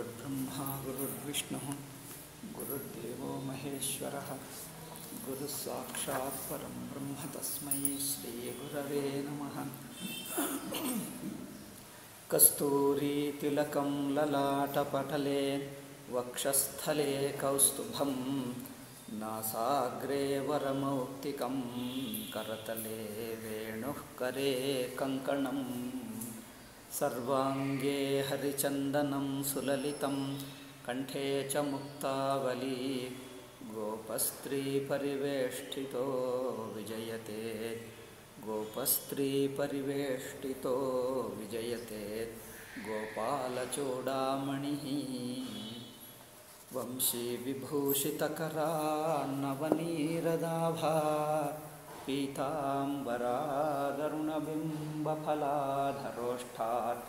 गुरुर्ब्रह्मा गुरुर्विष्णुः गुरुर्देवो महेश्वरः गुरुस्साक्षात् परं ब्रह्म तस्मै श्रीगुरवे नमः कस्तूरीतिलकं ललाटपटले वक्षस्थले कौस्तुभं नासाग्रे वरमौक्तिकं करतले वेणुः करे कङ्कणम् सर्वाङ्गे हरिचन्दनं सुललितं कण्ठे च मुक्तावली गोपस्त्रीपरिवेष्टितो विजयते गोपस्त्रीपरिवेष्टितो विजयते गोपालचूडामणिः वंशीविभूषितकरान्नवनीरदाभा पीताम्बरादरुणबिम्बफलाधरोष्ठात्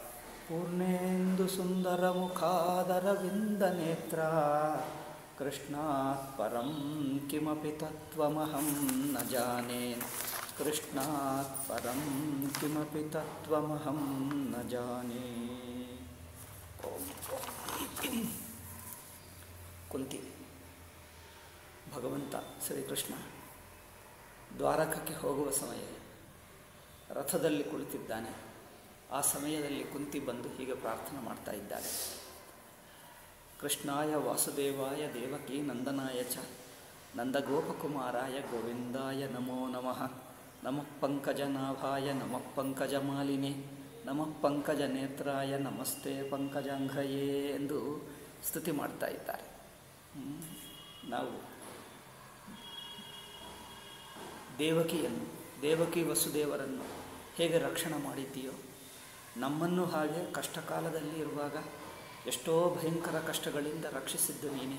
पूर्णेन्दुसुन्दरमुखादरविन्दनेत्रा कृष्णात् परं किमपि तत्त्वमहं न जाने कृष्णात् परं किमपि तत्त्वमहं न जाने ಕುಂತಿ ಭಗವಂತ ಶ್ರೀಕೃಷ್ಣ ದ್ವಾರಕಕ್ಕೆ ಹೋಗುವ ಸಮಯ ರಥದಲ್ಲಿ ಕುಳಿತಿದ್ದಾನೆ ಆ ಸಮಯದಲ್ಲಿ ಕುಂತಿ ಬಂದು ಹೀಗೆ ಪ್ರಾರ್ಥನೆ ಮಾಡ್ತಾ ಇದ್ದಾಳೆ ಕೃಷ್ಣಾಯ ವಾಸುದೇವಾಯ ದೇವಕಿ ನಂದನಾಯ ಚ ನಂದಗೋಪಕುಮಾರಾಯ ಗೋವಿಂದಾಯ ನಮೋ ನಮಃ ನಮಃ ಪಂಕಜನಾಭಾಯ ನಮಃ ಪಂಕಜಮಾಲಿನಿ ನಮಃ ಪಂಕಜನೇತ್ರಾಯ ನಮಸ್ತೆ ಪಂಕಜಾಂಘ್ರಯೇ ಎಂದು ಸ್ತುತಿ ಮಾಡ್ತಾ ಇದ್ದಾರೆ ನಾವು ದೇವಕಿಯನ್ನು ದೇವಕಿ ವಸುದೇವರನ್ನು ಹೇಗೆ ರಕ್ಷಣೆ ಮಾಡಿದ್ದೀಯೋ ನಮ್ಮನ್ನು ಹಾಗೆ ಕಷ್ಟಕಾಲದಲ್ಲಿ ಇರುವಾಗ ಎಷ್ಟೋ ಭಯಂಕರ ಕಷ್ಟಗಳಿಂದ ರಕ್ಷಿಸಿದ್ದು ನೀನೇ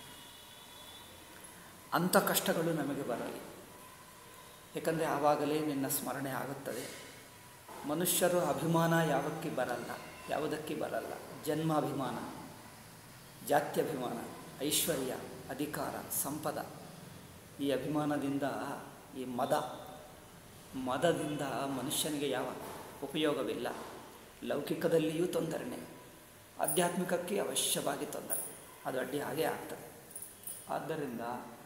ಅಂಥ ಕಷ್ಟಗಳು ನಮಗೆ ಬರಲಿ ಏಕೆಂದರೆ ಆವಾಗಲೇ ನಿನ್ನ ಸ್ಮರಣೆ ಆಗುತ್ತದೆ ಮನುಷ್ಯರು ಅಭಿಮಾನ ಯಾವಕ್ಕೆ ಬರಲ್ಲ ಯಾವುದಕ್ಕೆ ಬರಲ್ಲ ಜನ್ಮಾಭಿಮಾನ ಜಾತ್ಯಭಿಮಾನ ಐಶ್ವರ್ಯ ಅಧಿಕಾರ ಸಂಪದ ಈ ಅಭಿಮಾನದಿಂದ ಈ ಮದ ಮದದಿಂದ ಮನುಷ್ಯನಿಗೆ ಯಾವ ಉಪಯೋಗವಿಲ್ಲ ಲೌಕಿಕದಲ್ಲಿಯೂ ತೊಂದರೆನೇ ಆಧ್ಯಾತ್ಮಿಕಕ್ಕೆ ಅವಶ್ಯವಾಗಿ ತೊಂದರೆ ಅದು ಅಡ್ಡಿ ಹಾಗೇ ಆಗ್ತದೆ ಆದ್ದರಿಂದ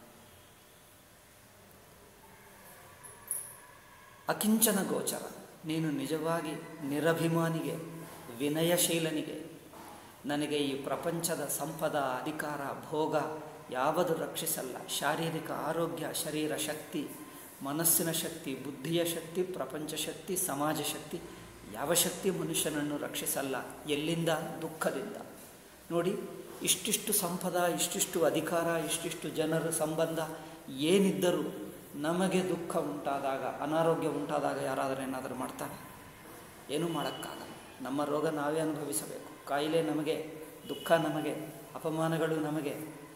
ಅಕಿಂಚನ ಗೋಚರ ನೀನು ನಿಜವಾಗಿ ನಿರಭಿಮಾನಿಗೆ ವಿನಯಶೀಲನಿಗೆ ನನಗೆ ಈ ಪ್ರಪಂಚದ ಸಂಪದ ಅಧಿಕಾರ ಭೋಗ ಯಾವುದು ರಕ್ಷಿಸಲ್ಲ ಶಾರೀರಿಕ ಆರೋಗ್ಯ ಶರೀರ ಶಕ್ತಿ ಮನಸ್ಸಿನ ಶಕ್ತಿ ಬುದ್ಧಿಯ ಶಕ್ತಿ ಪ್ರಪಂಚ ಶಕ್ತಿ ಸಮಾಜ ಶಕ್ತಿ ಯಾವ ಶಕ್ತಿ ಮನುಷ್ಯನನ್ನು ರಕ್ಷಿಸಲ್ಲ ಎಲ್ಲಿಂದ ದುಃಖದಿಂದ ನೋಡಿ ಇಷ್ಟಿಷ್ಟು ಸಂಪದ ಇಷ್ಟಿಷ್ಟು ಅಧಿಕಾರ ಇಷ್ಟಿಷ್ಟು ಜನರ ಸಂಬಂಧ ಏನಿದ್ದರೂ ನಮಗೆ ದುಃಖ ಉಂಟಾದಾಗ ಅನಾರೋಗ್ಯ ಉಂಟಾದಾಗ ಯಾರಾದರೂ ಏನಾದರೂ ಮಾಡ್ತಾರೆ ಏನೂ ಮಾಡೋಕ್ಕಾಗಲ್ಲ ನಮ್ಮ ರೋಗ ನಾವೇ ಅನುಭವಿಸಬೇಕು ಕಾಯಿಲೆ ನಮಗೆ ದುಃಖ ನಮಗೆ ಅಪಮಾನಗಳು ನಮಗೆ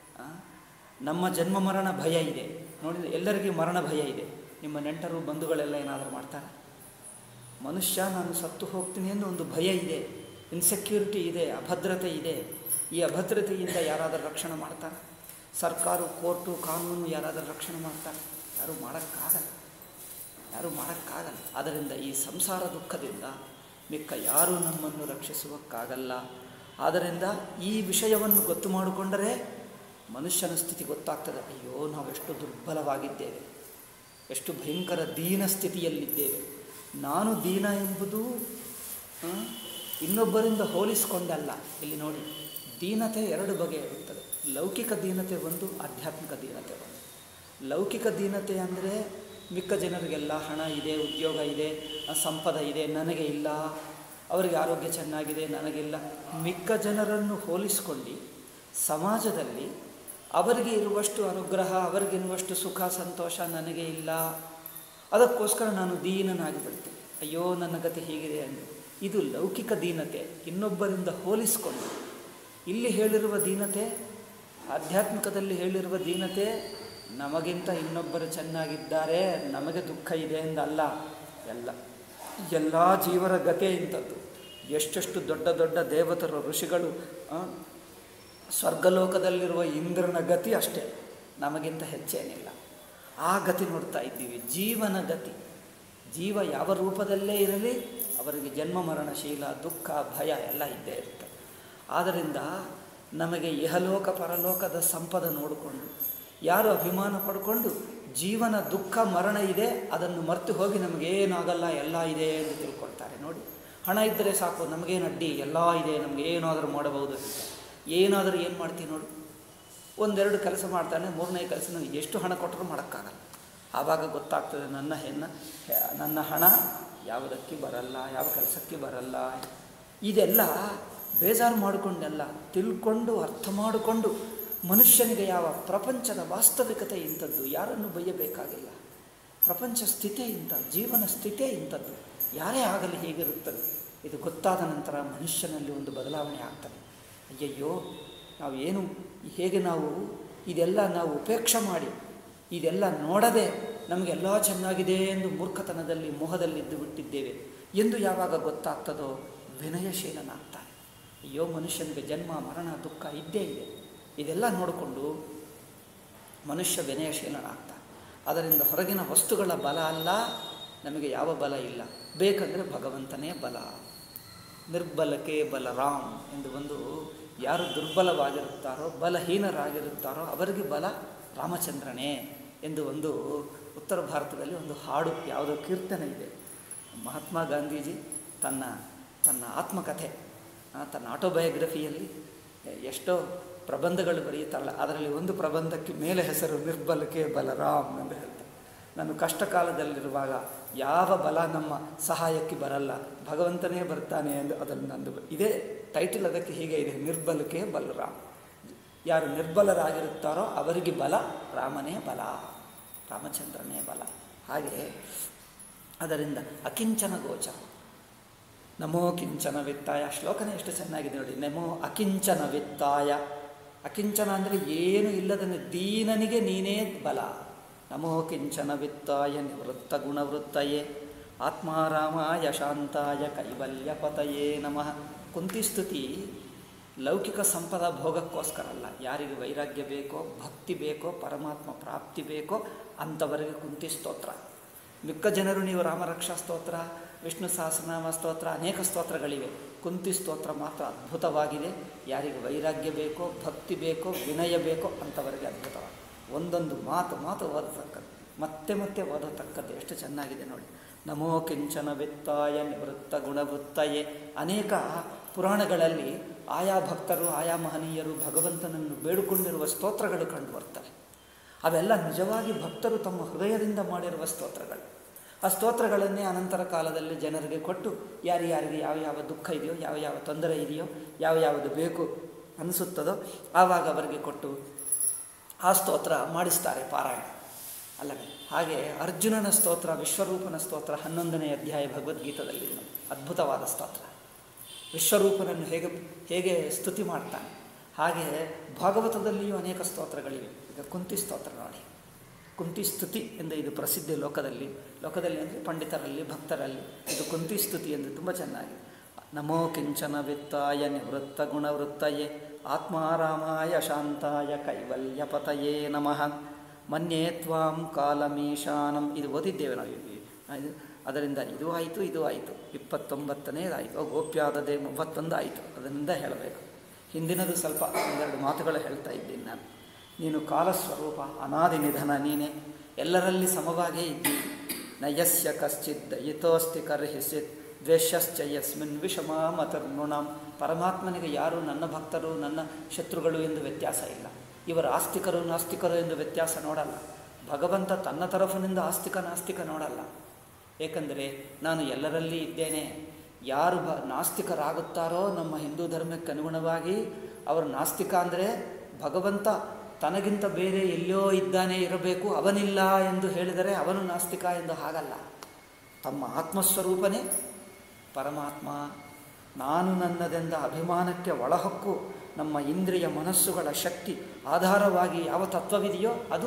ನಮ್ಮ ಜನ್ಮ ಮರಣ ಭಯ ಇದೆ ನೋಡಿ ಎಲ್ಲರಿಗೂ ಮರಣ ಭಯ ಇದೆ ನಿಮ್ಮ ನೆಂಟರು ಬಂಧುಗಳೆಲ್ಲ ಏನಾದರೂ ಮಾಡ್ತಾರೆ ಮನುಷ್ಯ ನಾನು ಸತ್ತು ಹೋಗ್ತೀನಿ ಎಂದು ಒಂದು ಭಯ ಇದೆ ಇನ್ಸೆಕ್ಯೂರಿಟಿ ಇದೆ ಅಭದ್ರತೆ ಇದೆ ಈ ಅಭದ್ರತೆಯಿಂದ ಯಾರಾದರೂ ರಕ್ಷಣೆ ಮಾಡ್ತಾರೆ ಸರ್ಕಾರ ಕೋರ್ಟು ಕಾನೂನು ಯಾರಾದರೂ ರಕ್ಷಣೆ ಮಾಡ್ತಾರೆ ಯಾರೂ ಮಾಡೋಕ್ಕಾಗಲ್ಲ ಯಾರೂ ಮಾಡೋಕ್ಕಾಗಲ್ಲ ಆದ್ದರಿಂದ ಈ ಸಂಸಾರ ದುಃಖದಿಂದ ಮಿಕ್ಕ ಯಾರೂ ನಮ್ಮನ್ನು ರಕ್ಷಿಸುವಕ್ಕಾಗಲ್ಲ ಆದ್ದರಿಂದ ಈ ವಿಷಯವನ್ನು ಗೊತ್ತು ಮಾಡಿಕೊಂಡರೆ ಮನುಷ್ಯನ ಸ್ಥಿತಿ ಗೊತ್ತಾಗ್ತದೆ ಅಯ್ಯೋ ನಾವೆಷ್ಟು ದುರ್ಬಲವಾಗಿದ್ದೇವೆ ಎಷ್ಟು ಭಯಂಕರ ದೀನ ಸ್ಥಿತಿಯಲ್ಲಿದ್ದೇವೆ ನಾನು ದೀನ ಎಂಬುದು ಇನ್ನೊಬ್ಬರಿಂದ ಹೋಲಿಸಿಕೊಂಡಲ್ಲ ಇಲ್ಲಿ ನೋಡಿ ದೀನತೆ ಎರಡು ಬಗೆ ಇರುತ್ತದೆ ಲೌಕಿಕ ದೀನತೆ ಒಂದು ಆಧ್ಯಾತ್ಮಿಕ ದೀನತೆ ಒಂದು ಲೌಕಿಕ ದೀನತೆ ಅಂದರೆ ಮಿಕ್ಕ ಜನರಿಗೆಲ್ಲ ಹಣ ಇದೆ ಉದ್ಯೋಗ ಇದೆ ಸಂಪದ ಇದೆ ನನಗೆ ಇಲ್ಲ ಅವರಿಗೆ ಆರೋಗ್ಯ ಚೆನ್ನಾಗಿದೆ ನನಗಿಲ್ಲ ಮಿಕ್ಕ ಜನರನ್ನು ಹೋಲಿಸಿಕೊಂಡು ಸಮಾಜದಲ್ಲಿ ಅವರಿಗೆ ಇರುವಷ್ಟು ಅನುಗ್ರಹ ಅವರಿಗಿರುವಷ್ಟು ಸುಖ ಸಂತೋಷ ನನಗೆ ಇಲ್ಲ ಅದಕ್ಕೋಸ್ಕರ ನಾನು ದೀನನಾಗಿ ಬಿಡ್ತೇನೆ ಅಯ್ಯೋ ನನ್ನ ಗತಿ ಹೀಗಿದೆ ಎಂದು ಇದು ಲೌಕಿಕ ದೀನತೆ ಇನ್ನೊಬ್ಬರಿಂದ ಹೋಲಿಸಿಕೊಂಡು ಇಲ್ಲಿ ಹೇಳಿರುವ ದೀನತೆ ಆಧ್ಯಾತ್ಮಿಕದಲ್ಲಿ ಹೇಳಿರುವ ದೀನತೆ ನಮಗಿಂತ ಇನ್ನೊಬ್ಬರು ಚೆನ್ನಾಗಿದ್ದಾರೆ ನಮಗೆ ದುಃಖ ಇದೆ ಎಂದಲ್ಲ ಎಲ್ಲ ಎಲ್ಲ ಜೀವರ ಗತೆ ಇಂಥದ್ದು ಎಷ್ಟೆಷ್ಟು ದೊಡ್ಡ ದೊಡ್ಡ ದೇವತರು ಋಷಿಗಳು ಸ್ವರ್ಗಲೋಕದಲ್ಲಿರುವ ಇಂದ್ರನ ಗತಿ ಅಷ್ಟೇ ನಮಗಿಂತ ಹೆಚ್ಚೇನಿಲ್ಲ ಆ ಗತಿ ನೋಡ್ತಾ ಇದ್ದೀವಿ ಜೀವನ ಗತಿ ಜೀವ ಯಾವ ರೂಪದಲ್ಲೇ ಇರಲಿ ಅವರಿಗೆ ಜನ್ಮ ಮರಣಶೀಲ ದುಃಖ ಭಯ ಎಲ್ಲ ಇದ್ದೇ ಇರುತ್ತೆ ಆದ್ದರಿಂದ ನಮಗೆ ಇಹಲೋಕ ಪರಲೋಕದ ಸಂಪದ ನೋಡಿಕೊಂಡು ಯಾರು ಅಭಿಮಾನ ಪಡ್ಕೊಂಡು ಜೀವನ ದುಃಖ ಮರಣ ಇದೆ ಅದನ್ನು ಮರೆತು ಹೋಗಿ ನಮಗೇನಾಗಲ್ಲ ಎಲ್ಲ ಇದೆ ಎಂದು ತಿಳ್ಕೊಳ್ತಾರೆ ನೋಡಿ ಹಣ ಇದ್ದರೆ ಸಾಕು ನಮಗೇನು ಅಡ್ಡಿ ಎಲ್ಲ ಇದೆ ನಮಗೆ ಏನಾದರೂ ಮಾಡಬಹುದು ಅಂತ ಏನಾದರೂ ಏನು ಮಾಡ್ತೀವಿ ನೋಡು ಒಂದೆರಡು ಕೆಲಸ ಮಾಡ್ತಾನೆ ಮೂರನೇ ಕೆಲಸ ನಾವು ಎಷ್ಟು ಹಣ ಕೊಟ್ಟರೂ ಮಾಡೋಕ್ಕಾಗಲ್ಲ ಆವಾಗ ಗೊತ್ತಾಗ್ತದೆ ನನ್ನ ಹೆಣ್ಣ ನನ್ನ ಹಣ ಯಾವುದಕ್ಕೆ ಬರಲ್ಲ ಯಾವ ಕೆಲಸಕ್ಕೆ ಬರಲ್ಲ ಇದೆಲ್ಲ ಬೇಜಾರು ಮಾಡಿಕೊಂಡೆಲ್ಲ ತಿಳ್ಕೊಂಡು ಅರ್ಥ ಮಾಡಿಕೊಂಡು ಮನುಷ್ಯನಿಗೆ ಯಾವ ಪ್ರಪಂಚದ ವಾಸ್ತವಿಕತೆ ಇಂಥದ್ದು ಯಾರನ್ನು ಬೈಯಬೇಕಾಗಿಲ್ಲ ಪ್ರಪಂಚ ಸ್ಥಿತಿ ಇಂಥ ಜೀವನ ಸ್ಥಿತಿ ಇಂಥದ್ದು ಯಾರೇ ಆಗಲಿ ಹೇಗಿರುತ್ತದೆ ಇದು ಗೊತ್ತಾದ ನಂತರ ಮನುಷ್ಯನಲ್ಲಿ ಒಂದು ಬದಲಾವಣೆ ಆಗ್ತದೆ ಅಯ್ಯಯ್ಯೋ ನಾವು ಏನು ಹೇಗೆ ನಾವು ಇದೆಲ್ಲ ನಾವು ಉಪೇಕ್ಷೆ ಮಾಡಿ ಇದೆಲ್ಲ ನೋಡದೆ ನಮಗೆಲ್ಲ ಚೆನ್ನಾಗಿದೆ ಎಂದು ಮೂರ್ಖತನದಲ್ಲಿ ಮೋಹದಲ್ಲಿದ್ದು ಬಿಟ್ಟಿದ್ದೇವೆ ಎಂದು ಯಾವಾಗ ಗೊತ್ತಾಗ್ತದೋ ವಿನಯಶೀಲನಾಗ್ತಾನೆ ಅಯ್ಯೋ ಮನುಷ್ಯನಿಗೆ ಜನ್ಮ ಮರಣ ದುಃಖ ಇದ್ದೇ ಇದೆ ಇದೆಲ್ಲ ನೋಡಿಕೊಂಡು ಮನುಷ್ಯ ವಿನಯಶೀಲನಾಗ್ತಾನೆ ಅದರಿಂದ ಹೊರಗಿನ ವಸ್ತುಗಳ ಬಲ ಅಲ್ಲ ನಮಗೆ ಯಾವ ಬಲ ಇಲ್ಲ ಬೇಕಂದರೆ ಭಗವಂತನೇ ಬಲ ನಿರ್ಬಲಕೆ ಬಲರಾಮ್ ಎಂದು ಒಂದು ಯಾರು ದುರ್ಬಲವಾಗಿರುತ್ತಾರೋ ಬಲಹೀನರಾಗಿರುತ್ತಾರೋ ಅವರಿಗೆ ಬಲ ರಾಮಚಂದ್ರನೇ ಎಂದು ಒಂದು ಉತ್ತರ ಭಾರತದಲ್ಲಿ ಒಂದು ಹಾಡು ಯಾವುದೋ ಕೀರ್ತನೆ ಇದೆ ಮಹಾತ್ಮ ಗಾಂಧೀಜಿ ತನ್ನ ತನ್ನ ಆತ್ಮಕಥೆ ತನ್ನ ಆಟೋಬಯೋಗ್ರಫಿಯಲ್ಲಿ ಎಷ್ಟೋ ಪ್ರಬಂಧಗಳು ಬರೆಯುತ್ತಾರಲ್ಲ ಅದರಲ್ಲಿ ಒಂದು ಪ್ರಬಂಧಕ್ಕೆ ಮೇಲೆ ಹೆಸರು ನಿರ್ಬಲಕೆ ಬಲರಾಮ್ ಎಂದು ಹೇಳ್ತಾರೆ ನಾನು ಕಷ್ಟ ಕಾಲದಲ್ಲಿರುವಾಗ ಯಾವ ಬಲ ನಮ್ಮ ಸಹಾಯಕ್ಕೆ ಬರಲ್ಲ ಭಗವಂತನೇ ಬರ್ತಾನೆ ಎಂದು ಅದನ್ನು ನಂದು ಇದೇ ಟೈಟಲ್ ಅದಕ್ಕೆ ಹೀಗೆ ಇದೆ ನಿರ್ಬಲಕೆ ಬಲರಾಮ್ ಯಾರು ನಿರ್ಬಲರಾಗಿರುತ್ತಾರೋ ಅವರಿಗೆ ಬಲ ರಾಮನೇ ಬಲ ರಾಮಚಂದ್ರನೇ ಬಲ ಹಾಗೆ ಅದರಿಂದ ಅಕಿಂಚನ ಗೋಚರ ನಮೋ ಕಿಂಚನ ವಿತ್ತಾಯ ಶ್ಲೋಕನೇ ಎಷ್ಟು ಚೆನ್ನಾಗಿದೆ ನೋಡಿ ನಮೋ ಅಕಿಂಚನ ವಿತ್ತಾಯ ಅಕಿಂಚನ ಅಂದರೆ ಏನು ಇಲ್ಲದನ್ನು ದೀನನಿಗೆ ನೀನೇ ಬಲ ನಮೋ ಕಿಂಚನ ವಿತ್ತಾಯ ನಿವೃತ್ತ ಗುಣವೃತ್ತಯೇ ಆತ್ಮಾರಾಮಾಯ ಶಾಂತಾಯ ಕೈವಲ್ಯಪತಯೇ ನಮಃ ಕುಂತಿಸ್ತುತಿ ಲೌಕಿಕ ಸಂಪದ ಭೋಗಕ್ಕೋಸ್ಕರ ಅಲ್ಲ ಯಾರಿಗೆ ವೈರಾಗ್ಯ ಬೇಕೋ ಭಕ್ತಿ ಬೇಕೋ ಪರಮಾತ್ಮ ಪ್ರಾಪ್ತಿ ಬೇಕೋ ಅಂಥವರಿಗೆ ಕುಂತಿ ಸ್ತೋತ್ರ ಮಿಕ್ಕ ಜನರು ನೀವು ರಾಮರಕ್ಷಾ ಸ್ತೋತ್ರ ವಿಷ್ಣು ಸಹಸ್ರನಾಮ ಸ್ತೋತ್ರ ಅನೇಕ ಸ್ತೋತ್ರಗಳಿವೆ ಕುಂತಿ ಸ್ತೋತ್ರ ಮಾತ್ರ ಅದ್ಭುತವಾಗಿದೆ ಯಾರಿಗೆ ವೈರಾಗ್ಯ ಬೇಕೋ ಭಕ್ತಿ ಬೇಕೋ ವಿನಯ ಬೇಕೋ ಅಂಥವರಿಗೆ ಅದ್ಭುತವಾಗಿದೆ ಒಂದೊಂದು ಮಾತು ಮಾತು ಓದತಕ್ಕದ್ದು ಮತ್ತೆ ಮತ್ತೆ ಓದತಕ್ಕದ್ದು ಎಷ್ಟು ಚೆನ್ನಾಗಿದೆ ನೋಡಿ ನಮೋ ಕಿಂಚನ ವಿತ್ತಾಯ ನಿವೃತ್ತ ಗುಣವೃತ್ತಯೇ ಅನೇಕ ಪುರಾಣಗಳಲ್ಲಿ ಆಯಾ ಭಕ್ತರು ಆಯಾ ಮಹನೀಯರು ಭಗವಂತನನ್ನು ಬೇಡಿಕೊಂಡಿರುವ ಸ್ತೋತ್ರಗಳು ಕಂಡು ಬರ್ತವೆ ಅವೆಲ್ಲ ನಿಜವಾಗಿ ಭಕ್ತರು ತಮ್ಮ ಹೃದಯದಿಂದ ಮಾಡಿರುವ ಸ್ತೋತ್ರಗಳು ಆ ಸ್ತೋತ್ರಗಳನ್ನೇ ಅನಂತರ ಕಾಲದಲ್ಲಿ ಜನರಿಗೆ ಕೊಟ್ಟು ಯಾರ್ಯಾರಿಗೆ ಯಾವ ಯಾವ ದುಃಖ ಇದೆಯೋ ಯಾವ ಯಾವ ತೊಂದರೆ ಇದೆಯೋ ಯಾವ ಯಾವುದು ಬೇಕು ಅನಿಸುತ್ತದೋ ಆವಾಗ ಅವರಿಗೆ ಕೊಟ್ಟು ಆ ಸ್ತೋತ್ರ ಮಾಡಿಸ್ತಾರೆ ಪಾರಾಯಣ ಅಲ್ಲವೇ ಹಾಗೆ ಅರ್ಜುನನ ಸ್ತೋತ್ರ ವಿಶ್ವರೂಪನ ಸ್ತೋತ್ರ ಹನ್ನೊಂದನೇ ಅಧ್ಯಾಯ ಭಗವದ್ಗೀತದಲ್ಲಿ ಅದ್ಭುತವಾದ ಸ್ತೋತ್ರ ವಿಶ್ವರೂಪನನ್ನು ಹೇಗೆ ಹೇಗೆ ಸ್ತುತಿ ಮಾಡ್ತಾನೆ ಹಾಗೆ ಭಾಗವತದಲ್ಲಿಯೂ ಅನೇಕ ಸ್ತೋತ್ರಗಳಿವೆ ಈಗ ಕುಂತಿ ಸ್ತೋತ್ರ ನೋಡಿ ಕುಂತಿ ಸ್ತುತಿ ಎಂದು ಇದು ಪ್ರಸಿದ್ಧ ಲೋಕದಲ್ಲಿ ಲೋಕದಲ್ಲಿ ಅಂದರೆ ಪಂಡಿತರಲ್ಲಿ ಭಕ್ತರಲ್ಲಿ ಇದು ಕುಂತಿ ಸ್ತುತಿ ಎಂದು ತುಂಬ ಚೆನ್ನಾಗಿದೆ ನಮೋ ಕಿಂಚನ ವಿತ್ತಾಯ ನಿವೃತ್ತ ಗುಣವೃತ್ತಯೇ ಆತ್ಮಾರಾಮಾಯ ಶಾಂತಾಯ ಕೈವಲ್ಯಪತಯೇ ನಮಃ ಮನ್ಯೇ ತ್ವಾಂ ಕಾಲಮೀಶಾನಂ ಇದು ಓದಿದ್ದೇವೆ ನಾವು ಇಲ್ಲಿ. ಇದು ಅದರಿಂದ ಇದು ಆಯಿತು ಇದು ಆಯಿತು ಇಪ್ಪತ್ತೊಂಬತ್ತನೇದಾಯಿತು ಗೋಪ್ಯಾದದೆ ಮೂವತ್ತೊಂದು ಆಯಿತು ಅದರಿಂದ ಹೇಳಬೇಕು ಹಿಂದಿನದು ಸ್ವಲ್ಪ ಒಂದೆರಡು ಮಾತುಗಳು ಹೇಳ್ತಾ ಇದ್ದೀನಿ ನಾನು ನೀನು ಕಾಲಸ್ವರೂಪ ಅನಾದಿ ನಿಧನ ನೀನೇ ಎಲ್ಲರಲ್ಲಿ ಸಮವಾಗೇ ಇದ್ದಿ ನಯಸ್ಯ ಕಶ್ಚಿತ್ ದಯಿತೋಸ್ತಿ ಕರ್ಹಿಸಿತ್ ದ್ವೇಷಶ್ಚ ಯಸ್ಮಿನ್ ವಿಷಮ ಮತರ್ನುಣಾಂ ಪರಮಾತ್ಮನಿಗೆ ಯಾರು ನನ್ನ ಭಕ್ತರು ನನ್ನ ಶತ್ರುಗಳು ಎಂದು ವ್ಯತ್ಯಾಸ ಇಲ್ಲ ಇವರು ಆಸ್ತಿಕರು ನಾಸ್ತಿಕರು ಎಂದು ವ್ಯತ್ಯಾಸ ನೋಡಲ್ಲ ಭಗವಂತ ತನ್ನ ತರಫಿನಿಂದ ಆಸ್ತಿಕ ನಾಸ್ತಿಕ ನೋಡಲ್ಲ ಏಕೆಂದರೆ ನಾನು ಎಲ್ಲರಲ್ಲಿ ಇದ್ದೇನೆ ಯಾರು ಬ ನಾಸ್ತಿಕರಾಗುತ್ತಾರೋ ನಮ್ಮ ಹಿಂದೂ ಧರ್ಮಕ್ಕೆ ಅನುಗುಣವಾಗಿ ಅವರು ನಾಸ್ತಿಕ ಅಂದರೆ ಭಗವಂತ ತನಗಿಂತ ಬೇರೆ ಎಲ್ಲೋ ಇದ್ದಾನೆ ಇರಬೇಕು ಅವನಿಲ್ಲ ಎಂದು ಹೇಳಿದರೆ ಅವನು ನಾಸ್ತಿಕ ಎಂದು ಹಾಗಲ್ಲ ತಮ್ಮ ಆತ್ಮಸ್ವರೂಪನೇ ಪರಮಾತ್ಮ ನಾನು ನನ್ನದೆಂದ ಅಭಿಮಾನಕ್ಕೆ ಒಳಹೊಕ್ಕು ನಮ್ಮ ಇಂದ್ರಿಯ ಮನಸ್ಸುಗಳ ಶಕ್ತಿ ಆಧಾರವಾಗಿ ಯಾವ ತತ್ವವಿದೆಯೋ ಅದು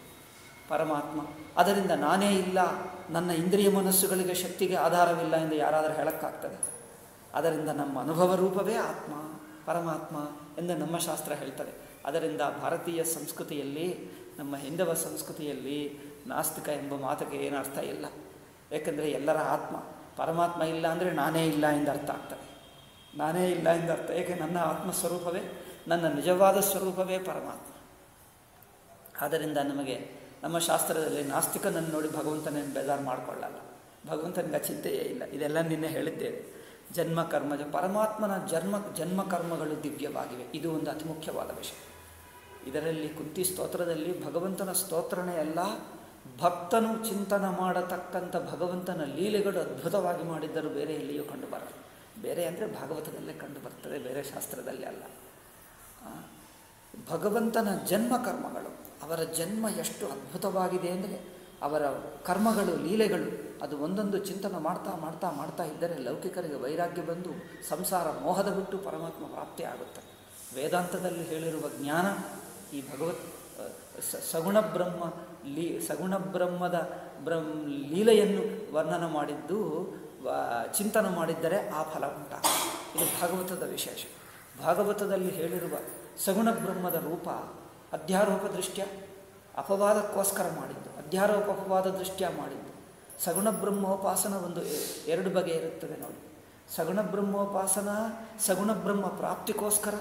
ಪರಮಾತ್ಮ ಅದರಿಂದ ನಾನೇ ಇಲ್ಲ ನನ್ನ ಇಂದ್ರಿಯ ಮನಸ್ಸುಗಳಿಗೆ ಶಕ್ತಿಗೆ ಆಧಾರವಿಲ್ಲ ಎಂದು ಯಾರಾದರೂ ಹೇಳೋಕ್ಕಾಗ್ತದೆ ಅದರಿಂದ ನಮ್ಮ ಅನುಭವ ರೂಪವೇ ಆತ್ಮ ಪರಮಾತ್ಮ ಎಂದು ನಮ್ಮ ಶಾಸ್ತ್ರ ಹೇಳ್ತದೆ ಅದರಿಂದ ಭಾರತೀಯ ಸಂಸ್ಕೃತಿಯಲ್ಲಿ ನಮ್ಮ ಹಿಂದವ ಸಂಸ್ಕೃತಿಯಲ್ಲಿ ನಾಸ್ತಿಕ ಎಂಬ ಮಾತಕ್ಕೆ ಏನು ಅರ್ಥ ಇಲ್ಲ ಏಕೆಂದರೆ ಎಲ್ಲರ ಆತ್ಮ ಪರಮಾತ್ಮ ಇಲ್ಲ ಅಂದರೆ ನಾನೇ ಇಲ್ಲ ಎಂದು ಅರ್ಥ ಆಗ್ತದೆ ನಾನೇ ಇಲ್ಲ ಎಂದು ಅರ್ಥ ಏಕೆ ನನ್ನ ಆತ್ಮಸ್ವರೂಪವೇ ನನ್ನ ನಿಜವಾದ ಸ್ವರೂಪವೇ ಪರಮಾತ್ಮ ಆದ್ದರಿಂದ ನಮಗೆ ನಮ್ಮ ಶಾಸ್ತ್ರದಲ್ಲಿ ನಾಸ್ತಿಕನನ್ನು ನೋಡಿ ಭಗವಂತನೇನು ಬೇಜಾರು ಮಾಡಿಕೊಳ್ಳಲ್ಲ ಭಗವಂತನಿಗೆ ಆ ಚಿಂತೆಯೇ ಇಲ್ಲ ಇದೆಲ್ಲ ನಿನ್ನೆ ಹೇಳಿದ್ದೇವೆ ಜನ್ಮ ಕರ್ಮಜ ಪರಮಾತ್ಮನ ಜನ್ಮ ಜನ್ಮ ಕರ್ಮಗಳು ದಿವ್ಯವಾಗಿವೆ ಇದು ಒಂದು ಅತಿ ಮುಖ್ಯವಾದ ವಿಷಯ ಇದರಲ್ಲಿ ಕುಂತಿ ಸ್ತೋತ್ರದಲ್ಲಿ ಭಗವಂತನ ಸ್ತೋತ್ರನೇ ಎಲ್ಲ ಭಕ್ತನು ಚಿಂತನ ಮಾಡತಕ್ಕಂಥ ಭಗವಂತನ ಲೀಲೆಗಳು ಅದ್ಭುತವಾಗಿ ಮಾಡಿದ್ದರೂ ಬೇರೆ ಎಲ್ಲಿಯೂ ಕಂಡು ಬರಲ್ಲ ಬೇರೆ ಅಂದರೆ ಭಾಗವತದಲ್ಲೇ ಕಂಡು ಬರ್ತದೆ ಬೇರೆ ಶಾಸ್ತ್ರದಲ್ಲಿ ಅಲ್ಲ ಆ, ಭಗವಂತನ ಜನ್ಮ ಕರ್ಮಗಳು ಅವರ ಜನ್ಮ ಎಷ್ಟು ಅದ್ಭುತವಾಗಿದೆ ಅಂದರೆ ಅವರ ಕರ್ಮಗಳು ಲೀಲೆಗಳು ಅದು ಒಂದೊಂದು ಚಿಂತನೆ ಮಾಡ್ತಾ ಮಾಡ್ತಾ ಮಾಡ್ತಾ ಇದ್ದರೆ ಲೌಕಿಕರಿಗೆ ವೈರಾಗ್ಯ ಬಂದು ಸಂಸಾರ ಮೋಹದ ಬಿಟ್ಟು ಪರಮಾತ್ಮ ಪ್ರಾಪ್ತಿ ಆಗುತ್ತೆ ವೇದಾಂತದಲ್ಲಿ ಹೇಳಿರುವ ಜ್ಞಾನ ಈ ಭಗವತ್ ಆ, ಸ- ಸಗುಣ ಬ್ರಹ್ಮ ಲೀ ಸಗುಣ ಬ್ರಹ್ಮದ ಬ್ರಹ್ಮ ಲೀಲೆಯನ್ನು ವರ್ಣನ ಮಾಡಿದ್ದು ವ- ಚಿಂತನೆ ಮಾಡಿದ್ದರೆ ಆ ಫಲ ಉಂಟಾಗ ಇದು ಭಾಗವತದ ವಿಶೇಷ ಭಾಗವತದಲ್ಲಿ ಹೇಳಿರುವ ಸಗುಣ ಬ್ರಹ್ಮದ ರೂಪ ಅಧ್ಯಾರೋಪ ದೃಷ್ಟ್ಯ ಅಪವಾದಕ್ಕೋಸ್ಕರ ಮಾಡಿದ್ದು ಅಧ್ಯಾರೋಪ ಅಪವಾದ ದೃಷ್ಟ್ಯ ಮಾಡಿದ್ದು ಸಗುಣ ಬ್ರಹ್ಮೋಪಾಸನ ಒಂದು ಎ- ಎರಡು ಬಗೆ ಇರುತ್ತದೆ ನೋಡಿ ಸಗುಣ ಬ್ರಹ್ಮೋಪಾಸನ ಸಗುಣ ಬ್ರಹ್ಮ ಪ್ರಾಪ್ತಿಗೋಸ್ಕರ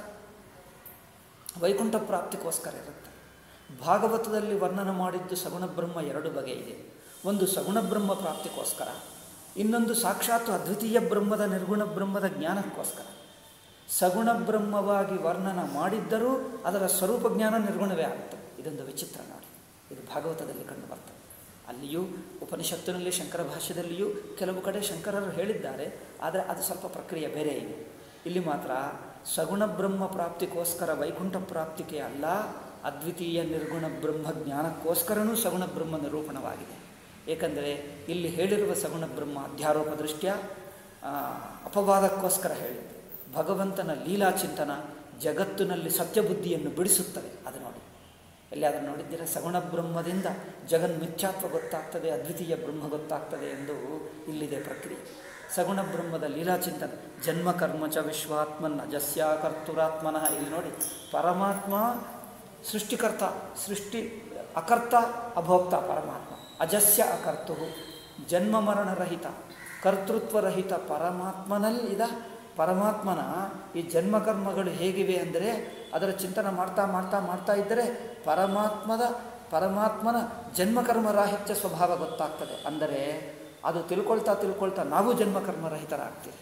ವೈಕುಂಠ ಪ್ರಾಪ್ತಿಗೋಸ್ಕರ ಇರುತ್ತೆ ಭಾಗವತದಲ್ಲಿ ವರ್ಣನ ಮಾಡಿದ್ದು ಸಗುಣ ಬ್ರಹ್ಮ ಎರಡು ಬಗೆ ಇದೆ ಒಂದು ಸಗುಣ ಬ್ರಹ್ಮ ಪ್ರಾಪ್ತಿಗೋಸ್ಕರ ಇನ್ನೊಂದು ಸಾಕ್ಷಾತ್ ಅದ್ವಿತೀಯ ಬ್ರಹ್ಮದ ನಿರ್ಗುಣ ಬ್ರಹ್ಮದ ಜ್ಞಾನಕ್ಕೋಸ್ಕರ ಸಗುಣ ಬ್ರಹ್ಮವಾಗಿ ವರ್ಣನ ಮಾಡಿದ್ದರೂ ಅದರ ಸ್ವರೂಪ ಜ್ಞಾನ ನಿರ್ಗುಣವೇ ಆಗುತ್ತದೆ ಇದೊಂದು ವಿಚಿತ್ರ ನೋಡಿ ಇದು ಭಾಗವತದಲ್ಲಿ ಕಂಡು ಬರ್ತದೆ ಅಲ್ಲಿಯೂ ಉಪನಿಷತ್ತಿನಲ್ಲಿ ಶಂಕರ ಭಾಷ್ಯದಲ್ಲಿಯೂ ಕೆಲವು ಕಡೆ ಶಂಕರರು ಹೇಳಿದ್ದಾರೆ ಆದರೆ ಅದು ಸ್ವಲ್ಪ ಪ್ರಕ್ರಿಯೆ ಬೇರೆ ಇದೆ ಇಲ್ಲಿ ಮಾತ್ರ ಸಗುಣ ಬ್ರಹ್ಮ ಪ್ರಾಪ್ತಿಗೋಸ್ಕರ ವೈಕುಂಠ ಪ್ರಾಪ್ತಿಗೆ ಅಲ್ಲ ಅದ್ವಿತೀಯ ನಿರ್ಗುಣ ಬ್ರಹ್ಮ ಜ್ಞಾನಕ್ಕೋಸ್ಕರನೂ ಸಗುಣ ಬ್ರಹ್ಮ ನಿರೂಪಣವಾಗಿದೆ ಏಕೆಂದರೆ ಇಲ್ಲಿ ಹೇಳಿರುವ ಸಗುಣ ಬ್ರಹ್ಮ ಅಧ್ಯಾರೋಪ ದೃಷ್ಟ್ಯ ಆ, ಅಪವಾದಕ್ಕೋಸ್ಕರ ಹೇಳಿದ್ದು ಭಗವಂತನ ಲೀಲಾ ಚಿಂತನ ಜಗತ್ತಿನಲ್ಲಿ ಸತ್ಯಬುದ್ಧಿಯನ್ನು ಬಿಡಿಸುತ್ತದೆ ಅದು ನೋಡಿ ಎಲ್ಲಿ ಅದನ್ನು ನೋಡಿದ್ದೀರ ಸಗುಣ ಬ್ರಹ್ಮದಿಂದ ಜಗನ್ ಮಿಥ್ಯಾತ್ವ ಗೊತ್ತಾಗ್ತದೆ ಅದ್ವಿತೀಯ ಬ್ರಹ್ಮ ಗೊತ್ತಾಗ್ತದೆ ಎಂದು ಇಲ್ಲಿದೆ ಪ್ರಕ್ರಿಯೆ ಸಗುಣ ಬ್ರಹ್ಮದ ಲೀಲಾಚಿಂತನ ಜನ್ಮ ಕರ್ಮ ಚ ವಿಶ್ವಾತ್ಮನ್ ಅಜಸ್ಯ ಕರ್ತುರಾತ್ಮನಃ ಇಲ್ಲಿ ನೋಡಿ ಪರಮಾತ್ಮ ಸೃಷ್ಟಿಕರ್ತ ಸೃಷ್ಟಿ ಅಕರ್ತ ಅಭೋಕ್ತ ಪರಮಾತ್ಮ ಅಜಸ್ಯ ಅಕರ್ತು ಜನ್ಮ ಮರಣರಹಿತ ಕರ್ತೃತ್ವರಹಿತ ಪರಮಾತ್ಮನಲ್ಲಿದ ಪರಮಾತ್ಮನ ಈ ಜನ್ಮಕರ್ಮಗಳು ಹೇಗಿವೆ ಅಂದರೆ ಅದರ ಚಿಂತನೆ ಮಾಡ್ತಾ ಮಾಡ್ತಾ ಮಾಡ್ತಾ ಇದ್ದರೆ ಪರಮಾತ್ಮದ ಪರಮಾತ್ಮನ ಜನ್ಮಕರ್ಮ ರಾಹಿತ್ಯ ಸ್ವಭಾವ ಗೊತ್ತಾಗ್ತದೆ ಅಂದರೆ ಅದು ತಿಳ್ಕೊಳ್ತಾ ತಿಳ್ಕೊಳ್ತಾ ನಾವು ಜನ್ಮಕರ್ಮರಹಿತರಾಗ್ತೀವಿ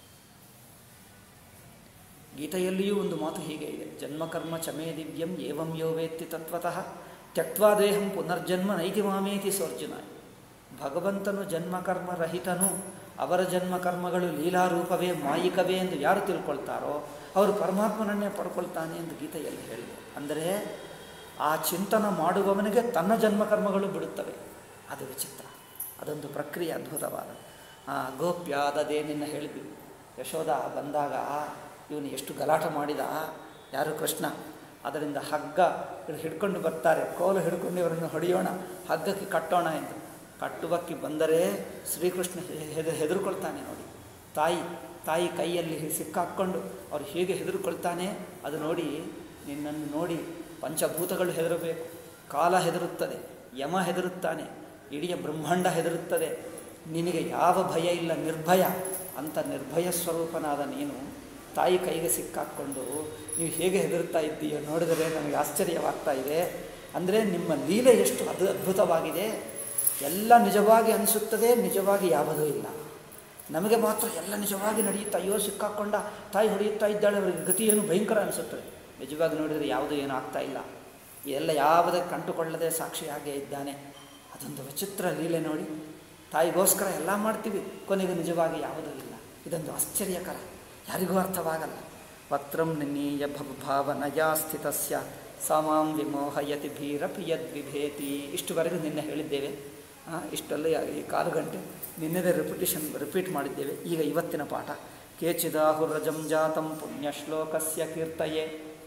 ಗೀತೆಯಲ್ಲಿಯೂ ಒಂದು ಮಾತು ಹೀಗೆ ಇದೆ ಜನ್ಮಕರ್ಮ ಚಮೇ ದಿವ್ಯಂ ಏವಂ ಯೋ ವೇತ್ತಿ ತತ್ವತಃ ತ್ಯಕ್ವಾ ದೇಹಂ ಪುನರ್ಜನ್ಮ ನೈತಿ ಮಾಮೇತಿ ಸೋರ್ಜುನ ಭಗವಂತನು ಜನ್ಮಕರ್ಮ ರಹಿತನು ಅವರ ಜನ್ಮಕರ್ಮಗಳು ಲೀಲಾರೂಪವೇ ಮಾಯಿಕವೇ ಎಂದು ಯಾರು ತಿಳ್ಕೊಳ್ತಾರೋ ಅವರು ಪರಮಾತ್ಮನನ್ನೇ ಪಡ್ಕೊಳ್ತಾನೆ ಎಂದು ಗೀತೆಯಲ್ಲಿ ಹೇಳಿದೆ ಅಂದರೆ ಆ ಚಿಂತನ ಮಾಡುವವನಿಗೆ ತನ್ನ ಜನ್ಮಕರ್ಮಗಳು ಬಿಡುತ್ತವೆ ಅದು ವಿಚಿತ್ರ ಅದೊಂದು ಪ್ರಕ್ರಿಯೆ ಅದ್ಭುತವಾದ ಆ ಗೋಪ್ಯಾದದೇ ನಿನ್ನ ಹೇಳಿದ್ವಿ ಯಶೋಧ ಬಂದಾಗ ಇವನು ಎಷ್ಟು ಗಲಾಟ ಮಾಡಿದ ಯಾರು ಕೃಷ್ಣ ಅದರಿಂದ ಹಗ್ಗ ಹಿಡ್ಕೊಂಡು ಬರ್ತಾರೆ ಕೋಲು ಹಿಡ್ಕೊಂಡು ಇವರನ್ನು ಹೊಡೆಯೋಣ ಹಗ್ಗಕ್ಕೆ ಕಟ್ಟೋಣ ಎಂದು ಕಟ್ಟುವಕ್ಕೆ ಬಂದರೆ ಶ್ರೀಕೃಷ್ಣ ಹೆದ ಹೆದರ್ಕೊಳ್ತಾನೆ ನೋಡಿ ತಾಯಿ ತಾಯಿ ಕೈಯಲ್ಲಿ ಸಿಕ್ಕಾಕ್ಕೊಂಡು ಅವ್ರು ಹೇಗೆ ಹೆದರ್ಕೊಳ್ತಾನೆ ಅದು ನೋಡಿ ನಿನ್ನನ್ನು ನೋಡಿ ಪಂಚಭೂತಗಳು ಹೆದರಬೇಕು ಕಾಲ ಹೆದರುತ್ತದೆ ಯಮ ಹೆದರುತ್ತಾನೆ ಇಡೀ ಬ್ರಹ್ಮಾಂಡ ಹೆದರುತ್ತದೆ ನಿನಗೆ ಯಾವ ಭಯ ಇಲ್ಲ ನಿರ್ಭಯ ಅಂತ ನಿರ್ಭಯ ಸ್ವರೂಪನಾದ ನೀನು ತಾಯಿ ಕೈಗೆ ಸಿಕ್ಕಾಕ್ಕೊಂಡು ನೀವು ಹೇಗೆ ಹೆದರುತ್ತಾ ಇದ್ದೀಯೋ ನೋಡಿದರೆ ನನಗೆ ಆಶ್ಚರ್ಯವಾಗ್ತಾ ಇದೆ ಅಂದರೆ ನಿಮ್ಮ ಲೀಲೆ ಎಷ್ಟು ಅದು ಅದ್ಭುತವಾಗಿದೆ ಎಲ್ಲ ನಿಜವಾಗಿ ಅನಿಸುತ್ತದೆ ನಿಜವಾಗಿ ಯಾವುದೂ ಇಲ್ಲ ನಮಗೆ ಮಾತ್ರ ಎಲ್ಲ ನಿಜವಾಗಿ ನಡೆಯುತ್ತಾ ಅಯ್ಯೋ ಸಿಕ್ಕಾಕ್ಕೊಂಡ ತಾಯಿ ಹೊಡೆಯುತ್ತಾ ಇದ್ದಾಳೆ ಅವರಿಗೆ ಗತಿ ಏನು ಭಯಂಕರ ಅನಿಸುತ್ತದೆ ನಿಜವಾಗಿ ನೋಡಿದರೆ ಯಾವುದೂ ಏನೂ ಆಗ್ತಾ ಇಲ್ಲ ಎಲ್ಲ ಯಾವುದಕ್ಕೆ ಕಂಡುಕೊಳ್ಳದೆ ಸಾಕ್ಷಿಯಾಗೇ ಇದ್ದಾನೆ ಅದೊಂದು ವಿಚಿತ್ರ ಲೀಲೆ ನೋಡಿ ತಾಯಿಗೋಸ್ಕರ ಎಲ್ಲ ಮಾಡ್ತೀವಿ ಕೊನೆಗೆ ನಿಜವಾಗಿ ಯಾವುದೂ ಇಲ್ಲ ಇದೊಂದು ಆಶ್ಚರ್ಯಕರ ಯಾರಿಗೂ ಅರ್ಥವಾಗಲ್ಲ ಪತ್ರಂ ನಿನೀಯ ಭವಭಾವನಯಾ ಸ್ಥಿತಸ್ಯ ಸಾಮಾಂ ವಿಮೋಹಯತಿ ಭೀರಪಿ ಯದ್ವಿಭೇತಿ ಇಷ್ಟುವರೆಗೂ ನಿನ್ನೆ ಹೇಳಿದ್ದೇವೆ ಆ, ಇಷ್ಟಲ್ಲಿ ಈ ಕಾಲು ಗಂಟೆ ನಿನ್ನೆದೇ ರಿಪಿಟೇಷನ್ ರಿಪೀಟ್ ಮಾಡಿದ್ದೇವೆ ಈಗ ಇವತ್ತಿನ ಪಾಠ ಕೇಚಿದಾಹುರಜಂ ಜಾತಂ ಪುಣ್ಯಶ್ಲೋಕಸ್ಯ ಕೀರ್ತಯೇ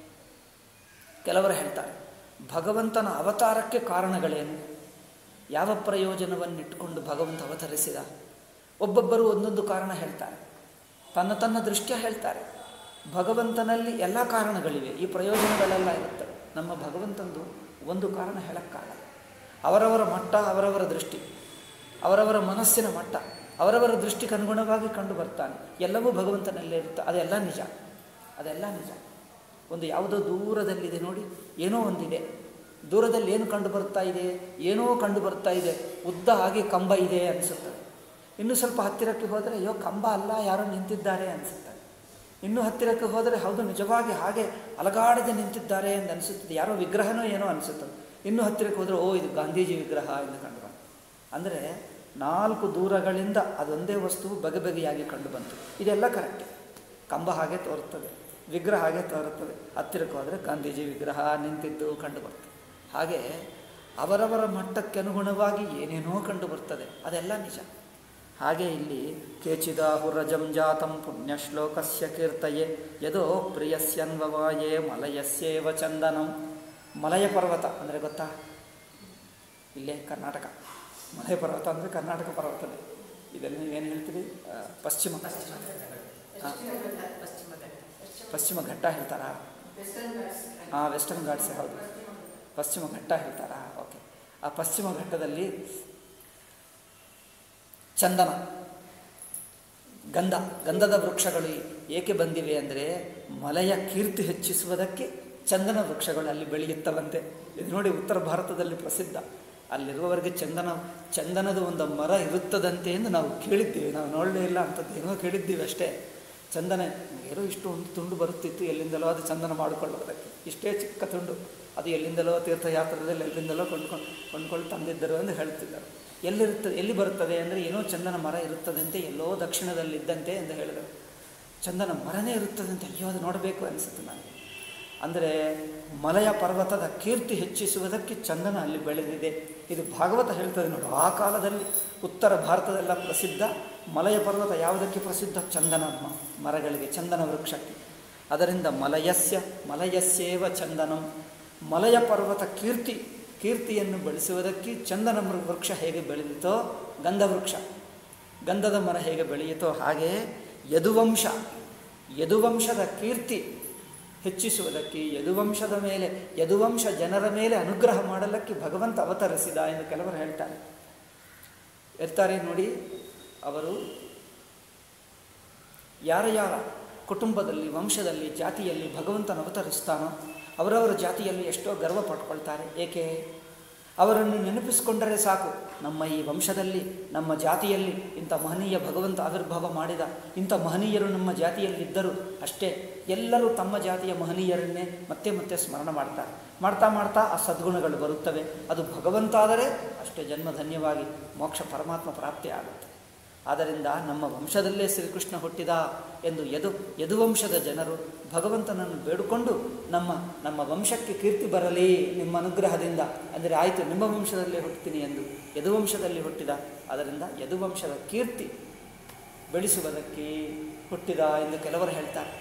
ಕೆಲವರು ಹೇಳ್ತಾರೆ ಭಗವಂತನ ಅವತಾರಕ್ಕೆ ಕಾರಣಗಳೇನು ಯಾವ ಪ್ರಯೋಜನವನ್ನಿಟ್ಟುಕೊಂಡು ಭಗವಂತ ಅವತರಿಸಿದ ಒಬ್ಬೊಬ್ಬರು ಒಂದೊಂದು ಕಾರಣ ಹೇಳ್ತಾರೆ ತನ್ನ ತನ್ನ ದೃಷ್ಟ್ಯ ಹೇಳ್ತಾರೆ ಭಗವಂತನಲ್ಲಿ ಎಲ್ಲ ಕಾರಣಗಳಿವೆ ಈ ಪ್ರಯೋಜನಗಳೆಲ್ಲ ಇರುತ್ತವೆ ನಮ್ಮ ಭಗವಂತಂದು ಒಂದು ಕಾರಣ ಹೇಳಕ್ಕಾಗಲ್ಲ ಅವರವರ ಮಟ್ಟ ಅವರವರ ದೃಷ್ಟಿ ಅವರವರ ಮನಸ್ಸಿನ ಮಟ್ಟ ಅವರವರ ದೃಷ್ಟಿಗೆ ಅನುಗುಣವಾಗಿ ಕಂಡು ಬರ್ತಾನೆ ಎಲ್ಲವೂ ಭಗವಂತನಲ್ಲೇ ಇರುತ್ತೆ ಅದೆಲ್ಲ ನಿಜ ಅದೆಲ್ಲ ನಿಜ ಒಂದು ಯಾವುದೋ ದೂರದಲ್ಲಿದೆ ನೋಡಿ ಏನೋ ಒಂದಿದೆ ದೂರದಲ್ಲಿ ಏನು ಕಂಡು ಬರ್ತಾ ಇದೆ ಏನೋ ಕಂಡು ಬರ್ತಾ ಇದೆ ಉದ್ದ ಹಾಗೆ ಕಂಬ ಇದೆ ಅನಿಸುತ್ತದೆ ಇನ್ನು ಸ್ವಲ್ಪ ಹತ್ತಿರಕ್ಕೆ ಹೋದರೆ ಅಯ್ಯೋ ಕಂಬ ಅಲ್ಲ ಯಾರೋ ನಿಂತಿದ್ದಾರೆ ಅನಿಸುತ್ತದೆ ಇನ್ನೂ ಹತ್ತಿರಕ್ಕೆ ಹೋದರೆ ಹೌದು ನಿಜವಾಗಿ ಹಾಗೆ ಅಲಗಾಡದೆ ನಿಂತಿದ್ದಾರೆ ಎಂದು ಅನಿಸುತ್ತದೆ ಯಾರೋ ವಿಗ್ರಹನೋ ಏನೋ ಅನಿಸುತ್ತದೆ ಇನ್ನೂ ಹತ್ತಿರಕ್ಕೆ ಹೋದರೆ ಓ ಇದು ಗಾಂಧೀಜಿ ವಿಗ್ರಹ ಎಂದು ಕಂಡು ಬಂತು ಅಂದರೆ ನಾಲ್ಕು ದೂರಗಳಿಂದ ಅದೊಂದೇ ವಸ್ತು ಬಗೆ ಬಗೆಯಾಗಿ ಕಂಡು ಬಂತು ಇದೆಲ್ಲ ಕರೆಕ್ಟ್ ಕಂಬ ಹಾಗೆ ತೋರುತ್ತದೆ ವಿಗ್ರಹ ಹಾಗೆ ತೋರುತ್ತದೆ ಹತ್ತಿರಕ್ಕೆ ಹೋದರೆ ಗಾಂಧೀಜಿ ವಿಗ್ರಹ ನಿಂತಿದ್ದು ಕಂಡು ಬರ್ತದೆ ಹಾಗೆ ಅವರವರ ಮಟ್ಟಕ್ಕೆ ಅನುಗುಣವಾಗಿ ಏನೇನೋ ಕಂಡು ಬರ್ತದೆ ಅದೆಲ್ಲ ನಿಜ ಹಾಗೆ ಇಲ್ಲಿ ಕೇಚಿದಾಹುರಜಂ ಜಾತಂ ಪುಣ್ಯಶ್ಲೋಕಸ್ಯ ಕೀರ್ತಯೇ ಯದೋ ಪ್ರಿಯಸ್ಯನ್ವವಾಯೇ ಮಲಯಸ್ಯೇವ ಚಂದನಂ ಮಲಯ ಪರ್ವತ ಅಂದರೆ ಗೊತ್ತಾ ಇಲ್ಲೇ ಕರ್ನಾಟಕ ಮಲಯ ಪರ್ವತ ಅಂದರೆ ಕರ್ನಾಟಕ ಪರ್ವತನೇ ಇದನ್ನು ನೀವೇನು ಹೇಳ್ತೀರಿ ಆ, ಪಶ್ಚಿಮ ಆ, ಪಶ್ಚಿಮ ಘಟ್ಟ ಹೇಳ್ತಾರಾ ಹಾಂ ವೆಸ್ಟರ್ನ್ ಘಾಟ್ಸ್ ಹೌದು ಪಶ್ಚಿಮ ಘಟ್ಟ ಹೇಳ್ತಾರಾ ಓಕೆ ಆ ಪಶ್ಚಿಮ ಘಟ್ಟದಲ್ಲಿ ಚಂದನ ಗಂಧ ಗಂಧದ ವೃಕ್ಷಗಳು ಏಕೆ ಬಂದಿವೆ ಅಂದರೆ ಮಲೆಯ ಕೀರ್ತಿ ಹೆಚ್ಚಿಸುವುದಕ್ಕೆ ಚಂದನ ವೃಕ್ಷಗಳು ಅಲ್ಲಿ ಬೆಳೆಯುತ್ತವಂತೆ ಇದು ನೋಡಿ ಉತ್ತರ ಭಾರತದಲ್ಲಿ ಪ್ರಸಿದ್ಧ ಅಲ್ಲಿರುವವರೆಗೆ ಚಂದನ ಚಂದನದ ಒಂದು ಮರ ಇರುತ್ತದಂತೆ ಎಂದು ನಾವು ಕೇಳಿದ್ದೀವಿ ನಾವು ನೋಡಲೇ ಇಲ್ಲ ಅಂಥದ್ದು ಏನೋ ಕೇಳಿದ್ದೀವಿ ಅಷ್ಟೇ ಚಂದನ ಏನೋ ಇಷ್ಟು ಒಂದು ತುಂಡು ಬರುತ್ತಿತ್ತು ಎಲ್ಲಿಂದಲೋ ಅದು ಚಂದನ ಮಾಡಿಕೊಳ್ಳುವುದಕ್ಕೆ ಇಷ್ಟೇ ಚಿಕ್ಕ ತುಂಡು ಅದು ಎಲ್ಲಿಂದಲೋ ತೀರ್ಥಯಾತ್ರದಲ್ಲಿ ಎಲ್ಲಿಂದಲೋ ಕೊಂಡ್ಕೊಂಡು ಕೊಂಡ್ಕೊಂಡು ತಂದಿದ್ದರು ಎಂದು ಹೇಳ್ತಿದ್ದರು ಎಲ್ಲಿರುತ್ತದೆ ಎಲ್ಲಿ ಬರುತ್ತದೆ ಅಂದರೆ ಏನೋ ಚಂದನ ಮರ ಇರುತ್ತದಂತೆ ಎಲ್ಲೋ ದಕ್ಷಿಣದಲ್ಲಿದ್ದಂತೆ ಎಂದು ಹೇಳಿದರು ಚಂದನ ಮರನೇ ಇರುತ್ತದಂತೆ ಅಯ್ಯೋ ಅದು ನೋಡಬೇಕು ಅನಿಸುತ್ತೆ ನನಗೆ ಅಂದರೆ ಮಲಯ ಪರ್ವತದ ಕೀರ್ತಿ ಹೆಚ್ಚಿಸುವುದಕ್ಕೆ ಚಂದನ ಅಲ್ಲಿ ಬೆಳೆದಿದೆ ಇದು ಭಾಗವತ ಹೇಳ್ತದೆ ನೋಡು ಆ ಕಾಲದಲ್ಲಿ ಉತ್ತರ ಭಾರತದೆಲ್ಲ ಪ್ರಸಿದ್ಧ ಮಲಯ ಪರ್ವತ ಯಾವುದಕ್ಕೆ ಪ್ರಸಿದ್ಧ ಚಂದನ ಮ- ಮರಗಳಿಗೆ ಚಂದನ ವೃಕ್ಷಕ್ಕೆ ಅದರಿಂದ ಮಲಯಸ್ಯ ಮಲಯಸ್ಯೇವ ಚಂದನಂ ಮಲಯ ಪರ್ವತ ಕೀರ್ತಿ ಕೀರ್ತಿಯನ್ನು ಬೆಳೆಸುವುದಕ್ಕೆ ಚಂದನ ಮೃ- ವೃಕ್ಷ ಹೇಗೆ ಬೆಳೆದಿತೋ ಗಂಧವೃಕ್ಷ ಗಂಧದ ಮರ ಹೇಗೆ ಬೆಳೆಯಿತೋ ಹಾಗೆ ಯದುವಂಶ ಯದುವಂಶದ ಕೀರ್ತಿ ಹೆಚ್ಚಿಸುವುದಕ್ಕೆ ಯದುವಂಶದ ಮೇಲೆ ಯದುವಂಶ ಜನರ ಮೇಲೆ ಅನುಗ್ರಹ ಮಾಡಲಿಕ್ಕೆ ಭಗವಂತ ಅವತರಿಸಿದ ಎಂದು ಕೆಲವರು ಹೇಳ್ತಾರೆ ಇರ್ತಾರೆ ನೋಡಿ ಅವರು ಯಾರ ಯಾರ ಕುಟುಂಬದಲ್ಲಿ ವಂಶದಲ್ಲಿ ಜಾತಿಯಲ್ಲಿ ಭಗವಂತನ ಅವತರಿಸ್ತಾನೋ ಅವರವರ ಜಾತಿಯಲ್ಲಿ ಎಷ್ಟೋ ಗರ್ವ ಪಡ್ಕೊಳ್ತಾರೆ ಏಕೆ ಅವರನ್ನು ನೆನಪಿಸಿಕೊಂಡರೆ ಸಾಕು ನಮ್ಮ ಈ ವಂಶದಲ್ಲಿ ನಮ್ಮ ಜಾತಿಯಲ್ಲಿ ಇಂಥ ಮಹನೀಯ ಭಗವಂತ ಆವಿರ್ಭಾವ ಮಾಡಿದ ಇಂಥ ಮಹನೀಯರು ನಮ್ಮ ಜಾತಿಯಲ್ಲಿದ್ದರು ಅಷ್ಟೇ ಎಲ್ಲರೂ ತಮ್ಮ ಜಾತಿಯ ಮಹನೀಯರನ್ನೇ ಮತ್ತೆ ಮತ್ತೆ ಸ್ಮರಣ ಮಾಡ್ತಾರೆ ಮಾಡ್ತಾ ಮಾಡ್ತಾ ಆ ಸದ್ಗುಣಗಳು ಬರುತ್ತವೆ ಅದು ಭಗವಂತ ಆದರೆ ಅಷ್ಟೇ ಜನ್ಮಧನ್ಯವಾಗಿ ಮೋಕ್ಷ ಪರಮಾತ್ಮ ಪ್ರಾಪ್ತಿ ಆಗುತ್ತೆ ಆದ್ದರಿಂದ ನಮ್ಮ ವಂಶದಲ್ಲೇ ಶ್ರೀಕೃಷ್ಣ ಹುಟ್ಟಿದ ಎಂದು ಯದು ಯದುವಂಶದ ಜನರು ಭಗವಂತನನ್ನು ಬೇಡಿಕೊಂಡು ನಮ್ಮ ನಮ್ಮ ವಂಶಕ್ಕೆ ಕೀರ್ತಿ ಬರಲಿ ನಿಮ್ಮ ಅನುಗ್ರಹದಿಂದ ಅಂದರೆ ಆಯಿತು ನಿಮ್ಮ ವಂಶದಲ್ಲೇ ಹುಟ್ಟುತ್ತೀನಿ ಎಂದು ಯದುವಂಶದಲ್ಲಿ ಹುಟ್ಟಿದ ಅದರಿಂದ ಯದುವಂಶದ ಕೀರ್ತಿ ಬೆಳೆಸುವುದಕ್ಕೆ ಹುಟ್ಟಿದ ಎಂದು ಕೆಲವರು ಹೇಳ್ತಾರೆ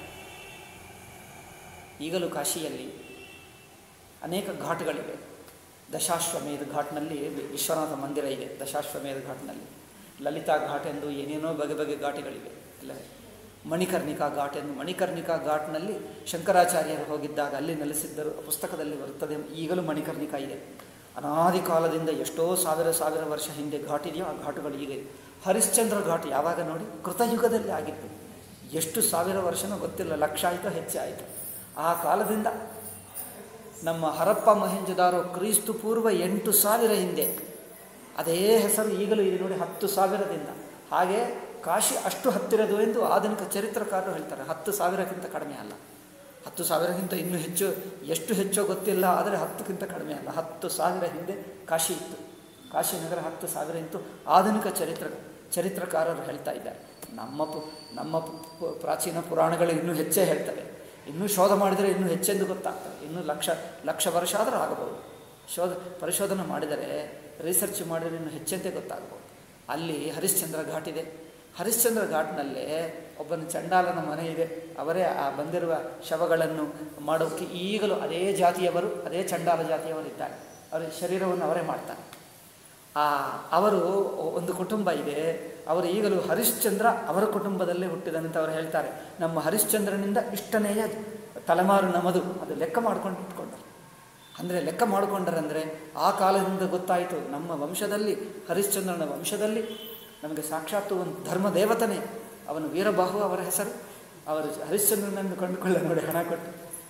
ಈಗಲೂ ಕಾಶಿಯಲ್ಲಿ ಅನೇಕ ಘಾಟ್ಗಳಿವೆ ದಶಾಶ್ವಮೇಧ ಘಾಟ್ನಲ್ಲಿ ವಿಶ್ವನಾಥ ಮಂದಿರ ಇದೆ ದಶಾಶ್ವಮೇಧ ಘಾಟ್ನಲ್ಲಿ ಲಲಿತಾ ಘಾಟ್ ಎಂದು ಏನೇನೋ ಬಗೆ ಬಗೆ ಘಾಟಿಗಳಿವೆ ಇಲ್ಲ ಮಣಿಕರ್ಣಿಕಾ ಘಾಟ್ ಎಂದು ಮಣಿಕರ್ಣಿಕಾ ಘಾಟ್ನಲ್ಲಿ ಶಂಕರಾಚಾರ್ಯರು ಹೋಗಿದ್ದಾಗ ಅಲ್ಲಿ ನೆಲೆಸಿದ್ದರು ಆ ಪುಸ್ತಕದಲ್ಲಿ ಬರುತ್ತದೆ ಈಗಲೂ ಮಣಿಕರ್ಣಿಕಾ ಇದೆ ಅನಾದಿ ಕಾಲದಿಂದ ಎಷ್ಟೋ ಸಾವಿರ ಸಾವಿರ ವರ್ಷ ಹಿಂದೆ ಘಾಟ್ ಇದೆಯೋ ಆ ಘಾಟುಗಳು ಈಗ ಇದೆ ಹರಿಶ್ಚಂದ್ರ ಘಾಟ್ ಯಾವಾಗ ನೋಡಿ ಕೃತಯುಗದಲ್ಲಿ ಆಗಿತ್ತು ಎಷ್ಟು ಸಾವಿರ ವರ್ಷನೋ ಗೊತ್ತಿಲ್ಲ ಲಕ್ಷ ಆಯಿತು ಹೆಚ್ಚಾಯಿತು ಆ ಕಾಲದಿಂದ ನಮ್ಮ ಹರಪ್ಪ ಮಹೆಂಜದಾರೋ ಕ್ರಿಸ್ತು ಪೂರ್ವ ಎಂಟು ಸಾವಿರ ಹಿಂದೆ ಅದೇ ಹೆಸರು ಈಗಲೂ ಇದೆ ನೋಡಿ ಹತ್ತು ಸಾವಿರದಿಂದ ಹಾಗೆ ಕಾಶಿ ಅಷ್ಟು ಹತ್ತಿರದು ಎಂದು ಆಧುನಿಕ ಚರಿತ್ರಕಾರರು ಹೇಳ್ತಾರೆ ಹತ್ತು ಸಾವಿರಕ್ಕಿಂತ ಕಡಿಮೆ ಅಲ್ಲ ಹತ್ತು ಸಾವಿರಕ್ಕಿಂತ ಇನ್ನೂ ಹೆಚ್ಚು ಎಷ್ಟು ಹೆಚ್ಚೋ ಗೊತ್ತಿಲ್ಲ ಆದರೆ ಹತ್ತಕ್ಕಿಂತ ಕಡಿಮೆ ಅಲ್ಲ ಹತ್ತು ಸಾವಿರ ಹಿಂದೆ ಕಾಶಿ ಇತ್ತು ಕಾಶಿ ನಗರ ಹತ್ತು ಸಾವಿರ ಇತ್ತು ಆಧುನಿಕ ಚರಿತ್ರ ಚರಿತ್ರಕಾರರು ಹೇಳ್ತಾ ಇದ್ದಾರೆ ನಮ್ಮ ಪು ನಮ್ಮ ಪು- ಪು- ಪ್ರಾಚೀನ ಪುರಾಣಗಳು ಇನ್ನೂ ಹೆಚ್ಚೇ ಹೇಳ್ತವೆ ಇನ್ನೂ ಶೋಧ ಮಾಡಿದರೆ ಇನ್ನೂ ಹೆಚ್ಚೆಂದು ಗೊತ್ತಾಗ್ತದೆ ಇನ್ನೂ ಲಕ್ಷ ಲಕ್ಷ ವರ್ಷ ಆದರೂ ಆಗಬಹುದು ಶೋಧ ಪರಿಶೋಧನೆ ಮಾಡಿದರೆ ರಿಸರ್ಚ್ ಮಾಡಿದರೆ ಇನ್ನೂ ಹೆಚ್ಚಂತೆ ಗೊತ್ತಾಗಬಹುದು ಅಲ್ಲಿ ಹರಿಶ್ಚಂದ್ರ ಘಾಟ್ ಇದೆ ಹರಿಶ್ಚಂದ್ರ ಘಾಟ್ನಲ್ಲೇ ಒಬ್ಬನ ಚಂಡಾಲನ ಮನೆ ಇದೆ ಅವರೇ ಆ ಬಂದಿರುವ ಶವಗಳನ್ನು ಮಾಡೋಕ್ಕೆ ಈಗಲೂ ಅದೇ ಜಾತಿಯವರು ಅದೇ ಚಂಡಾಲ ಜಾತಿಯವರಿದ್ದಾರೆ ಅವರ ಶರೀರವನ್ನು ಅವರೇ ಮಾಡ್ತಾರೆ ಆ ಅವರು ಒಂದು ಕುಟುಂಬ ಇದೆ ಅವರು ಈಗಲೂ ಹರಿಶ್ಚಂದ್ರ ಅವರ ಕುಟುಂಬದಲ್ಲೇ ಹುಟ್ಟಿದಂತ ಅವರು ಹೇಳ್ತಾರೆ ನಮ್ಮ ಹರಿಶ್ಚಂದ್ರನಿಂದ ಇಷ್ಟನೆಯ ತಲೆಮಾರು ನಮ್ಮದು ಅದು ಲೆಕ್ಕ ಮಾಡ್ಕೊಂಡು ಇಟ್ಕೊಂಡರು ಅಂದರೆ ಲೆಕ್ಕ ಮಾಡಿಕೊಂಡರಂದರೆ ಆ ಕಾಲದಿಂದ ಗೊತ್ತಾಯಿತು ನಮ್ಮ ವಂಶದಲ್ಲಿ ಹರಿಶ್ಚಂದ್ರನ ವಂಶದಲ್ಲಿ ನಮಗೆ ಸಾಕ್ಷಾತ್ತು ಒಂದು ಧರ್ಮ ದೇವತನೇ ಅವನು ವೀರಬಾಹು ಅವರ ಹೆಸರು ಅವರು ಹರಿಶ್ಚಂದ್ರನನ್ನು ಕಂಡುಕೊಳ್ಳ ನೋಡಿ ಹಣ ಕೊಟ್ಟು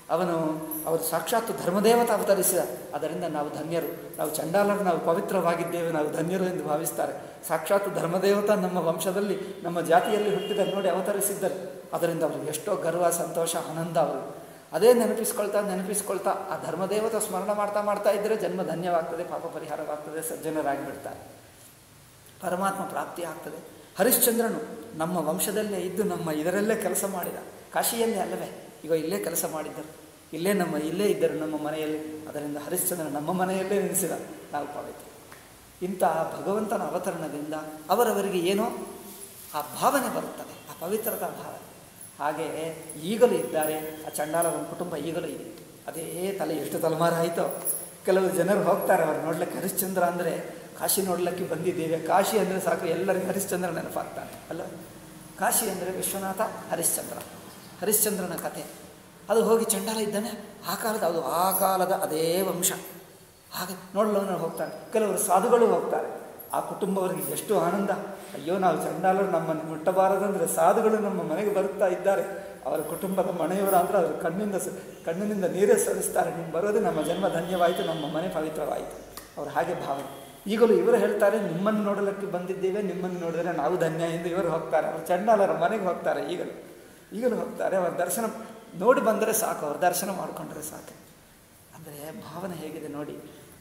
ಅವನು ಅವರು ಸಾಕ್ಷಾತ್ ಧರ್ಮದೇವತ ಅವತರಿಸಿದ ಅದರಿಂದ ನಾವು ಧನ್ಯರು ನಾವು ಚಂಡಾಲರು ನಾವು ಪವಿತ್ರವಾಗಿದ್ದೇವೆ ನಾವು ಧನ್ಯರು ಎಂದು ಭಾವಿಸ್ತಾರೆ ಸಾಕ್ಷಾತ್ ಧರ್ಮದೇವತ ನಮ್ಮ ವಂಶದಲ್ಲಿ ನಮ್ಮ ಜಾತಿಯಲ್ಲಿ ಹುಟ್ಟಿದ ನೋಡಿ ಅವತರಿಸಿದ್ದರು ಅದರಿಂದ ಅವರಿಗೆ ಎಷ್ಟೋ ಗರ್ವ ಸಂತೋಷ ಆನಂದ ಅವರು ಅದೇ ನೆನಪಿಸ್ಕೊಳ್ತಾ ನೆನಪಿಸ್ಕೊಳ್ತಾ ಆ ಧರ್ಮದೇವತ ಸ್ಮರಣ ಮಾಡ್ತಾ ಮಾಡ್ತಾ ಇದ್ದರೆ ಜನ್ಮ ಧನ್ಯವಾಗ್ತದೆ ಪಾಪ ಪರಿಹಾರವಾಗ್ತದೆ ಸಜ್ಜನರಾಗಿ ಬಿಡ್ತಾರೆ ಪರಮಾತ್ಮ ಪ್ರಾಪ್ತಿ ಆಗ್ತದೆ ಹರಿಶ್ಚಂದ್ರನು ನಮ್ಮ ವಂಶದಲ್ಲೇ ಇದ್ದು ನಮ್ಮ ಇದರಲ್ಲೇ ಕೆಲಸ ಮಾಡಿದ ಕಾಶಿಯಲ್ಲೇ ಅಲ್ಲವೇ ಈಗ ಇಲ್ಲೇ ಕೆಲಸ ಮಾಡಿದ್ದರು ಇಲ್ಲೇ ನಮ್ಮ ಇಲ್ಲೇ ಇದ್ದರು ನಮ್ಮ ಮನೆಯಲ್ಲಿ ಅದರಿಂದ ಹರಿಶ್ಚಂದ್ರ ನಮ್ಮ ಮನೆಯಲ್ಲೇ ನೆನೆಸಿದ ನಾವು ಪವಿತ್ರ ಇಂಥ ಭಗವಂತನ ಅವತರಣದಿಂದ ಅವರವರಿಗೆ ಏನೋ ಆ ಭಾವನೆ ಬರುತ್ತದೆ ಆ ಪವಿತ್ರತಾ ಭಾವನೆ ಹಾಗೆ ಈಗಲೂ ಇದ್ದಾರೆ ಆ ಚಂಡಾಲವನ ಕುಟುಂಬ ಈಗಲೂ ಇದೆ ಅದೇ ತಲೆ ಎಷ್ಟು ತಲೆಮಾರು ಆಯಿತೋ ಕೆಲವು ಜನರು ಹೋಗ್ತಾರೆ ಅವ್ರು ನೋಡ್ಲಿಕ್ಕೆ ಹರಿಶ್ಚಂದ್ರ ಅಂದರೆ ಕಾಶಿ ನೋಡ್ಲಿಕ್ಕೆ ಬಂದಿದ್ದೇವೆ ಕಾಶಿ ಅಂದರೆ ಸಾಕು ಎಲ್ಲರಿಗೂ ಹರಿಶ್ಚಂದ್ರ ನೆನಪಾಗ್ತಾನೆ ಅಲ್ಲ ಕಾಶಿ ಅಂದರೆ ವಿಶ್ವನಾಥ ಹರಿಶ್ಚಂದ್ರ ಹರಿಶ್ಚಂದ್ರನ ಕಥೆ ಅದು ಹೋಗಿ ಚಂಡಾಲ ಇದ್ದಾನೆ ಆ ಕಾಲದ ಅದು ಆ ಕಾಲದ ಅದೇ ವಂಶ ಹಾಗೆ ನೋಡಲು ಹೋಗ್ತಾರೆ ಕೆಲವರು ಸಾಧುಗಳು ಹೋಗ್ತಾರೆ ಆ ಕುಟುಂಬವರಿಗೆ ಎಷ್ಟು ಆನಂದ ಅಯ್ಯೋ ನಾವು ಚಂಡಾಲರು ನಮ್ಮನ್ನು ಮುಟ್ಟಬಾರದಂದರೆ ಸಾಧುಗಳು ನಮ್ಮ ಮನೆಗೆ ಬರುತ್ತಾ ಇದ್ದಾರೆ ಅವರ ಕುಟುಂಬದ ಮನೆಯವರ ಅಂದರೆ ಅವರು ಕಣ್ಣಿಂದ ಸ ಕಣ್ಣಿನಿಂದ ನೀರೇ ಸರಿಸ್ತಾರೆ ನೀವು ಬರೋದು ನಮ್ಮ ಜನ್ಮ ಧನ್ಯವಾಯಿತು ನಮ್ಮ ಮನೆ ಪವಿತ್ರವಾಯಿತು ಅವರು ಹಾಗೆ ಭಾವನೆ ಈಗಲೂ ಇವರು ಹೇಳ್ತಾರೆ ನಿಮ್ಮನ್ನು ನೋಡಲಿಕ್ಕೆ ಬಂದಿದ್ದೇವೆ ನಿಮ್ಮನ್ನು ನೋಡಿದರೆ ನಾವು ಧನ್ಯ ಎಂದು ಇವರು ಹೋಗ್ತಾರೆ ಅವರು ಚಂಡಾಲರ ಮನೆಗೆ ಹೋಗ್ತಾರೆ ಈಗಲೂ ಈಗಲೂ ಹೋಗ್ತಾರೆ ಅವರ ದರ್ಶನ ನೋಡಿ ಬಂದರೆ ಸಾಕು ಅವ್ರ ದರ್ಶನ ಮಾಡಿಕೊಂಡ್ರೆ ಸಾಕು ಅಂದರೆ ಭಾವನೆ ಹೇಗಿದೆ ನೋಡಿ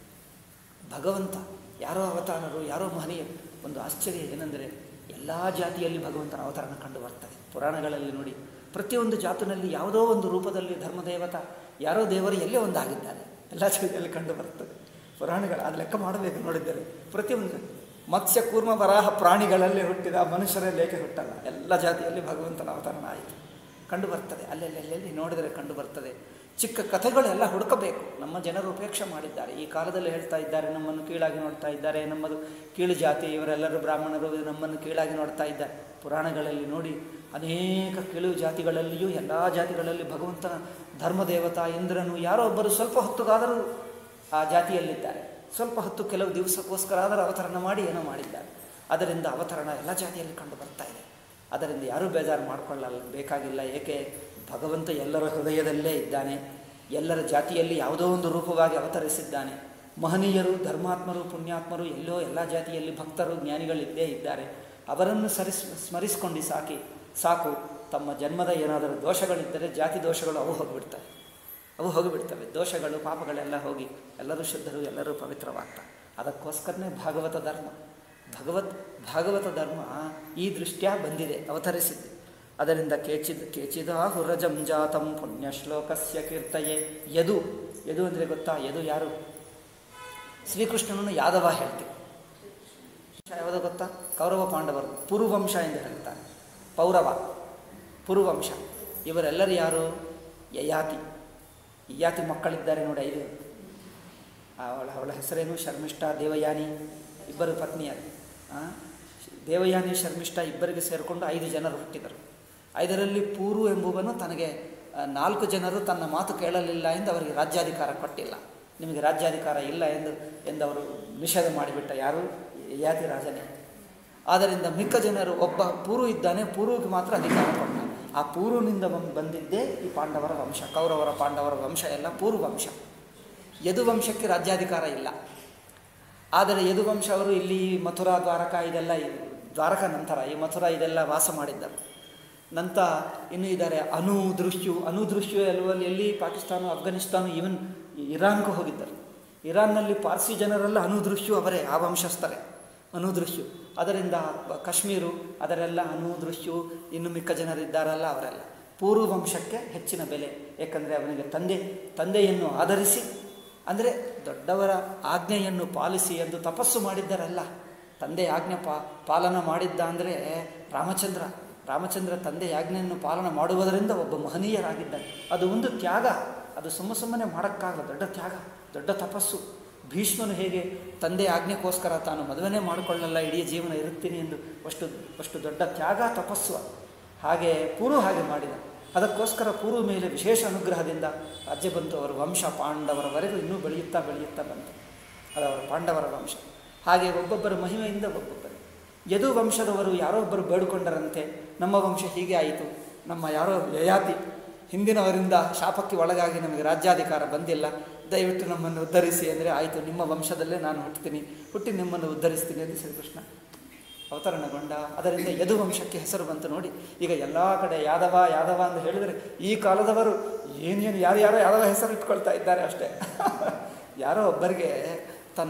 ಭಗವಂತ ಯಾರೋ ಅವತಾರರು ಯಾರೋ ಮಹನೀಯರು ಒಂದು ಆಶ್ಚರ್ಯ ಏನೆಂದರೆ ಎಲ್ಲ ಜಾತಿಯಲ್ಲಿ ಭಗವಂತನ ಅವತಾರನ ಕಂಡು ಬರ್ತದೆ ಪುರಾಣಗಳಲ್ಲಿ ನೋಡಿ ಪ್ರತಿಯೊಂದು ಜಾತಿನಲ್ಲಿ ಯಾವುದೋ ಒಂದು ರೂಪದಲ್ಲಿ ಧರ್ಮದೇವತ ಯಾರೋ ದೇವರು ಎಲ್ಲೇ ಒಂದಾಗಿದ್ದಾರೆ ಎಲ್ಲ ಜಾತಿಯಲ್ಲಿ ಕಂಡು ಬರ್ತದೆ ಪುರಾಣಗಳು ಅದು ಲೆಕ್ಕ ಮಾಡಬೇಕು ನೋಡಿದ್ದಾರೆ ಪ್ರತಿಯೊಂದು ಮತ್ಸ್ಯ ಕೂರ್ಮ ವರಾಹ ಪ್ರಾಣಿಗಳಲ್ಲೇ ಹುಟ್ಟಿದ ಮನುಷ್ಯರಲ್ಲಿ ಏಕೆ ಹುಟ್ಟಲ್ಲ ಎಲ್ಲ ಜಾತಿಯಲ್ಲಿ ಭಗವಂತನ ಅವತರಣ ಆಯಿತು ಕಂಡು ಬರ್ತದೆ ಅಲ್ಲೆಲ್ಲೆಲ್ಲಿ ನೋಡಿದರೆ ಕಂಡು ಬರ್ತದೆ ಚಿಕ್ಕ ಕಥೆಗಳೆಲ್ಲ ಹುಡುಕಬೇಕು ನಮ್ಮ ಜನರು ಉಪೇಕ್ಷೆ ಮಾಡಿದ್ದಾರೆ ಈ ಕಾಲದಲ್ಲಿ ಹೇಳ್ತಾ ಇದ್ದಾರೆ ನಮ್ಮನ್ನು ಕೀಳಾಗಿ ನೋಡ್ತಾ ಇದ್ದಾರೆ ನಮ್ಮದು ಕೀಳು ಜಾತಿ ಇವರೆಲ್ಲರೂ ಬ್ರಾಹ್ಮಣರು ನಮ್ಮನ್ನು ಕೀಳಾಗಿ ನೋಡ್ತಾ ಇದ್ದಾರೆ ಪುರಾಣಗಳಲ್ಲಿ ನೋಡಿ ಅನೇಕ ಕೀಳು ಜಾತಿಗಳಲ್ಲಿಯೂ ಎಲ್ಲ ಜಾತಿಗಳಲ್ಲಿ ಭಗವಂತನ ಧರ್ಮದೇವತಾ ಇಂದ್ರನು ಯಾರೋ ಒಬ್ಬರು ಸ್ವಲ್ಪ ಹೊತ್ತುಗಾದರೂ ಆ ಜಾತಿಯಲ್ಲಿದ್ದಾರೆ ಸ್ವಲ್ಪ ಹೊತ್ತು ಕೆಲವು ದಿವಸಕ್ಕೋಸ್ಕರ ಆದರೂ ಅವತರಣ ಮಾಡಿ ಏನೋ ಮಾಡಿದ್ದಾರೆ ಅದರಿಂದ ಅವತರಣ ಎಲ್ಲ ಜಾತಿಯಲ್ಲಿ ಕಂಡು ಬರ್ತಾ ಇದೆ ಅದರಿಂದ ಯಾರೂ ಬೇಜಾರು ಮಾಡಿಕೊಳ್ಳಲ್ಲ ಬೇಕಾಗಿಲ್ಲ ಏಕೆ ಭಗವಂತ ಎಲ್ಲರ ಹೃದಯದಲ್ಲೇ ಇದ್ದಾನೆ ಎಲ್ಲರ ಜಾತಿಯಲ್ಲಿ ಯಾವುದೋ ಒಂದು ರೂಪವಾಗಿ ಅವತರಿಸಿದ್ದಾನೆ ಮಹನೀಯರು ಧರ್ಮಾತ್ಮರು ಪುಣ್ಯಾತ್ಮರು ಎಲ್ಲೋ ಎಲ್ಲ ಜಾತಿಯಲ್ಲಿ ಭಕ್ತರು ಜ್ಞಾನಿಗಳಿದ್ದೇ ಇದ್ದಾರೆ ಅವರನ್ನು ಸರಿಸ್ ಸ್ಮರಿಸ್ಕೊಂಡು ಸಾಕಿ ಸಾಕು ತಮ್ಮ ಜನ್ಮದ ಏನಾದರೂ ದೋಷಗಳಿದ್ದರೆ ಜಾತಿ ದೋಷಗಳು ಅವು ಹೋಗಿಬಿಡ್ತವೆ ಅವು ಹೋಗಿಬಿಡ್ತವೆ ದೋಷಗಳು ಪಾಪಗಳೆಲ್ಲ ಹೋಗಿ ಎಲ್ಲರೂ ಶುದ್ಧರು ಎಲ್ಲರೂ ಪವಿತ್ರವಾಗ್ತಾರೆ ಅದಕ್ಕೋಸ್ಕರನೇ ಭಾಗವತ ಧರ್ಮ ಭಗವತ್ ಭಾಗವತ ಧರ್ಮ ಈ ದೃಷ್ಟ್ಯಾ ಬಂದಿದೆ ಅವತರಿಸಿದೆ ಅದರಿಂದ ಕೇಚಿದ್ ಕೇಚಿದ ಹುರಜಂ ಜಾತಂ ಪುಣ್ಯ ಶ್ಲೋಕಸ್ಯ ಕೀರ್ತಯೆ ಯದು ಯದು ಅಂದರೆ ಗೊತ್ತಾ ಯದು ಯಾರು ಶ್ರೀಕೃಷ್ಣನನ್ನು ಯಾದವ ಹೇಳ್ತೀವಿ ಯಾವುದು ಗೊತ್ತಾ ಕೌರವ ಪಾಂಡವರು ಪುರುವಂಶ ಎಂದು ಹೇಳ್ತಾರೆ ಪೌರವ ಪುರುವಂಶ ಇವರೆಲ್ಲರೂ ಯಾರು ಯಯಾತಿ ಯಯಾತಿ ಮಕ್ಕಳಿದ್ದಾರೆ ನೋಡಿ ಐದು ಅವಳ ಅವಳ ಹೆಸರೇನು ಶರ್ಮಿಷ್ಠಾ ದೇವಯಾನಿ ಇಬ್ಬರು ಪತ್ನಿಯರು ಆ, ದೇವಯಾನಿ ಶರ್ಮಿಷ್ಠಾ ಇಬ್ಬರಿಗೆ ಸೇರಿಕೊಂಡು ಐದು ಜನರು ಹುಟ್ಟಿದರು ಐದರಲ್ಲಿ ಪೂರು ಎಂಬುವನು ತನಗೆ ಆ, ನಾಲ್ಕು ಜನರು ತನ್ನ ಮಾತು ಕೇಳಲಿಲ್ಲ ಎಂದು ಅವರಿಗೆ ರಾಜ್ಯಾಧಿಕಾರ ಕೊಟ್ಟಿಲ್ಲ ನಿಮಗೆ ರಾಜ್ಯಾಧಿಕಾರ ಇಲ್ಲ ಎಂದು ಎಂದವರು ನಿಷೇಧ ಮಾಡಿಬಿಟ್ಟ ಯಾರು ಯಾತಿ ರಾಜನೇ ಆದ್ದರಿಂದ ಮಿಕ್ಕ ಜನರು ಒಬ್ಬ ಪೂರು ಇದ್ದಾನೆ ಪೂರ್ವಕ್ಕೆ ಮಾತ್ರ ಅಧಿಕಾರ ಕೊಟ್ಟ ಆ ಪೂರ್ವನಿಂದ ಬಂ- ಬಂದಿದ್ದೇ ಈ ಪಾಂಡವರ ವಂಶ ಕೌರವರ ಪಾಂಡವರ ವಂಶ ಎಲ್ಲ ಪೂರ್ವ ವಂಶ ಯದುವಂಶಕ್ಕೆ ರಾಜ್ಯಾಧಿಕಾರ ಇಲ್ಲ ಆದರೆ ಯದುವಂಶ ಅವರು ಇಲ್ಲಿ ಮಥುರಾ ದ್ವಾರಕ ಇದೆಲ್ಲ ಇದು ದ್ವಾರಕ ನಂತರ ಈ ಮಥುರಾ ಇದೆಲ್ಲ ವಾಸ ಮಾಡಿದ್ದರು ನಂತರ ಇನ್ನೂ ಇದ್ದಾರೆ ಅನು ದೃಶ್ಯು ಅನು ದೃಶ್ಯು ಎಲ್ಲವಲ್ಲಿ ಎಲ್ಲಿ ಪಾಕಿಸ್ತಾನ ಅಫ್ಘಾನಿಸ್ತಾನ ಈವನ್ ಇರಾನ್ಗೂ ಹೋಗಿದ್ದರು ಇರಾನ್ನಲ್ಲಿ ಪಾರ್ಸಿ ಜನರೆಲ್ಲ ಅನುದೃಶ್ಯು ಅವರೇ ಆ ವಂಶಸ್ಥರೇ ಅನುದೃಶ್ಯು ಅದರಿಂದ ಬ- ಕಾಶ್ಮೀರು ಅದರೆಲ್ಲ ಅನುದೃಶ್ಯು ಇನ್ನು ಮಿಕ್ಕ ಜನರಿದ್ದಾರಲ್ಲ ಅವರೆಲ್ಲ ಪೂರ್ವ ವಂಶಕ್ಕೆ ಹೆಚ್ಚಿನ ಬೆಲೆ ಏಕೆಂದರೆ ಅವನಿಗೆ ತಂದೆ ತಂದೆಯನ್ನು ಆಧರಿಸಿ ಅಂದರೆ ದೊಡ್ಡವರ ಆಜ್ಞೆಯನ್ನು ಪಾಲಿಸಿ ಎಂದು ತಪಸ್ಸು ಮಾಡಿದ್ದರಲ್ಲ ತಂದೆ ಆಜ್ಞೆ ಪಾ ಪಾಲನ ಮಾಡಿದ್ದ ಅಂದರೆ ರಾಮಚಂದ್ರ ರಾಮಚಂದ್ರ ತಂದೆ ಆಜ್ಞೆಯನ್ನು ಪಾಲನ ಮಾಡುವುದರಿಂದ ಒಬ್ಬ ಮಹನೀಯರಾಗಿದ್ದಾನೆ ಅದು ಒಂದು ತ್ಯಾಗ ಅದು ಸುಮ್ಮ ಸುಮ್ಮನೆ ಮಾಡೋಕ್ಕಾಗಲ್ಲ ದೊಡ್ಡ ತ್ಯಾಗ ದೊಡ್ಡ ತಪಸ್ಸು ಭೀಷ್ಮನು ಹೇಗೆ ತಂದೆ ಆಜ್ಞೆಗೋಸ್ಕರ ತಾನು ಮದುವೆನೇ ಮಾಡಿಕೊಳ್ಳಲ್ಲ ಇಡೀ ಜೀವನ ಇರುತ್ತೀನಿ ಎಂದು ಅಷ್ಟು ಅಷ್ಟು ದೊಡ್ಡ ತ್ಯಾಗ ತಪಸ್ಸು ಅದು. ಹಾಗೆ ಪೂರ್ವ ಹಾಗೆ ಮಾಡಿದ ಅದಕ್ಕೋಸ್ಕರ ಪೂರ್ವ ಮೇಲೆ ವಿಶೇಷ ಅನುಗ್ರಹದಿಂದ ರಾಜ್ಯ ಬಂತು ಅವರ ವಂಶ ಪಾಂಡವರವರೆಗೂ ಇನ್ನೂ ಬೆಳೆಯುತ್ತಾ ಬೆಳೆಯುತ್ತಾ ಬಂತು ಅದು ಅವರ ಪಾಂಡವರ ವಂಶ ಹಾಗೆ ಒಬ್ಬೊಬ್ಬರ ಮಹಿಮೆಯಿಂದ ಒಬ್ಬೊಬ್ಬರು ಯದು ವಂಶದವರು ಯಾರೋ ಒಬ್ಬರು ಬೇಡಿಕೊಂಡರಂತೆ ನಮ್ಮ ವಂಶ ಹೀಗೆ ಆಯಿತು ನಮ್ಮ ಯಾರೋ ಯಯಾತಿ ಹಿಂದಿನವರಿಂದ ಶಾಪಕ್ಕೆ ಒಳಗಾಗಿ ನಮಗೆ ರಾಜ್ಯಾಧಿಕಾರ ಬಂದಿಲ್ಲ ದಯವಿಟ್ಟು ನಮ್ಮನ್ನು ಉದ್ಧರಿಸಿ ಅಂದರೆ ಆಯಿತು ನಿಮ್ಮ ವಂಶದಲ್ಲೇ ನಾನು ಹುಟ್ಟುತ್ತೀನಿ ಹುಟ್ಟಿ ನಿಮ್ಮನ್ನು ಉದ್ಧರಿಸ್ತೀನಿ ಎಂದು ಶ್ರೀಕೃಷ್ಣ ಅವತರಣಗೊಂಡ ಅದರಿಂದ ಯದು ವಂಶಕ್ಕೆ ಹೆಸರು ಬಂತು ನೋಡಿ ಈಗ ಎಲ್ಲ ಕಡೆ ಯಾದವ ಯಾದವ ಅಂತ ಹೇಳಿದರೆ ಈ ಕಾಲದವರು ಏನೇನು ಯಾರು ಯಾರೋ ಯಾದವ ಹೆಸರು ಇಟ್ಕೊಳ್ತಾ ಇದ್ದಾರೆ ಅಷ್ಟೇ ಯಾರೋ ಒಬ್ಬರಿಗೆ ತನ್ನ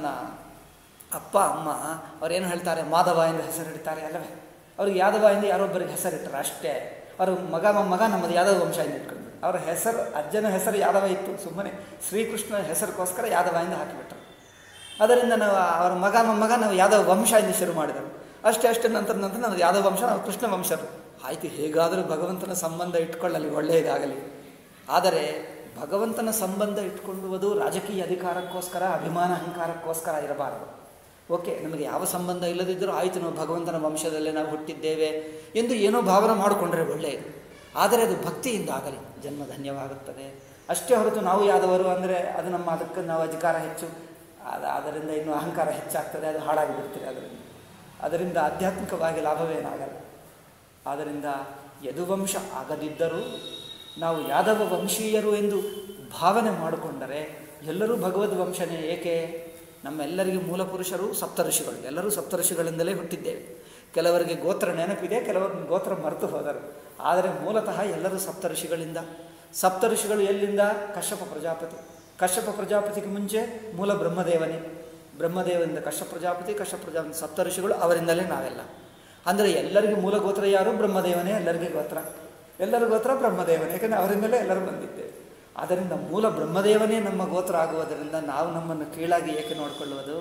ಅಪ್ಪ ಅಮ್ಮ ಅವರೇನು ಹೇಳ್ತಾರೆ ಮಾಧವ ಎಂದು ಹೆಸರಿಡ್ತಾರೆ ಅಲ್ಲವೇ ಅವ್ರಿಗೆ ಯಾದವ ಎಂದು ಯಾರೊಬ್ಬರಿಗೆ ಹೆಸರಿಟ್ಟರು ಅಷ್ಟೇ ಅವರು ಮಗ ಮಗ ನಮ್ಮದು ಯಾದವ ವಂಶ ಎಂದು ಇಟ್ಕೊಂಡು ಅವರ ಹೆಸರು ಅಜ್ಜನ ಹೆಸರು ಯಾದವ ಇತ್ತು ಸುಮ್ಮನೆ ಶ್ರೀಕೃಷ್ಣನ ಹೆಸರಿಗೋಸ್ಕರ ಯಾದವ ಎಂದು ಹಾಕಿಬಿಟ್ರು ಅದರಿಂದ ನಾವು ಅವರ ಮಗ ಮೊಮ್ಮಗ ನಾವು ಯಾದವ ವಂಶ ಎಂದು ಶುರು ಮಾಡಿದರು ಅಷ್ಟೇ ಅಷ್ಟೇ ನಂತರ ನಂತರ ನಾವು ಯಾದವ ವಂಶ ನಾವು ಕೃಷ್ಣ ವಂಶರು ಆಯಿತು ಹೇಗಾದರೂ ಭಗವಂತನ ಸಂಬಂಧ ಇಟ್ಕೊಳ್ಳಲಿ ಒಳ್ಳೆಯದಾಗಲಿ ಆದರೆ ಭಗವಂತನ ಸಂಬಂಧ ಇಟ್ಕೊಳ್ಳುವುದು ರಾಜಕೀಯ ಅಧಿಕಾರಕ್ಕೋಸ್ಕರ ಅಭಿಮಾನ ಅಹಂಕಾರಕ್ಕೋಸ್ಕರ ಇರಬಾರದು ಓಕೆ ನಮಗೆ ಯಾವ ಸಂಬಂಧ ಇಲ್ಲದಿದ್ದರೂ ಆಯಿತು ನಾವು ಭಗವಂತನ ವಂಶದಲ್ಲೇ ನಾವು ಹುಟ್ಟಿದ್ದೇವೆ ಎಂದು ಏನೋ ಭಾವನೆ ಮಾಡಿಕೊಂಡ್ರೆ ಒಳ್ಳೆಯದು ಆದರೆ ಅದು ಭಕ್ತಿಯಿಂದ ಆಗಲಿ ಜನ್ಮ ಧನ್ಯವಾಗುತ್ತದೆ ಅಷ್ಟೇ ಹೊರತು ನಾವು ಯಾದವರು ಅಂದರೆ ಅದು ನಮ್ಮ ಅದಕ್ಕೆ ನಾವು ಅಧಿಕಾರ ಹೆಚ್ಚು ಅದು ಅದರಿಂದ ಇನ್ನೂ ಅಹಂಕಾರ ಹೆಚ್ಚಾಗ್ತದೆ ಅದು ಹಾಳಾಗಿ ಬಿಡ್ತೀರಿ ಅದರಿಂದ ಅದರಿಂದ ಆಧ್ಯಾತ್ಮಿಕವಾಗಿ ಲಾಭವೇನಾಗಲ್ಲ ಆದ್ದರಿಂದ ಯದುವಂಶ ಆಗದಿದ್ದರೂ ನಾವು ಯಾದವ ವಂಶೀಯರು ಎಂದು ಭಾವನೆ ಮಾಡಿಕೊಂಡರೆ ಎಲ್ಲರೂ ಭಗವದ್ ವಂಶನೇ ಏಕೆ ನಮ್ಮೆಲ್ಲರಿಗೂ ಮೂಲ ಪುರುಷರು ಸಪ್ತಋಷಿಗಳು ಎಲ್ಲರೂ ಸಪ್ತಋಷಿಗಳಿಂದಲೇ ಹುಟ್ಟಿದ್ದೇವೆ ಕೆಲವರಿಗೆ ಗೋತ್ರ ನೆನಪಿದೆ ಕೆಲವರಿಗೆ ಗೋತ್ರ ಮರೆತು ಹೋದರು ಆದರೆ ಮೂಲತಃ ಎಲ್ಲರೂ ಸಪ್ತಋಷಿಗಳಿಂದ ಸಪ್ತಋಷಿಗಳು ಎಲ್ಲಿಂದ ಕಶ್ಯಪ ಪ್ರಜಾಪತಿ ಕಶ್ಯಪ ಪ್ರಜಾಪತಿಗೆ ಮುಂಚೆ ಮೂಲ ಬ್ರಹ್ಮದೇವನೇ ಬ್ರಹ್ಮದೇವನಿಂದ ಕಶ್ಯಪ ಪ್ರಜಾಪತಿ ಕಶ್ಯಪ ಪ್ರಜಾಪತಿ ಸಪ್ತಋಷಿಗಳು ಅವರಿಂದಲೇ ನಾವೆಲ್ಲ ಅಂದರೆ ಎಲ್ಲರಿಗೂ ಮೂಲ ಗೋತ್ರ ಯಾರು ಬ್ರಹ್ಮದೇವನೇ ಎಲ್ಲರಿಗೂ ಗೋತ್ರ ಎಲ್ಲರ ಗೋತ್ರ ಬ್ರಹ್ಮದೇವನೇ ಯಾಕಂದರೆ ಅವರಿಂದಲೇ ಎಲ್ಲರೂ ಬಂದಿದ್ದೇವೆ ಆದ್ದರಿಂದ ಮೂಲ ಬ್ರಹ್ಮದೇವನೇ ನಮ್ಮ ಗೋತ್ರ ಆಗುವುದರಿಂದ ನಾವು ನಮ್ಮನ್ನು ಕೀಳಾಗಿ ಏಕೆ ನೋಡಿಕೊಳ್ಳುವುದು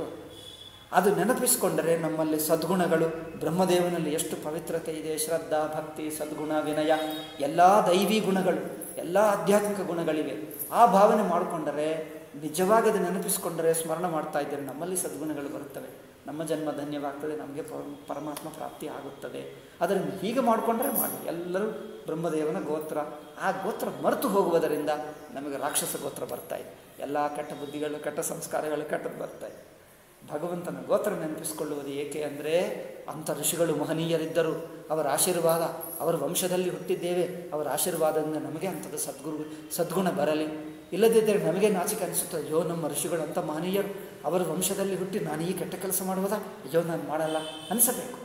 ಅದು ನೆನಪಿಸಿಕೊಂಡರೆ ನಮ್ಮಲ್ಲಿ ಸದ್ಗುಣಗಳು ಬ್ರಹ್ಮದೇವನಲ್ಲಿ ಎಷ್ಟು ಪವಿತ್ರತೆ ಇದೆ ಶ್ರದ್ಧಾ ಭಕ್ತಿ ಸದ್ಗುಣ ವಿನಯ ಎಲ್ಲ ದೈವಿ ಗುಣಗಳು ಎಲ್ಲ ಆಧ್ಯಾತ್ಮಿಕ ಗುಣಗಳಿವೆ ಆ ಭಾವನೆ ಮಾಡಿಕೊಂಡರೆ ನಿಜವಾಗಿ ಅದು ನೆನಪಿಸಿಕೊಂಡರೆ ಸ್ಮರಣ ಮಾಡ್ತಾ ಇದ್ದರೆ ನಮ್ಮಲ್ಲಿ ಸದ್ಗುಣಗಳು ಬರುತ್ತವೆ ನಮ್ಮ ಜನ್ಮ ಧನ್ಯವಾಗ್ತದೆ ನಮಗೆ ಪರ- ಪರಮಾತ್ಮ ಪ್ರಾಪ್ತಿ ಆಗುತ್ತದೆ ಅದನ್ನು ಹೀಗೆ ಮಾಡಿಕೊಂಡ್ರೆ ಮಾಡಿ ಎಲ್ಲರೂ ಬ್ರಹ್ಮದೇವನ ಗೋತ್ರ ಆ ಗೋತ್ರ ಮರೆತು ಹೋಗುವುದರಿಂದ ನಮಗೆ ರಾಕ್ಷಸ ಗೋತ್ರ ಬರ್ತಾ ಇದೆ ಎಲ್ಲ ಕೆಟ್ಟ ಬುದ್ಧಿಗಳು ಕೆಟ್ಟ ಸಂಸ್ಕಾರಗಳು ಕೆಟ್ಟದ್ದು ಬರ್ತಾ ಇದೆ ಭಗವಂತನ ಗೋತ್ರ ನೆನಪಿಸಿಕೊಳ್ಳುವುದು ಏಕೆ ಅಂದರೆ ಅಂಥ ಋಷಿಗಳು ಮಹನೀಯರಿದ್ದರು ಅವರ ಆಶೀರ್ವಾದ ಅವರ ವಂಶದಲ್ಲಿ ಹುಟ್ಟಿದ್ದೇವೆ ಅವರ ಆಶೀರ್ವಾದದಿಂದ ನಮಗೆ ಅಂಥದ್ದು ಸದ್ಗುರು ಸದ್ಗುಣ ಬರಲಿ ಇಲ್ಲದಿದ್ದರೆ ನಮಗೆ ನಾಚಿಕೆ ಅನಿಸುತ್ತದೆ ಅಯ್ಯೋ ನಮ್ಮ ಋಷಿಗಳು ಅಂಥ ಮಹನೀಯರು ಅವರ ವಂಶದಲ್ಲಿ ಹುಟ್ಟಿ ನಾನು ಈ ಕೆಟ್ಟ ಕೆಲಸ ಮಾಡುವುದಾ ಅಯ್ಯೋ ನಾನು ಮಾಡಲ್ಲ ಅನಿಸಬೇಕು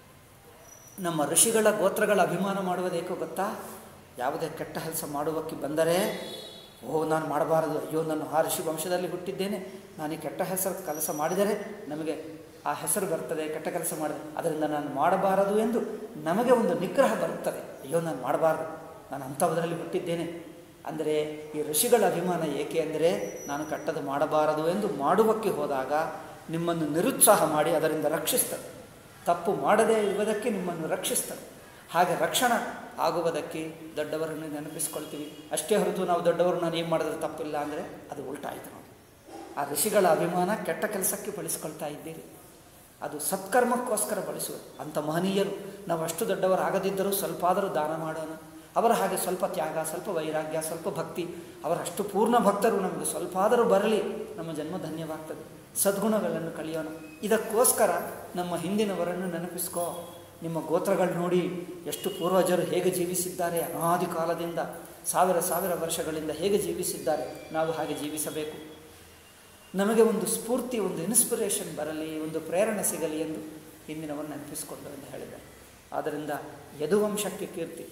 ನಮ್ಮ ಋಷಿಗಳ ಗೋತ್ರಗಳ ಅಭಿಮಾನ ಮಾಡುವುದೇಕೋ ಗೊತ್ತಾ ಯಾವುದೇ ಕೆಟ್ಟ ಕೆಲಸ ಮಾಡುವಕ್ಕೆ ಬಂದರೆ ಓ ನಾನು ಮಾಡಬಾರದು ಅಯ್ಯೋ ನಾನು ಆ ಋಷಿ ವಂಶದಲ್ಲಿ ಹುಟ್ಟಿದ್ದೇನೆ ನಾನು ಈ ಕೆಟ್ಟ ಹೆಸರು ಕೆಲಸ ಮಾಡಿದರೆ ನಮಗೆ ಆ ಹೆಸರು ಬರ್ತದೆ ಕೆಟ್ಟ ಕೆಲಸ ಮಾಡಿದೆ ಅದರಿಂದ ನಾನು ಮಾಡಬಾರದು ಎಂದು ನಮಗೆ ಒಂದು ನಿಗ್ರಹ ಬರುತ್ತದೆ ಅಯ್ಯೋ ನಾನು ಮಾಡಬಾರದು ನಾನು ಅಂಥವುದರಲ್ಲಿ ಹುಟ್ಟಿದ್ದೇನೆ ಅಂದರೆ ಈ ಋಷಿಗಳ ಅಭಿಮಾನ ಏಕೆ ಅಂದರೆ ನಾನು ಕೆಟ್ಟದ್ದು ಮಾಡಬಾರದು ಎಂದು ಮಾಡುವಕ್ಕೆ ಹೋದಾಗ ನಿಮ್ಮನ್ನು ನಿರುತ್ಸಾಹ ಮಾಡಿ ಅದರಿಂದ ರಕ್ಷಿಸ್ತದೆ ತಪ್ಪು ಮಾಡದೇ ಇರುವುದಕ್ಕೆ ನಿಮ್ಮನ್ನು ರಕ್ಷಿಸ್ತದೆ ಹಾಗೆ ರಕ್ಷಣೆ ಆಗುವುದಕ್ಕೆ ದೊಡ್ಡವರನ್ನು ನೆನಪಿಸ್ಕೊಳ್ತೀವಿ ಅಷ್ಟೇ ಹೊರತು ನಾವು ದೊಡ್ಡವರು ನಾನು ಏನು ಮಾಡಿದ್ರೆ ತಪ್ಪಿಲ್ಲ ಅಂದರೆ ಅದು ಉಲ್ಟಾಯಿತು ನೋಡಿ ಆ ಋಷಿಗಳ ಅಭಿಮಾನ ಕೆಟ್ಟ ಕೆಲಸಕ್ಕೆ ಬಳಸ್ಕೊಳ್ತಾ ಇದ್ದೀರಿ ಅದು ಸತ್ಕರ್ಮಕ್ಕೋಸ್ಕರ ಬಳಸುವುದು ಅಂಥ ಮಹನೀಯರು ನಾವು ಅಷ್ಟು ದೊಡ್ಡವರಾಗದಿದ್ದರೂ ಸ್ವಲ್ಪ ಆದರೂ ದಾನ ಮಾಡೋಣ ಅವರ ಹಾಗೆ ಸ್ವಲ್ಪ ತ್ಯಾಗ ಸ್ವಲ್ಪ ವೈರಾಗ್ಯ ಸ್ವಲ್ಪ ಭಕ್ತಿ ಅವರಷ್ಟು ಪೂರ್ಣ ಭಕ್ತರು ನಮಗೆ ಸ್ವಲ್ಪ ಆದರೂ ಬರಲಿ ನಮ್ಮ ಜನ್ಮ ಧನ್ಯವಾಗ್ತದೆ ಸದ್ಗುಣಗಳನ್ನು ಕಲಿಯೋಣ ಇದಕ್ಕೋಸ್ಕರ ನಮ್ಮ ಹಿಂದಿನವರನ್ನು ನೆನಪಿಸ್ಕೋ ನಿಮ್ಮ ಗೋತ್ರಗಳು ನೋಡಿ ಎಷ್ಟು ಪೂರ್ವಜರು ಹೇಗೆ ಜೀವಿಸಿದ್ದಾರೆ ಅನಾದಿ ಕಾಲದಿಂದ ಸಾವಿರ ಸಾವಿರ ವರ್ಷಗಳಿಂದ ಹೇಗೆ ಜೀವಿಸಿದ್ದಾರೆ ನಾವು ಹಾಗೆ ಜೀವಿಸಬೇಕು ನಮಗೆ ಒಂದು ಸ್ಫೂರ್ತಿ ಒಂದು ಇನ್ಸ್ಪಿರೇಷನ್ ಬರಲಿ ಒಂದು ಪ್ರೇರಣೆ ಸಿಗಲಿ ಎಂದು ಹಿಂದಿನವನ್ನು ನೆನಪಿಸಿಕೊಂಡು ಎಂದು ಹೇಳಿದ್ದಾರೆ ಆದ್ದರಿಂದ ಯದುವಂಶಕ್ಕೆ ಕೀರ್ತಿ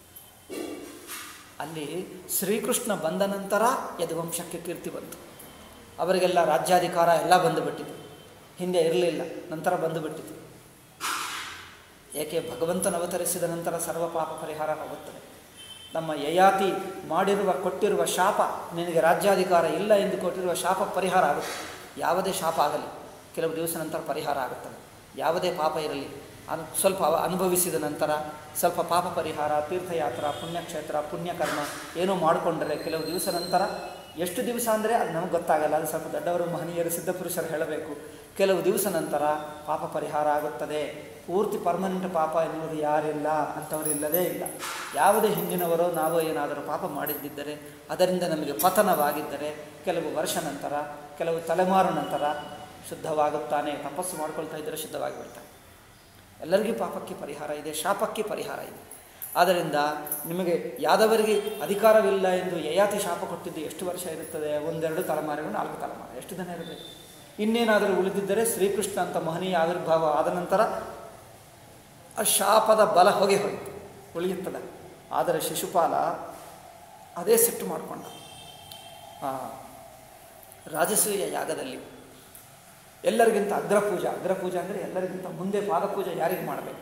ಅಲ್ಲಿ ಶ್ರೀಕೃಷ್ಣ ಬಂದ ನಂತರ ಯದುವಂಶಕ್ಕೆ ಕೀರ್ತಿ ಬಂತು ಅವರಿಗೆಲ್ಲ ರಾಜ್ಯಾಧಿಕಾರ ಎಲ್ಲ ಬಂದುಬಿಟ್ಟಿತು ಹಿಂದೆ ಇರಲಿಲ್ಲ ನಂತರ ಬಂದುಬಿಟ್ಟಿತು ಏಕೆ ಭಗವಂತನ ಅವತರಿಸಿದ ನಂತರ ಸರ್ವ ಪಾಪ ಪರಿಹಾರ ಆಗುತ್ತದೆ ನಮ್ಮ ಯಯಾತಿ ಮಾಡಿರುವ ಕೊಟ್ಟಿರುವ ಶಾಪ ನಿನಗೆ ರಾಜ್ಯಾಧಿಕಾರ ಇಲ್ಲ ಎಂದು ಕೊಟ್ಟಿರುವ ಶಾಪ ಪರಿಹಾರ ಆಗುತ್ತೆ ಯಾವುದೇ ಶಾಪ ಆಗಲಿ ಕೆಲವು ದಿವಸ ನಂತರ ಪರಿಹಾರ ಆಗುತ್ತದೆ ಯಾವುದೇ ಪಾಪ ಇರಲಿ ಅನು ಸ್ವಲ್ಪ ಅವ- ಅನುಭವಿಸಿದ ನಂತರ ಸ್ವಲ್ಪ ಪಾಪ ಪರಿಹಾರ ತೀರ್ಥಯಾತ್ರ ಪುಣ್ಯಕ್ಷೇತ್ರ ಪುಣ್ಯಕರ್ಮ ಏನೋ ಮಾಡಿಕೊಂಡರೆ ಕೆಲವು ದಿವಸ ನಂತರ ಎಷ್ಟು ದಿವಸ ಅಂದರೆ ಅದು ನಮಗೆ ಗೊತ್ತಾಗಲ್ಲ ಅದು ಸ್ವಲ್ಪ ದೊಡ್ಡವರು ಮಹನೀಯರು ಸಿದ್ಧಪುರುಷರು ಹೇಳಬೇಕು ಕೆಲವು ದಿವಸ ನಂತರ ಪಾಪ ಪರಿಹಾರ ಆಗುತ್ತದೆ ಪೂರ್ತಿ ಪರ್ಮನೆಂಟ್ ಪಾಪ ಎನ್ನುವುದು ಯಾರಿಲ್ಲ ಅಂಥವರು ಇಲ್ಲದೇ ಇಲ್ಲ ಯಾವುದೇ ಹಿಂದಿನವರೋ ನಾವೋ ಏನಾದರೂ ಪಾಪ ಮಾಡಿದ್ದಿದ್ದರೆ ಅದರಿಂದ ನಮಗೆ ಪತನವಾಗಿದ್ದರೆ ಕೆಲವು ವರ್ಷ ನಂತರ ಕೆಲವು ತಲೆಮಾರು ನಂತರ ಶುದ್ಧವಾಗುತ್ತಾನೆ ತಪಸ್ಸು ಮಾಡ್ಕೊಳ್ತಾ ಇದ್ದರೆ ಶುದ್ಧವಾಗಿ ಬಿಡ್ತಾನೆ ಎಲ್ಲರಿಗೂ ಪಾಪಕ್ಕೆ ಪರಿಹಾರ ಇದೆ ಶಾಪಕ್ಕೆ ಪರಿಹಾರ ಇದೆ ಆದ್ದರಿಂದ ನಿಮಗೆ ಯಾದವರಿಗೆ ಅಧಿಕಾರವಿಲ್ಲ ಎಂದು ಯಯಾತಿ ಶಾಪ ಕೊಟ್ಟಿದ್ದು ಎಷ್ಟು ವರ್ಷ ಇರುತ್ತದೆ ಒಂದೆರಡು ತಲೆಮಾರಿಗಳು ನಾಲ್ಕು ತಲೆಮಾರು ಎಷ್ಟು ದಿನ ಇರಬೇಕು ಇನ್ನೇನಾದರೂ ಉಳಿದಿದ್ದರೆ ಶ್ರೀಕೃಷ್ಣ ಅಂತ ಮಹನೀಯ ಆವಿರ್ಭಾವ ಆದ ನಂತರ ಆ ಶಾಪದ ಬಲ ಹೋಗಿ ಹೋಯಿತು ಉಳಿಯುತ್ತದೆ ಆದರೆ ಶಿಶುಪಾಲ ಅದೇ ಸಿಟ್ಟು ಮಾಡಿಕೊಂಡ ಆ ರಾಜಸೂಯ ಯಾಗದಲ್ಲಿ ಎಲ್ಲರಿಗಿಂತ ಅಗ್ರಪೂಜಾ ಅಗ್ರಪೂಜಾ ಅಂದರೆ ಎಲ್ಲರಿಗಿಂತ ಮುಂದೆ ಪಾದಪೂಜೆ ಯಾರಿಗೆ ಮಾಡಬೇಕು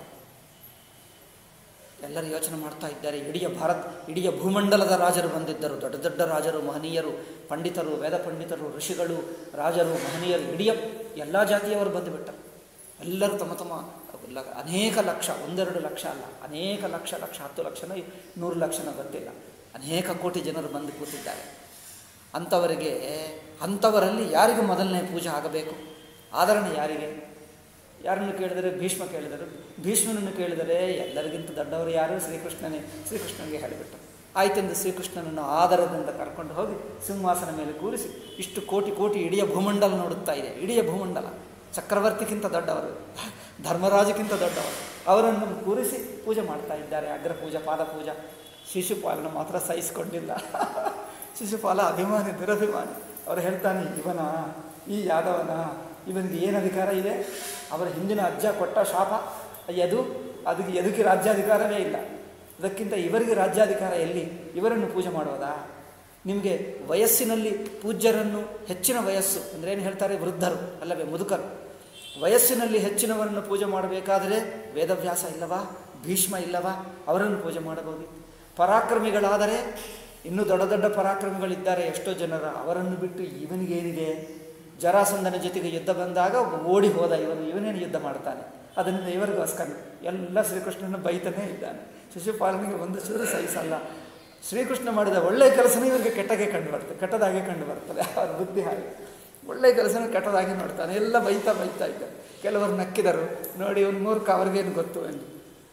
ಎಲ್ಲರೂ ಯೋಚನೆ ಮಾಡ್ತಾ ಇದ್ದಾರೆ ಇಡೀ ಭಾರತ್ ಇಡೀ ಭೂಮಂಡಲದ ರಾಜರು ಬಂದಿದ್ದರು ದೊಡ್ಡ ದೊಡ್ಡ ರಾಜರು ಮಹನೀಯರು ಪಂಡಿತರು ವೇದ ಪಂಡಿತರು ಋಷಿಗಳು ರಾಜರು ಮಹನೀಯರು ಇಡೀ ಎಲ್ಲ ಜಾತಿಯವರು ಬಂದುಬಿಟ್ಟರು ಎಲ್ಲರೂ ತಮ್ಮ ತಮ್ಮ ಲ- ಅನೇಕ ಲಕ್ಷ ಒಂದೆರಡು ಲಕ್ಷ ಅಲ್ಲ ಅನೇಕ ಲಕ್ಷ ಲಕ್ಷ ಹತ್ತು ಲಕ್ಷನೋ ನೂರು ಲಕ್ಷನೋ ಗೊತ್ತಿಲ್ಲ ಅನೇಕ ಕೋಟಿ ಜನರು ಬಂದು ಕೂತಿದ್ದಾರೆ ಅಂಥವರಿಗೆ ಅಂಥವರಲ್ಲಿ ಯಾರಿಗೆ ಮೊದಲನೇ ಪೂಜೆ ಆಗಬೇಕು ಆದರಣೆ ಯಾರಿಗೆ ಯಾರನ್ನು ಕೇಳಿದರೆ ಭೀಷ್ಮ ಕೇಳಿದರು ಭೀಷ್ಮನನ್ನು ಕೇಳಿದರೆ ಎಲ್ಲರಿಗಿಂತ ದೊಡ್ಡವರು ಯಾರು ಶ್ರೀಕೃಷ್ಣನೇ ಶ್ರೀಕೃಷ್ಣನಿಗೆ ಹೇಳಿಬಿಟ್ಟು ಆಯ್ತೆಂದು ಶ್ರೀಕೃಷ್ಣನನ್ನು ಆದರದಿಂದ ಕರ್ಕೊಂಡು ಹೋಗಿ ಸಿಂಹಾಸನ ಮೇಲೆ ಕೂರಿಸಿ ಇಷ್ಟು ಕೋಟಿ ಕೋಟಿ ಇಡೀ ಭೂಮಂಡಲ ನೋಡುತ್ತಾ ಇದೆ ಇಡೀ ಭೂಮಂಡಲ ಚಕ್ರವರ್ತಿಗಿಂತ ದೊಡ್ಡವರು ಧರ್ಮರಾಜಕ್ಕಿಂತ ದೊಡ್ಡವರು ಅವರನ್ನು ಕೂರಿಸಿ ಪೂಜೆ ಮಾಡ್ತಾ ಇದ್ದಾರೆ ಅಗ್ರ ಪೂಜಾ ಪಾದ ಪೂಜಾ ಶಿಶುಪಾಲನ ಮಾತ್ರ ಸಹಿಸಿಕೊಂಡಿಲ್ಲ ಶಿಶುಪಾಲ ಅಭಿಮಾನಿ ದುರಭಿಮಾನಿ ಅವರು ಹೇಳ್ತಾನೆ ಇವನ ಈ ಯಾದವನ ಇವನಿಗೆ ಏನು ಅಧಿಕಾರ ಇದೆ ಅವರ ಹಿಂದಿನ ಅಜ್ಜ ಕೊಟ್ಟ ಶಾಪ ಎದು ಅದಕ್ಕೆ ಎದಕ್ಕೆ ರಾಜ್ಯಾಧಿಕಾರವೇ ಇಲ್ಲ ಅದಕ್ಕಿಂತ ಇವರಿಗೆ ರಾಜ್ಯಾಧಿಕಾರ ಎಲ್ಲಿ ಇವರನ್ನು ಪೂಜೆ ಮಾಡೋದಾ ನಿಮಗೆ ವಯಸ್ಸಿನಲ್ಲಿ ಪೂಜ್ಯರನ್ನು ಹೆಚ್ಚಿನ ವಯಸ್ಸು ಅಂದರೆ ಏನು ಹೇಳ್ತಾರೆ ವೃದ್ಧರು ಅಲ್ಲವೇ ಮುದುಕರು ವಯಸ್ಸಿನಲ್ಲಿ ಹೆಚ್ಚಿನವರನ್ನು ಪೂಜೆ ಮಾಡಬೇಕಾದರೆ ವೇದವ್ಯಾಸ ಇಲ್ಲವಾ ಭೀಷ್ಮ ಇಲ್ಲವಾ ಅವರನ್ನು ಪೂಜೆ ಮಾಡಬಹುದು ಪರಾಕ್ರಮಿಗಳಾದರೆ ಇನ್ನೂ ದೊಡ್ಡ ದೊಡ್ಡ ಪರಾಕ್ರಮಿಗಳಿದ್ದಾರೆ ಎಷ್ಟೋ ಜನರ ಅವರನ್ನು ಬಿಟ್ಟು ಇವನಿಗೇನಿದೆ ಜರಾಸಂಧನ ಜೊತೆಗೆ ಯುದ್ಧ ಬಂದಾಗ ಓಡಿ ಹೋದ ಇವನು ಇವನೇನು ಯುದ್ಧ ಮಾಡ್ತಾನೆ ಅದರಿಂದ ಇವರಿಗೋಸ್ಕರ ಎಲ್ಲ ಶ್ರೀಕೃಷ್ಣನ ಬೈತಾನೇ ಇದ್ದಾನೆ ಶಿಶುಪಾಲನಿಗೆ ಒಂದು ಚೂರು ಸಹಿಸಲ್ಲ ಶ್ರೀಕೃಷ್ಣ ಮಾಡಿದ ಒಳ್ಳೆಯ ಕೆಲಸನೇ ಇವರಿಗೆ ಕೆಟ್ಟಗೆ ಕಂಡು ಬರ್ತದೆ ಕೆಟ್ಟದಾಗೆ ಕಂಡು ಬರ್ತದೆ ಅವ್ರ ಬುದ್ಧಿ ಹಾಗೆ ಒಳ್ಳೆಯ ಕೆಲಸನ ಕೆಟ್ಟದಾಗಿ ನೋಡ್ತಾನೆ ಎಲ್ಲ ಬೈತಾ ಬೈತಾ ಇದ್ದಾರೆ ಕೆಲವರು ನಕ್ಕಿದರು ನೋಡಿ ಇವನು ಮೂರ್ಖ ಅವ್ರಿಗೇನು ಗೊತ್ತು ಎಂದು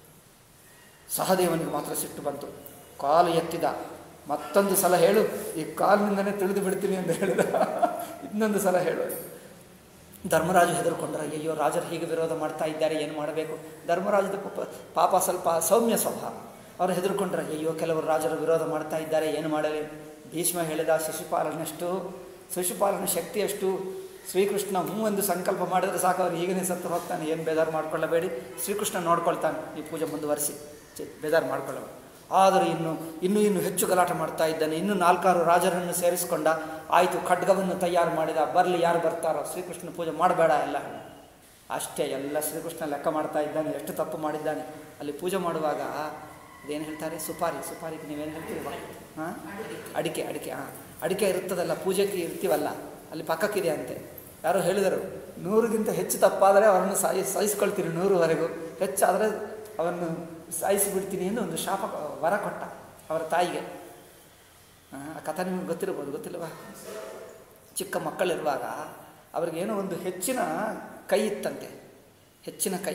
ಸಹದೇವನಿಗೆ ಮಾತ್ರ ಸಿಟ್ಟು ಬಂತು ಕಾಲು ಎತ್ತಿದ ಮತ್ತೊಂದು ಸಲ ಹೇಳು ಈ ಕಾಲಿನಿಂದನೇ ತಿಳಿದು ಬಿಡ್ತೀನಿ ಅಂತ ಹೇಳಿದ ಇನ್ನೊಂದು ಸಲ ಹೇಳು ಧರ್ಮರಾಜು ಹೆದರ್ಕೊಂಡ್ರ ಅಯ್ಯೋ ರಾಜರು ಹೀಗೆ ವಿರೋಧ ಮಾಡ್ತಾ ಇದ್ದಾರೆ ಏನು ಮಾಡಬೇಕು ಧರ್ಮರಾಜದ ಪಾಪ ಪಾಪ ಸ್ವಲ್ಪ ಸೌಮ್ಯ ಸ್ವಭಾವ ಅವರು ಹೆದರ್ಕೊಂಡ್ರ ಅಯ್ಯೋ ಕೆಲವರು ರಾಜರು ವಿರೋಧ ಮಾಡ್ತಾ ಇದ್ದಾರೆ ಏನು ಮಾಡಲಿ ಭೀಷ್ಮ ಹೇಳಿದ ಶಿಶುಪಾಲನಷ್ಟು ಶಿಶುಪಾಲನ ಶಕ್ತಿ ಎಷ್ಟು ಶ್ರೀಕೃಷ್ಣ ಹ್ಞೂ ಎಂದು ಸಂಕಲ್ಪ ಮಾಡಿದ್ರೆ ಸಾಕು ಅವ್ರು ಈಗನೇ ಸತ್ತು ಹೋಗ್ತಾನೆ ಏನು ಬೇಜಾರು ಮಾಡ್ಕೊಳ್ಳಬೇಡಿ ಶ್ರೀಕೃಷ್ಣ ನೋಡ್ಕೊಳ್ತಾನೆ ಈ ಪೂಜೆ ಮುಂದುವರಿಸಿ ಚೆ- ಬೇಜಾರು ಮಾಡ್ಕೊಳ್ಳಬೇಡಿ ಆದರೂ ಇನ್ನು ಇನ್ನೂ ಇನ್ನು ಹೆಚ್ಚು ಗಲಾಟೆ ಮಾಡ್ತಾ ಇದ್ದಾನೆ ಇನ್ನು ನಾಲ್ಕಾರು ರಾಜರನ್ನು ಸೇರಿಸಿಕೊಂಡ ಆಯಿತು ಖಡ್ಗವನ್ನು ತಯಾರು ಮಾಡಿದ ಬರಲಿ ಯಾರು ಬರ್ತಾರೋ ಶ್ರೀಕೃಷ್ಣ ಪೂಜೆ ಮಾಡಬೇಡ ಎಲ್ಲ ಅಷ್ಟೇ ಎಲ್ಲ ಶ್ರೀಕೃಷ್ಣ ಲೆಕ್ಕ ಮಾಡ್ತಾ ಇದ್ದಾನೆ ಎಷ್ಟು ತಪ್ಪು ಮಾಡಿದ್ದಾನೆ ಅಲ್ಲಿ ಪೂಜೆ ಮಾಡುವಾಗ ಇದೇನು ಹೇಳ್ತಾರೆ ಸುಪಾರಿ ಸುಪಾರಿಗೆ ನೀವೇನು ಹೇಳ್ತೀರಿ ಹಾಂ ಅಡಿಕೆ ಅಡಿಕೆ ಹಾಂ ಅಡಿಕೆ ಇರುತ್ತದಲ್ಲ ಪೂಜೆಗೆ ಇರ್ತೀವಲ್ಲ ಅಲ್ಲಿ ಪಕ್ಕಕ್ಕಿದೆ ಅಂತೆ ಯಾರೋ ಹೇಳಿದರು ನೂರಿಗಿಂತ ಹೆಚ್ಚು ತಪ್ಪಾದರೆ ಅವರನ್ನು ಸಾಯಿ ಸಹಿಸ್ಕೊಳ್ತೀನಿ ನೂರುವರೆಗೂ ಹೆಚ್ಚಾದರೆ ಅವನ್ನು ಸಾಯಿಸಿಬಿಡ್ತೀನಿ ಎಂದು ಒಂದು ಶಾಪ ವರ ಕೊಟ್ಟ ಅವರ ತಾಯಿಗೆ ಆ ಆ ಕಥೆ ನಿಮಗೆ ಗೊತ್ತಿರ್ಬೋದು ಗೊತ್ತಿಲ್ವಾ ಚಿಕ್ಕ ಮಕ್ಕಳಿರುವಾಗ ಅವ್ರಿಗೇನೋ ಒಂದು ಹೆಚ್ಚಿನ ಕೈ ಇತ್ತಂತೆ ಹೆಚ್ಚಿನ ಕೈ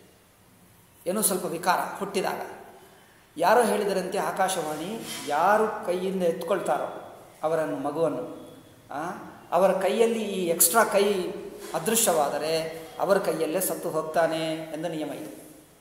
ಏನೋ ಸ್ವಲ್ಪ ವಿಕಾರ ಹುಟ್ಟಿದಾಗ ಯಾರೋ ಹೇಳಿದರಂತೆ ಆಕಾಶವಾಣಿ ಯಾರು ಕೈಯಿಂದ ಎತ್ಕೊಳ್ತಾರೋ ಅವರನ್ನು ಮಗುವನ್ನು ಆ, ಅವರ ಕೈಯಲ್ಲಿ ಈ ಎಕ್ಸ್ಟ್ರಾ ಕೈ ಅದೃಶ್ಯವಾದರೆ ಅವರ ಕೈಯಲ್ಲೇ ಸತ್ತು ಹೋಗ್ತಾನೆ ಎಂದ ನಿಯಮ ಇದೆ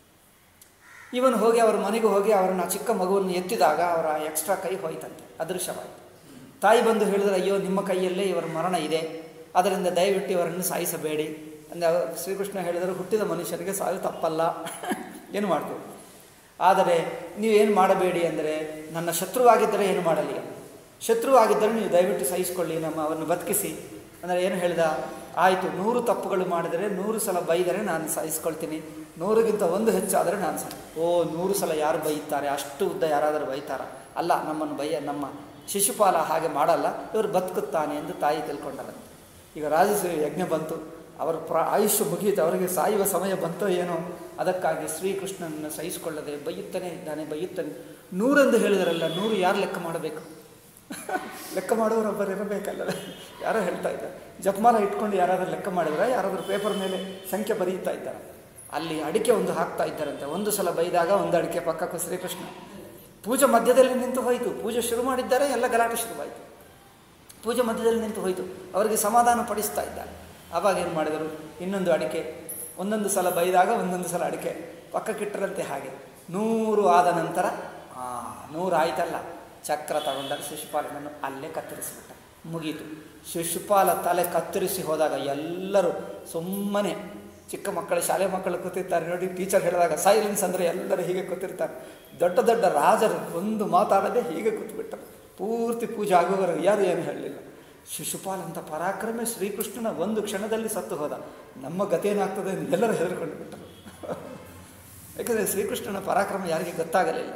ಇವನು ಹೋಗಿ ಅವರ ಮನೆಗೆ ಹೋಗಿ ಅವರನ್ನು ಆ ಚಿಕ್ಕ ಮಗುವನ್ನು ಎತ್ತಿದಾಗ ಅವರ ಎಕ್ಸ್ಟ್ರಾ ಕೈ ಹೋಯ್ತಂತೆ ಅದೃಶ್ಯವಾಯಿತು ತಾಯಿ ಬಂದು ಹೇಳಿದ್ರೆ ಅಯ್ಯೋ ನಿಮ್ಮ ಕೈಯಲ್ಲೇ ಇವರ ಮರಣ ಇದೆ ಅದರಿಂದ ದಯವಿಟ್ಟು ಇವರನ್ನು ಸಾಯಿಸಬೇಡಿ ಅಂದರೆ ಶ್ರೀಕೃಷ್ಣ ಹೇಳಿದರೆ ಹುಟ್ಟಿದ ಮನುಷ್ಯನಿಗೆ ಸಾವು ತಪ್ಪಲ್ಲ ಏನು ಮಾಡ್ತೀವಿ ಆದರೆ ನೀವೇನು ಮಾಡಬೇಡಿ ಅಂದರೆ ನನ್ನ ಶತ್ರುವಾಗಿದ್ದರೆ ಏನು ಮಾಡಲಿ ಶತ್ರುವಾಗಿದ್ದರೆ ನೀವು ದಯವಿಟ್ಟು ಸಹಿಸಿಕೊಳ್ಳಿ ನಮ್ಮ ಅವನ್ನು ಬದುಕಿಸಿ ಅಂದರೆ ಏನು ಹೇಳಿದ ಆಯಿತು ನೂರು ತಪ್ಪುಗಳು ಮಾಡಿದರೆ ನೂರು ಸಲ ಬೈದರೆ ನಾನು ಸಹಿಸ್ಕೊಳ್ತೀನಿ ನೂರಿಗಿಂತ ಒಂದು ಹೆಚ್ಚಾದರೆ ನಾನು ಸಹ ಓ ನೂರು ಸಲ ಯಾರು ಬೈತಾರೆ ಅಷ್ಟು ಉದ್ದ ಯಾರಾದರೂ ಬೈತಾರ ಅಲ್ಲ ನಮ್ಮನ್ನು ಬೈಯ ನಮ್ಮ ಶಿಶುಪಾಲ ಹಾಗೆ ಮಾಡಲ್ಲ ಇವರು ಬದುಕುತ್ತಾನೆ ಎಂದು ತಾಯಿ ತಿಳ್ಕೊಂಡರಂತೆ ಈಗ ರಾಜಸೂಯ ಯಜ್ಞ ಬಂತು ಅವರ ಪ್ರ ಆಯುಷ್ಯ ಮುಗಿಯಿತು ಅವರಿಗೆ ಸಾಯುವ ಸಮಯ ಬಂತೋ ಏನೋ ಅದಕ್ಕಾಗಿ ಶ್ರೀಕೃಷ್ಣನನ್ನು ಸಹಿಸಿಕೊಳ್ಳದೆ ಬೈಯುತ್ತಾನೆ ಇದ್ದಾನೆ ಬೈಯುತ್ತಾನೆ ನೂರೆಂದು ಹೇಳಿದರಲ್ಲ ನೂರು ಯಾರು ಲೆಕ್ಕ ಮಾಡಬೇಕು ಲೆಕ್ಕ ಮಾಡುವವರೊಬ್ಬರು ಇರಬೇಕಲ್ಲವೇ ಯಾರೋ ಹೇಳ್ತಾ ಇದ್ದಾರೆ ಜಪಮಾಲ ಇಟ್ಕೊಂಡು ಯಾರಾದರೂ ಲೆಕ್ಕ ಮಾಡಿದ್ರೆ ಯಾರಾದರೂ ಪೇಪರ್ ಮೇಲೆ ಸಂಖ್ಯೆ ಬರೀತಾ ಇದ್ದಾರೆ ಅಲ್ಲಿ ಅಡಿಕೆ ಒಂದು ಹಾಕ್ತಾ ಇದ್ದಾರಂತೆ ಒಂದು ಸಲ ಬೈದಾಗ ಒಂದು ಅಡಿಕೆ ಪಕ್ಕಕ್ಕೂ ಶ್ರೀಕೃಷ್ಣ ಪೂಜೆ ಮಧ್ಯದಲ್ಲಿ ನಿಂತು ಹೋಯಿತು ಪೂಜೆ ಶುರು ಮಾಡಿದ್ದಾರೆ ಎಲ್ಲ ಗಲಾಟೆ ಶುರುವಾಯಿತು ಪೂಜೆ ಮಧ್ಯದಲ್ಲಿ ನಿಂತು ಹೋಯಿತು ಅವರಿಗೆ ಸಮಾಧಾನ ಪಡಿಸ್ತಾ ಇದ್ದಾರೆ ಆವಾಗ ಏನು ಮಾಡಿದರು ಇನ್ನೊಂದು ಅಡಿಕೆ ಒಂದೊಂದು ಸಲ ಬೈದಾಗ ಒಂದೊಂದು ಸಲ ಅಡಿಕೆ ಪಕ್ಕಕ್ಕಿಟ್ಟರಂತೆ ಹಾಗೆ ನೂರು ಆದ ನಂತರ ಹಾಂ ನೂರು ಆಯ್ತಲ್ಲ ಚಕ್ರ ತಗೊಂಡಾಗ ಶಿಶುಪಾಲನನ್ನು ಅಲ್ಲೇ ಕತ್ತರಿಸಿಬಿಟ್ಟ ಮುಗೀತು ಶಿಶುಪಾಲ ತಲೆ ಕತ್ತರಿಸಿ ಹೋದಾಗ ಎಲ್ಲರೂ ಸುಮ್ಮನೆ ಚಿಕ್ಕ ಮಕ್ಕಳು ಶಾಲೆ ಮಕ್ಕಳು ಕೂತಿರ್ತಾರೆ ನೋಡಿ ಟೀಚರ್ ಹೇಳಿದಾಗ ಸೈಲೆನ್ಸ್ ಅಂದರೆ ಎಲ್ಲರೂ ಹೀಗೆ ಕೂತಿರ್ತಾರೆ ದೊಡ್ಡ ದೊಡ್ಡ ರಾಜರು ಒಂದು ಮಾತಾಡದೆ ಹೀಗೆ ಕೂತ್ಬಿಟ್ಟರು ಪೂರ್ತಿ ಪೂಜೆ ಆಗುವವರೆಗೆ ಯಾರು ಏನು ಹೇಳಲಿಲ್ಲ ಶಿಶುಪಾಲ ಅಂತ ಪರಾಕ್ರಮೆ ಶ್ರೀಕೃಷ್ಣನ ಒಂದು ಕ್ಷಣದಲ್ಲಿ ಸತ್ತು ಹೋದ ನಮ್ಮ ಗತೇನಾಗ್ತದೆ ಎಂದು ಎಲ್ಲರೂ ಹೆದರ್ಕೊಂಡು ಬಿಟ್ಟರು ಯಾಕಂದರೆ ಶ್ರೀಕೃಷ್ಣನ ಪರಾಕ್ರಮ ಯಾರಿಗೆ ಗೊತ್ತಾಗಲಿಲ್ಲ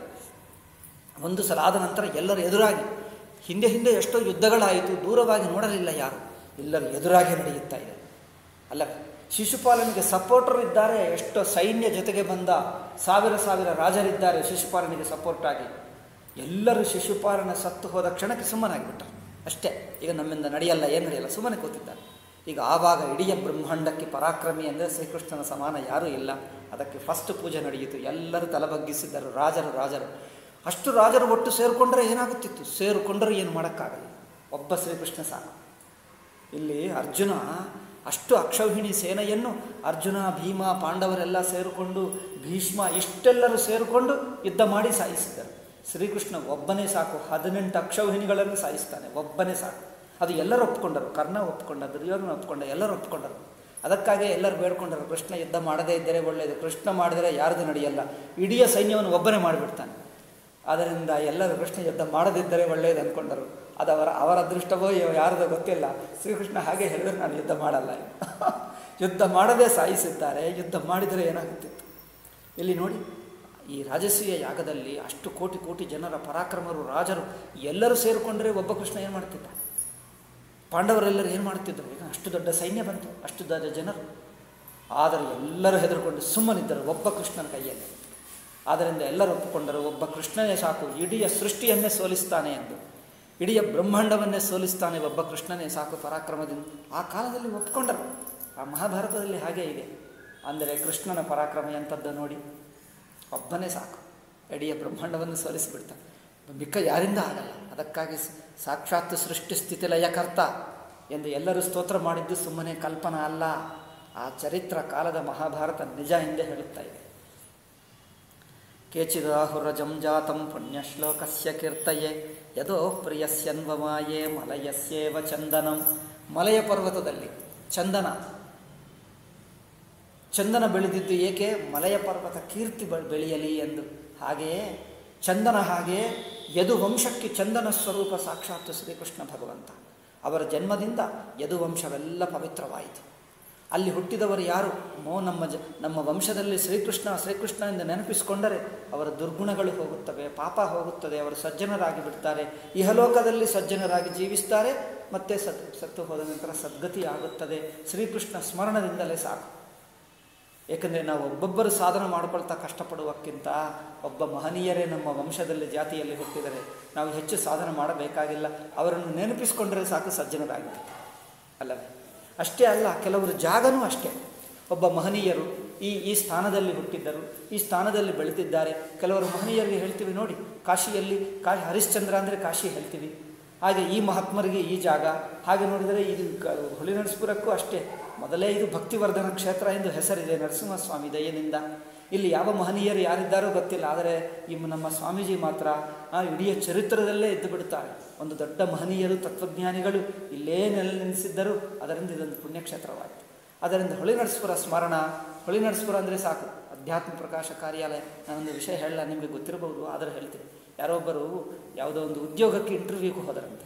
ಒಂದು ಸಲ ಆದ ನಂತರ ಎಲ್ಲರ ಎದುರಾಗಿ ಹಿಂದೆ ಹಿಂದೆ ಎಷ್ಟೋ ಯುದ್ಧಗಳಾಯಿತು ದೂರವಾಗಿ ನೋಡಲಿಲ್ಲ ಯಾರು ಎಲ್ಲರೂ ಎದುರಾಗಿ ನಡೆಯುತ್ತಾ ಇದೆ ಅಲ್ಲ ಶಿಶುಪಾಲನಿಗೆ ಸಪೋರ್ಟರ್ ಇದ್ದಾರೆ ಎಷ್ಟೋ ಸೈನ್ಯ ಜೊತೆಗೆ ಬಂದ ಸಾವಿರ ಸಾವಿರ ರಾಜರಿದ್ದಾರೆ ಶಿಶುಪಾಲನಿಗೆ ಸಪೋರ್ಟ್ ಆಗಿ ಎಲ್ಲರೂ ಶಿಶುಪಾಲನ ಸತ್ತು ಹೋದ ಕ್ಷಣಕ್ಕೆ ಸುಮ್ಮನಾಗಿಬಿಟ್ಟರು ಅಷ್ಟೇ ಈಗ ನಮ್ಮಿಂದ ನಡೆಯಲ್ಲ ಏನು ನಡೆಯಲ್ಲ ಸುಮ್ಮನೆ ಕೂತಿದ್ದಾರೆ ಈಗ ಆವಾಗ ಇಡೀ ಬ್ರಹ್ಮಾಂಡಕ್ಕೆ ಪರಾಕ್ರಮಿ ಅಂದರೆ ಶ್ರೀಕೃಷ್ಣನ ಸಮಾನ ಯಾರೂ ಇಲ್ಲ ಅದಕ್ಕೆ ಫಸ್ಟ್ ಪೂಜೆ ನಡೆಯಿತು ಎಲ್ಲರೂ ತಲೆಬಗ್ಗಿಸಿದ್ದರು ರಾಜರು ರಾಜರು ಅಷ್ಟು ರಾಜರು ಒಟ್ಟು ಸೇರಿಕೊಂಡ್ರೆ ಏನಾಗುತ್ತಿತ್ತು ಸೇರಿಕೊಂಡರೆ ಏನು ಮಾಡೋಕ್ಕಾಗಲ್ಲ ಒಬ್ಬ ಶ್ರೀಕೃಷ್ಣ ಸಾಕು ಇಲ್ಲಿ ಅರ್ಜುನ ಅಷ್ಟು ಅಕ್ಷೌಹಿಣಿ ಸೇನೆಯನ್ನು ಅರ್ಜುನ ಭೀಮ ಪಾಂಡವರೆಲ್ಲ ಸೇರಿಕೊಂಡು ಭೀಷ್ಮ ಇಷ್ಟೆಲ್ಲರೂ ಸೇರಿಕೊಂಡು ಯುದ್ಧ ಮಾಡಿ ಸಾಯಿಸಿದರು ಶ್ರೀಕೃಷ್ಣ ಒಬ್ಬನೇ ಸಾಕು ಹದಿನೆಂಟು ಅಕ್ಷೌಹಿಣಿಗಳನ್ನು ಸಾಯಿಸ್ತಾನೆ ಒಬ್ಬನೇ ಸಾಕು ಅದು ಎಲ್ಲರೂ ಒಪ್ಕೊಂಡರು ಕರ್ಣ ಒಪ್ಕೊಂಡ ದುರ್ಯೋಧನ ಒಪ್ಕೊಂಡ ಎಲ್ಲರೂ ಒಪ್ಕೊಂಡರು ಅದಕ್ಕಾಗಿ ಎಲ್ಲರೂ ಬೇಡ್ಕೊಂಡರು ಕೃಷ್ಣ ಯುದ್ಧ ಮಾಡದೇ ಇದ್ದರೆ ಒಳ್ಳೆಯದು ಕೃಷ್ಣ ಮಾಡಿದರೆ ಯಾರ್ದು ನಡೆಯಲ್ಲ ಇಡೀ ಸೈನ್ಯವನ್ನು ಒಬ್ಬನೇ ಮಾಡಿಬಿಡ್ತಾನೆ ಆದ್ದರಿಂದ ಎಲ್ಲರೂ ಕೃಷ್ಣ ಯುದ್ಧ ಮಾಡದಿದ್ದರೆ ಒಳ್ಳೆಯದು ಅಂದ್ಕೊಂಡರು ಅದು ಅವರ ಅವರ ಅದೃಷ್ಟವೋ ಯಾರದೋ ಗೊತ್ತಿಲ್ಲ ಶ್ರೀಕೃಷ್ಣ ಹಾಗೆ ಹೇಳಿದ್ರೆ ನಾನು ಯುದ್ಧ ಮಾಡಲ್ಲ ಯುದ್ಧ ಮಾಡದೇ ಸಾಯಿಸಿದ್ದಾರೆ ಯುದ್ಧ ಮಾಡಿದರೆ ಏನಾಗುತ್ತಿತ್ತು ಇಲ್ಲಿ ನೋಡಿ ಈ ರಾಜಸೀಯ ಯಾಗದಲ್ಲಿ ಅಷ್ಟು ಕೋಟಿ ಕೋಟಿ ಜನರ ಪರಾಕ್ರಮರು ರಾಜರು ಎಲ್ಲರೂ ಸೇರಿಕೊಂಡ್ರೆ ಒಬ್ಬ ಕೃಷ್ಣ ಏನು ಮಾಡ್ತಿದ್ದ ಪಾಂಡವರೆಲ್ಲರೂ ಏನು ಮಾಡ್ತಿದ್ದರು ಈಗ ಅಷ್ಟು ದೊಡ್ಡ ಸೈನ್ಯ ಬಂತು ಅಷ್ಟು ದೊಡ್ಡ ಜನರು ಆದರೆ ಎಲ್ಲರೂ ಹೆದರ್ಕೊಂಡು ಸುಮ್ಮನಿದ್ದರು ಒಬ್ಬ ಕೃಷ್ಣನ ಕೈಯಲ್ಲಿ ಆದ್ದರಿಂದ ಎಲ್ಲರೂ ಒಪ್ಪಿಕೊಂಡರು ಒಬ್ಬ ಕೃಷ್ಣನೇ ಸಾಕು ಇಡೀ ಸೃಷ್ಟಿಯನ್ನೇ ಸೋಲಿಸ್ತಾನೆ ಎಂದು ಇಡೀ ಬ್ರಹ್ಮಾಂಡವನ್ನೇ ಸೋಲಿಸ್ತಾನೆ ಒಬ್ಬ ಕೃಷ್ಣನೇ ಸಾಕು ಪರಾಕ್ರಮದಿಂದ ಆ ಕಾಲದಲ್ಲಿ ಒಪ್ಕೊಂಡರು ಆ ಮಹಾಭಾರತದಲ್ಲಿ ಹಾಗೇ ಇದೆ ಅಂದರೆ ಕೃಷ್ಣನ ಪರಾಕ್ರಮ ಎಂಥದ್ದು ನೋಡಿ ಒಬ್ಬನೇ ಸಾಕು ಇಡೀ ಬ್ರಹ್ಮಾಂಡವನ್ನು ಸೋಲಿಸಿಬಿಡ್ತಾನೆ ಮಿಕ್ಕ ಯಾರಿಂದ ಆಗಲ್ಲ ಅದಕ್ಕಾಗಿ ಸಾಕ್ಷಾತ್ ಸೃಷ್ಟಿ ಸ್ಥಿತಿ ಲಯಕರ್ತ ಎಂದು ಎಲ್ಲರೂ ಸ್ತೋತ್ರ ಮಾಡಿದ್ದು ಸುಮ್ಮನೆ ಕಲ್ಪನಾ ಅಲ್ಲ ಆ ಚರಿತ್ರ ಕಾಲದ ಮಹಾಭಾರತ ನಿಜ ಎಂದೇ ಹೇಳುತ್ತಾ ಇದೆ ಕೇಚಿದಾಹುರಜಂ ಜಾತಂ ಪುಣ್ಯಶ್ಲೋಕಸ್ಯ ಕೀರ್ತಯೆ ಯದೋ ಪ್ರಿಯಸ್ಯನ್ವಮಾಯೇ ಮಲಯಸ್ಯೇವ ಚಂದನಂ ಮಲಯ ಪರ್ವತದಲ್ಲಿ ಚಂದನ ಚಂದನ ಬೆಳೆದಿದ್ದು ಏಕೆ ಮಲಯ ಪರ್ವತ ಕೀರ್ತಿ ಬೆಳೆಯಲಿ ಎಂದು ಹಾಗೆಯೇ ಚಂದನ ಹಾಗೆಯೇ ಯದುವಂಶಕ್ಕೆ ಚಂದನ ಸ್ವರೂಪ ಸಾಕ್ಷಾತ್ ಶ್ರೀಕೃಷ್ಣ ಭಗವಂತ ಅವರ ಜನ್ಮದಿಂದ ಯದುವಂಶವೆಲ್ಲ ಪವಿತ್ರವಾಯಿತು ಅಲ್ಲಿ ಹುಟ್ಟಿದವರು ಯಾರು ಮೋ ನಮ್ಮ ಜ ನಮ್ಮ ವಂಶದಲ್ಲಿ ಶ್ರೀಕೃಷ್ಣ ಶ್ರೀಕೃಷ್ಣ ಎಂದು ನೆನಪಿಸಿಕೊಂಡರೆ ಅವರ ದುರ್ಗುಣಗಳು ಹೋಗುತ್ತವೆ ಪಾಪ ಹೋಗುತ್ತದೆ ಅವರು ಸಜ್ಜನರಾಗಿ ಬಿಡ್ತಾರೆ ಇಹಲೋಕದಲ್ಲಿ ಸಜ್ಜನರಾಗಿ ಜೀವಿಸ್ತಾರೆ ಮತ್ತೆ ಸತ್ ಸತ್ತು ಹೋದ ನಂತರ ಸದ್ಗತಿ ಆಗುತ್ತದೆ ಶ್ರೀಕೃಷ್ಣ ಸ್ಮರಣದಿಂದಲೇ ಸಾಕು ಏಕೆಂದರೆ ನಾವು ಒಬ್ಬೊಬ್ಬರು ಸಾಧನೆ ಮಾಡ್ಕೊಳ್ತಾ ಕಷ್ಟಪಡುವಕ್ಕಿಂತ ಒಬ್ಬ ಮಹನೀಯರೇ ನಮ್ಮ ವಂಶದಲ್ಲಿ ಜಾತಿಯಲ್ಲಿ ಹುಟ್ಟಿದರೆ ನಾವು ಹೆಚ್ಚು ಸಾಧನೆ ಮಾಡಬೇಕಾಗಿಲ್ಲ ಅವರನ್ನು ನೆನಪಿಸಿಕೊಂಡರೆ ಸಾಕು ಸಜ್ಜನರಾಗಿದೆ ಅಲ್ಲವೇ ಅಷ್ಟೇ ಅಲ್ಲ ಕೆಲವರು ಜಾಗನೂ ಅಷ್ಟೇ ಒಬ್ಬ ಮಹನೀಯರು ಈ ಈ ಸ್ಥಾನದಲ್ಲಿ ಹುಟ್ಟಿದ್ದರು ಈ ಸ್ಥಾನದಲ್ಲಿ ಬೆಳೆದಿದ್ದಾರೆ ಕೆಲವರು ಮಹನೀಯರಿಗೆ ಹೇಳ್ತೀವಿ ನೋಡಿ ಕಾಶಿಯಲ್ಲಿ ಕಾ ಹರಿಶ್ಚಂದ್ರ ಅಂದರೆ ಕಾಶಿ ಹೇಳ್ತೀವಿ ಹಾಗೆ ಈ ಮಹಾತ್ಮರಿಗೆ ಈ ಜಾಗ ಹಾಗೆ ನೋಡಿದರೆ ಇದು ಹುಳಿನರಸಪುರಕ್ಕೂ ಅಷ್ಟೇ ಮೊದಲೇ ಇದು ಭಕ್ತಿವರ್ಧನ ಕ್ಷೇತ್ರ ಎಂದು ಹೆಸರಿದೆ ನರಸಿಂಹಸ್ವಾಮಿ ದಯೆಯಿಂದ ಇಲ್ಲಿ ಯಾವ ಮಹನೀಯರು ಯಾರಿದ್ದಾರೋ ಗೊತ್ತಿಲ್ಲ ಆದರೆ ಈ ನಮ್ಮ ಸ್ವಾಮೀಜಿ ಮಾತ್ರ ಆ ಇಡೀ ಚರಿತ್ರದಲ್ಲೇ ಎದ್ದು ಬಿಡುತ್ತಾರೆ ಒಂದು ದೊಡ್ಡ ಮಹನೀಯರು ತತ್ವಜ್ಞಾನಿಗಳು ಇಲ್ಲೇ ನೆಲೆ ನೆಲೆಸಿದ್ದರು ಅದರಿಂದ ಇದೊಂದು ಪುಣ್ಯಕ್ಷೇತ್ರವಾಯಿತು ಅದರಿಂದ ಹೊಳಿನರಸಪುರ ಸ್ಮರಣ ಹೊಳಿನರಸಪುರ ಅಂದರೆ ಸಾಕು ಅಧ್ಯಾತ್ಮ ಪ್ರಕಾಶ ಕಾರ್ಯಾಲಯ ನಾನೊಂದು ವಿಷಯ ಹೇಳಲ್ಲ ನಿಮಗೆ ಗೊತ್ತಿರಬಹುದು ಆದರೆ ಹೇಳ್ತೀನಿ ಯಾರೊಬ್ಬರು ಯಾವುದೋ ಒಂದು ಉದ್ಯೋಗಕ್ಕೆ ಇಂಟರ್ವ್ಯೂಗೆ ಹೋದರಂತೆ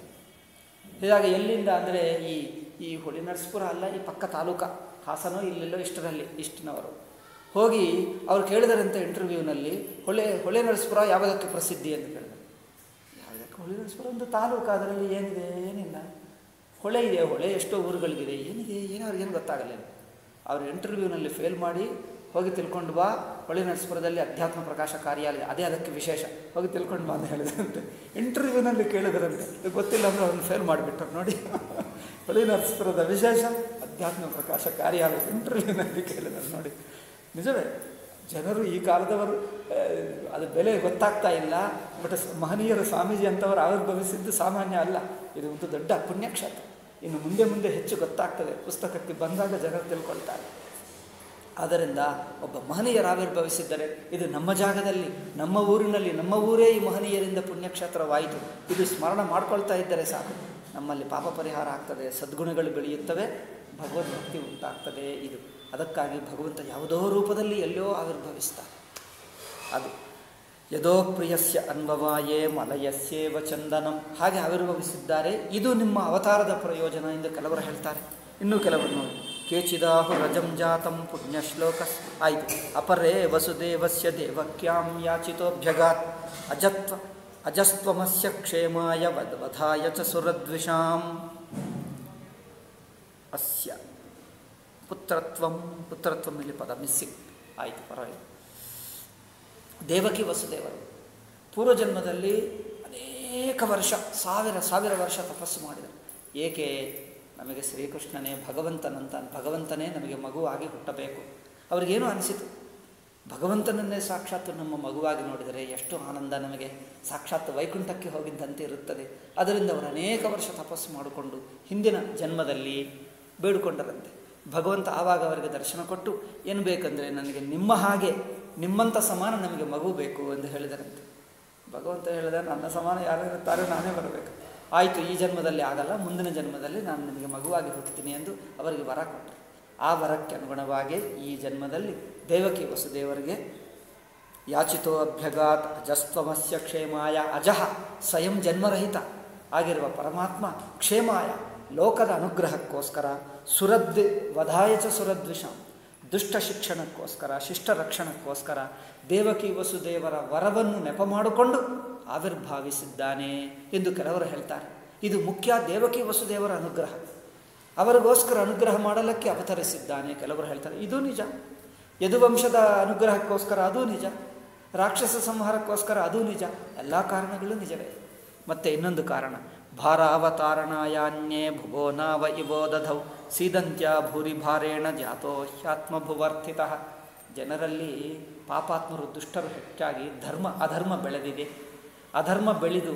ಹೀಗಾಗಿ ಎಲ್ಲಿಂದ ಅಂದರೆ ಈ ಈ ಹೊಳಿನರಸಪುರ ಅಲ್ಲ ಈ ಪಕ್ಕ ತಾಲೂಕ ಹಾಸನೋ ಇಲ್ಲೆಲ್ಲೋ ಇಷ್ಟರಲ್ಲಿ ಇಷ್ಟಿನವರು ಹೋಗಿ ಅವ್ರು ಕೇಳಿದರಂತೆ ಇಂಟರ್ವ್ಯೂನಲ್ಲಿ ಹೊಳೆ ಹೊಳೆ ನರಸಪುರ ಯಾವುದಕ್ಕೆ ಪ್ರಸಿದ್ಧಿ ಅಂತ ಕೇಳಿದರು ಯಾವುದಕ್ಕೆ ಹೊಳೆ ನರಸಪುರ ಒಂದು ತಾಲೂಕು ಅದರಲ್ಲಿ ಏನಿದೆ ಏನಿಲ್ಲ ಹೊಳೆ ಇದೆ ಹೊಳೆ ಎಷ್ಟೋ ಊರುಗಳಿಗಿದೆ ಏನಿದೆ ಏನೋ ಅವ್ರಿಗೇನು ಗೊತ್ತಾಗಲಿಲ್ಲ ಅವರು ಇಂಟರ್ವ್ಯೂನಲ್ಲಿ ಫೇಲ್ ಮಾಡಿ ಹೋಗಿ ತಿಳ್ಕೊಂಡು ಬಾ ಹೊಳೆ ನರಸಪುರದಲ್ಲಿ ಅಧ್ಯಾತ್ಮ ಪ್ರಕಾಶ ಕಾರ್ಯಾಲಯ ಅದೇ ಅದಕ್ಕೆ ವಿಶೇಷ ಹೋಗಿ ತಿಳ್ಕೊಂಡು ಬಾ ಅಂತ ಹೇಳಿದ್ರಂತೆ ಇಂಟರ್ವ್ಯೂನಲ್ಲಿ ಕೇಳಿದ್ರಂತೆ ಇದು ಗೊತ್ತಿಲ್ಲ ಅಂದರೆ ಅವ್ರನ್ನ ಫೇಲ್ ಮಾಡಿಬಿಟ್ಟರು ನೋಡಿ ಹೊಳೆ ನರಸಪುರದ ವಿಶೇಷ ಅಧ್ಯಾತ್ಮ ಪ್ರಕಾಶ ಕಾರ್ಯಾಲಯ ಇಂಟರ್ವ್ಯೂನಲ್ಲಿ ಕೇಳಿದ್ರು ನೋಡಿ ನಿಜವೇ ಜನರು ಈ ಕಾಲದವರು ಅದು ಬೆಲೆ ಗೊತ್ತಾಗ್ತಾ ಇಲ್ಲ ಬಟ್ ಮಹನೀಯರು ಸ್ವಾಮೀಜಿ ಅಂತವರು ಆವಿರ್ಭವಿಸಿದ್ದು ಸಾಮಾನ್ಯ ಅಲ್ಲ ಇದು ಒಂದು ದೊಡ್ಡ ಪುಣ್ಯಕ್ಷೇತ್ರ ಇನ್ನು ಮುಂದೆ ಮುಂದೆ ಹೆಚ್ಚು ಗೊತ್ತಾಗ್ತದೆ ಪುಸ್ತಕಕ್ಕೆ ಬಂದಾಗ ಜನರು ತಿಳ್ಕೊಳ್ತಾರೆ ಆದ್ದರಿಂದ ಒಬ್ಬ ಮಹನೀಯರು ಆವಿರ್ಭವಿಸಿದ್ದರೆ ಇದು ನಮ್ಮ ಜಾಗದಲ್ಲಿ ನಮ್ಮ ಊರಿನಲ್ಲಿ ನಮ್ಮ ಊರೇ ಈ ಮಹನೀಯರಿಂದ ಪುಣ್ಯಕ್ಷೇತ್ರವಾಯಿತು ಇದು ಸ್ಮರಣ ಮಾಡ್ಕೊಳ್ತಾ ಇದ್ದರೆ ಸಾಕು ನಮ್ಮಲ್ಲಿ ಪಾಪ ಪರಿಹಾರ ಆಗ್ತದೆ ಸದ್ಗುಣಗಳು ಬೆಳೆಯುತ್ತವೆ ಭಗವದ್ಭಕ್ತಿ ಉಂಟಾಗ್ತದೆ ಇದು ಅದಕ್ಕಾಗಿ ಭಗವಂತ ಯಾವುದೋ ರೂಪದಲ್ಲಿ ಎಲ್ಲೋ ಆವಿರ್ಭವಿಸ್ತಾರೆ ಅದು ಯದೋ ಪ್ರಿಯಸ್ಯ ಅನ್ವವಾಯೇ ಮಲಯಸ್ಯೇವ ಚಂದನಂ ಹಾಗೆ ಆವಿರ್ಭವಿಸಿದ್ದಾರೆ ಇದು ನಿಮ್ಮ ಅವತಾರದ ಪ್ರಯೋಜನ ಎಂದು ಕೆಲವರು ಹೇಳ್ತಾರೆ ಇನ್ನೂ ಕೆಲವರು ನೋಡಿ ಕೇಚಿದಾಹು ರಜಂ ಜಾತಂ ಪುಣ್ಯಶ್ಲೋಕ ಆಯಿತು ಅಪರೇ ವಸುದೇವಸ್ಯ ದೇವಕ್ಯಾಂ ಯಾಚಿತೋಭ್ಯಗಾತ್ ಅಜತ್ವ ಅಜಸ್ತ್ವಮಸ್ಯ ಕ್ಷೇಮಾಯ ವದ್ ವಧಾಯ ಚ ಸುರದ್ವಿಷಾಂ ಅಸ್ಯ ಪುತ್ರತ್ವಂ ಪುತ್ರತ್ವಂ ಇಲ್ಲಿ ಪದ ಮಿಸ್ಸಿಂಗ್ ಆಯಿತು ಪರವಾಗಿಲ್ಲ ದೇವಕಿ ವಸುದೇವರು ಪೂರ್ವಜನ್ಮದಲ್ಲಿ ಅನೇಕ ವರ್ಷ ಸಾವಿರ ಸಾವಿರ ವರ್ಷ ತಪಸ್ಸು ಮಾಡಿದರು ಏಕೆ ನಮಗೆ ಶ್ರೀಕೃಷ್ಣನೇ ಭಗವಂತನಂತ ಭಗವಂತನೇ ನಮಗೆ ಮಗುವಾಗಿ ಹುಟ್ಟಬೇಕು ಅವ್ರಿಗೇನು ಅನಿಸಿತು ಭಗವಂತನನ್ನೇ ಸಾಕ್ಷಾತ್ತು ನಮ್ಮ ಮಗುವಾಗಿ ನೋಡಿದರೆ ಎಷ್ಟು ಆನಂದ ನಮಗೆ ಸಾಕ್ಷಾತ್ ವೈಕುಂಠಕ್ಕೆ ಹೋಗಿದ್ದಂತೆ ಇರುತ್ತದೆ ಅದರಿಂದ ಅವರು ಅನೇಕ ವರ್ಷ ತಪಸ್ಸು ಮಾಡಿಕೊಂಡು ಹಿಂದಿನ ಜನ್ಮದಲ್ಲಿ ಬೇಡಿಕೊಂಡರಂತೆ ಭಗವಂತ ಆವಾಗ ಅವರಿಗೆ ದರ್ಶನ ಕೊಟ್ಟು ಏನು ಬೇಕಂದರೆ ನನಗೆ ನಿಮ್ಮ ಹಾಗೆ ನಿಮ್ಮಂಥ ಸಮಾನ ನಮಗೆ ಮಗು ಬೇಕು ಎಂದು ಹೇಳಿದರಂತೆ ಭಗವಂತ ಹೇಳಿದ ನನ್ನ ಸಮಾನ ಯಾರು ಇರುತ್ತಾರೆ ನಾನೇ ಬರಬೇಕು ಆಯಿತು ಈ ಜನ್ಮದಲ್ಲಿ ಆಗಲ್ಲ ಮುಂದಿನ ಜನ್ಮದಲ್ಲಿ ನಾನು ನಿಮಗೆ ಮಗುವಾಗಿ ಹುಟ್ಟುತ್ತೀನಿ ಎಂದು ಅವರಿಗೆ ವರ ಕೊಟ್ಟರು ಆ ವರಕ್ಕೆ ಅನುಗುಣವಾಗಿ ಈ ಜನ್ಮದಲ್ಲಿ ದೇವಕಿ ವಸುದೇವರಿಗೆ ಯಾಚಿತೋ ಅಭ್ಯಗಾತ್ ಅಜಸ್ತ್ವಮಸ್ಯ ಕ್ಷೇಮಾಯ ಅಜಃ ಸ್ವಯಂ ಜನ್ಮರಹಿತ ಆಗಿರುವ ಪರಮಾತ್ಮ ಕ್ಷೇಮಾಯ ಲೋಕದ ಅನುಗ್ರಹಕ್ಕೋಸ್ಕರ ಸುರದ್ ವಧಾಯ ಚ ಸುರದ್ವಿಷಾಂ ದುಷ್ಟ ಶಿಕ್ಷಣಕ್ಕೋಸ್ಕರ ಶಿಷ್ಟ ರಕ್ಷಣಕ್ಕೋಸ್ಕರ ದೇವಕಿ ವಸುದೇವರ ವರವನ್ನು ನೆಪ ಮಾಡಿಕೊಂಡು ಆವಿರ್ಭಾವಿಸಿದ್ದಾನೆ ಎಂದು ಕೆಲವರು ಹೇಳ್ತಾರೆ ಇದು ಮುಖ್ಯ ದೇವಕಿ ವಸುದೇವರ ಅನುಗ್ರಹ ಅವರಿಗೋಸ್ಕರ ಅನುಗ್ರಹ ಮಾಡಲಿಕ್ಕೆ ಅವತರಿಸಿದ್ದಾನೆ ಕೆಲವರು ಹೇಳ್ತಾರೆ ಇದು ನಿಜ ಯದುವಂಶದ ಅನುಗ್ರಹಕ್ಕೋಸ್ಕರ ಅದೂ ನಿಜ ರಾಕ್ಷಸ ಸಂಹಾರಕ್ಕೋಸ್ಕರ ಅದೂ ನಿಜ ಎಲ್ಲ ಕಾರಣಗಳು ನಿಜವೇ ಮತ್ತು ಇನ್ನೊಂದು ಕಾರಣ ಭಾರಾವತಾರಣಾಯಾನ್ಯೇ ಭುವೋ ನಾವ ಇವೋ ದಧೌ ಸೀದಂತ್ಯ ಭೂರಿ ಭಾರೇಣ ಜಾತೋ ಹ್ಯಾತ್ಮಭುವರ್ಥಿತ ಜನರಲ್ಲಿ ಪಾಪಾತ್ಮರು ದುಷ್ಟರು ಹೆಚ್ಚಾಗಿ ಧರ್ಮ ಅಧರ್ಮ ಬೆಳೆದಿದೆ ಅಧರ್ಮ ಬೆಳೆದು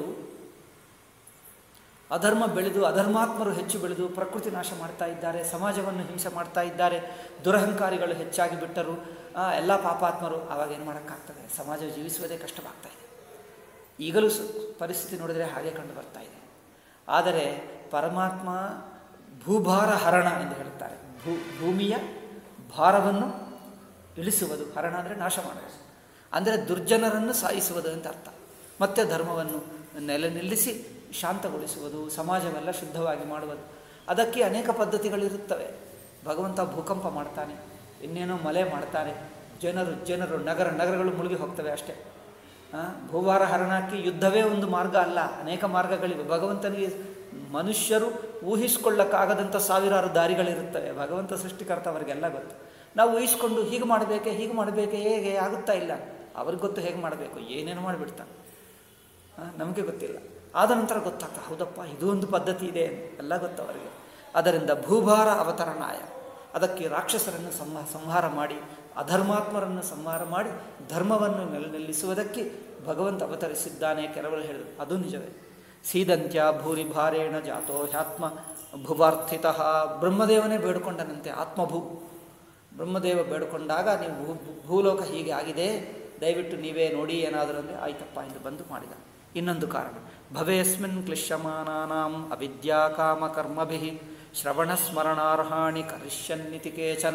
ಅಧರ್ಮ ಬೆಳೆದು ಅಧರ್ಮಾತ್ಮರು ಹೆಚ್ಚು ಬೆಳೆದು ಪ್ರಕೃತಿ ನಾಶ ಮಾಡ್ತಾ ಇದ್ದಾರೆ ಸಮಾಜವನ್ನು ಹಿಂಸೆ ಮಾಡ್ತಾ ಇದ್ದಾರೆ ದುರಹಂಕಾರಿಗಳು ಹೆಚ್ಚಾಗಿ ಬಿಟ್ಟರು ಎಲ್ಲ ಪಾಪಾತ್ಮರು ಆವಾಗ ಏನು ಮಾಡೋಕ್ಕಾಗ್ತದೆ ಸಮಾಜ ಜೀವಿಸುವುದೇ ಕಷ್ಟವಾಗ್ತಾ ಇದೆ ಈಗಲೂ ಸ ಪರಿಸ್ಥಿತಿ ನೋಡಿದರೆ ಹಾಗೆ ಕಂಡು ಬರ್ತಾ ಇದೆ ಆದರೆ ಪರಮಾತ್ಮ ಭೂಭಾರ ಹರಣ ಎಂದು ಹೇಳುತ್ತಾರೆ ಭೂ ಭೂಮಿಯ ಭಾರವನ್ನು ಇಳಿಸುವುದು ಹರಣ ಅಂದರೆ ನಾಶ ಮಾಡುವುದು ಅಂದರೆ ದುರ್ಜನರನ್ನು ಸಾಯಿಸುವುದು ಅಂತ ಅರ್ಥ ಮತ್ತೆ ಧರ್ಮವನ್ನು ನೆಲೆ ನಿಲ್ಲಿಸಿ ಶಾಂತಗೊಳಿಸುವುದು ಸಮಾಜವೆಲ್ಲ ಶುದ್ಧವಾಗಿ ಮಾಡುವುದು ಅದಕ್ಕೆ ಅನೇಕ ಪದ್ಧತಿಗಳಿರುತ್ತವೆ ಭಗವಂತ ಭೂಕಂಪ ಮಾಡ್ತಾನೆ ಇನ್ನೇನೋ ಮಲೆ ಮಾಡ್ತಾನೆ ಜನರು ಜನರು ನಗರ ನಗರಗಳು ಮುಳುಗಿ ಹೋಗ್ತವೆ ಅಷ್ಟೇ ಭೂಭಾರ ಹರಣಕ್ಕೆ ಯುದ್ಧವೇ ಒಂದು ಮಾರ್ಗ ಅಲ್ಲ ಅನೇಕ ಮಾರ್ಗಗಳಿವೆ ಭಗವಂತನಿಗೆ ಮನುಷ್ಯರು ಊಹಿಸ್ಕೊಳ್ಳಕ್ಕಾಗದಂಥ ಸಾವಿರಾರು ದಾರಿಗಳಿರುತ್ತವೆ ಭಗವಂತ ಸೃಷ್ಟಿಕರ್ತ ಅವರಿಗೆಲ್ಲ ಗೊತ್ತು ನಾವು ಊಹಿಸ್ಕೊಂಡು ಹೀಗೆ ಮಾಡಬೇಕೆ ಹೀಗೆ ಮಾಡಬೇಕೆ ಹೇಗೆ ಆಗುತ್ತಾ ಇಲ್ಲ ಅವ್ರಿಗೆ ಗೊತ್ತು ಹೇಗೆ ಮಾಡಬೇಕು ಏನೇನು ಮಾಡಿಬಿಡ್ತಾನೆ ನಮಗೆ ಗೊತ್ತಿಲ್ಲ ಆದ ನಂತರ ಗೊತ್ತಾಗ್ತಾ ಹೌದಪ್ಪ ಇದು ಒಂದು ಪದ್ಧತಿ ಇದೆ ಎಲ್ಲ ಗೊತ್ತು ಅವರಿಗೆ ಅದರಿಂದ ಭೂಭಾರ ಅವತರಣಾಯ ಅದಕ್ಕೆ ರಾಕ್ಷಸರನ್ನು ಸಂಹ ಸಂಹಾರ ಮಾಡಿ ಅಧರ್ಮಾತ್ಮರನ್ನು ಸಂಹಾರ ಮಾಡಿ ಧರ್ಮವನ್ನು ನೆಲೆ ನಿಲ್ಲಿಸುವುದಕ್ಕೆ ಭಗವಂತ ಅವತರಿಸಿದ್ದಾನೆ ಕೆಲವರು ಹೇಳಿದರು ಅದು ನಿಜವೇ ಸೀದಂತ್ಯ ಭೂರಿ ಭಾರೇಣ ಜಾತೋ ಹ್ಯಾತ್ಮ ಭುವಾರ್ಥಿತ ಬ್ರಹ್ಮದೇವನೇ ಬೇಡಿಕೊಂಡನಂತೆ ಆತ್ಮಭೂ ಬ್ರಹ್ಮದೇವ ಬೇಡಿಕೊಂಡಾಗ ನೀವು ಭೂ ಭೂಲೋಕ ಹೀಗೆ ಆಗಿದೆ ದಯವಿಟ್ಟು ನೀವೇ ನೋಡಿ ಏನಾದರೂ ಅಂದರೆ ಆಯ್ತಪ್ಪ ಎಂದು ಬಂದು ಮಾಡಿದ ಇನ್ನೊಂದು ಕಾರಣ ಭವೇಸ್ಮಿನ್ ಕ್ಲಿಶ್ಯಮಾನಾನಾಂ ಅವಿದ್ಯಾ ಕಾಮ ಕರ್ಮಭಿ ಶ್ರವಣ ಸ್ಮರಣಾರ್ಹಾಣಿ ಕರಿಷ್ಯನ್ನಿತಿ ಕೇಚನ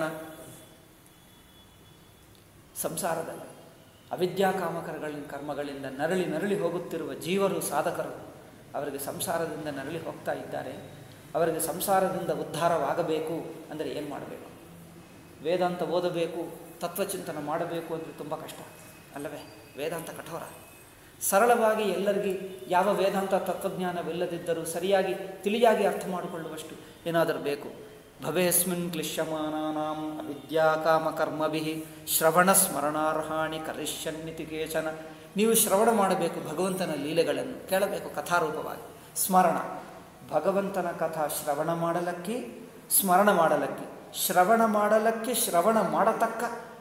ಸಂಸಾರದಲ್ಲಿ ಅವಿದ್ಯಾ ಕಾಮಕರಗಳಿನ ಕರ್ಮಗಳಿಂದ ನರಳಿ ನರಳಿ ಹೋಗುತ್ತಿರುವ ಜೀವರು ಸಾಧಕರು ಅವರಿಗೆ ಸಂಸಾರದಿಂದ ನರಳಿ ಹೋಗ್ತಾ ಇದ್ದಾರೆ ಅವರಿಗೆ ಸಂಸಾರದಿಂದ ಉದ್ಧಾರವಾಗಬೇಕು ಅಂದರೆ ಏನು ಮಾಡಬೇಕು ವೇದಾಂತ ಓದಬೇಕು ತತ್ವಚಿಂತನೆ ಮಾಡಬೇಕು ಅಂದರೆ ತುಂಬ ಕಷ್ಟ ಅಲ್ಲವೇ ವೇದಾಂತ ಕಠೋರ ಸರಳವಾಗಿ ಎಲ್ಲರಿಗೂ ಯಾವ ವೇದಾಂತ ತತ್ವಜ್ಞಾನವಿಲ್ಲದಿದ್ದರೂ ಸರಿಯಾಗಿ ತಿಳಿಯಾಗಿ ಅರ್ಥ ಮಾಡಿಕೊಳ್ಳುವಷ್ಟು ಏನಾದರೂ ಬೇಕು ಭವೇಸ್ಮಿನ್ ಕ್ಲಿಶ್ಯಮಾನಾನಾಂ ಅವಿದ್ಯಾ ಕಾಮ ಕರ್ಮಭಿ ಶ್ರವಣ ಸ್ಮರಣಾರ್ಹಾಣಿ ಕರಿಷ್ಯನ್ನಿತಿ ಕೇಚನ ನೀವು ಶ್ರವಣ ಮಾಡಬೇಕು ಭಗವಂತನ ಲೀಲೆಗಳನ್ನು ಕೇಳಬೇಕು ಕಥಾರೂಪವಾಗಿ ಸ್ಮರಣ ಭಗವಂತನ ಕಥಾ ಶ್ರವಣ ಮಾಡಲಕ್ಕೆ ಸ್ಮರಣ ಮಾಡಲಕ್ಕೆ ಶ್ರವಣ ಮಾಡಲಕ್ಕೆ ಶ್ರವಣ ಮಾಡತಕ್ಕ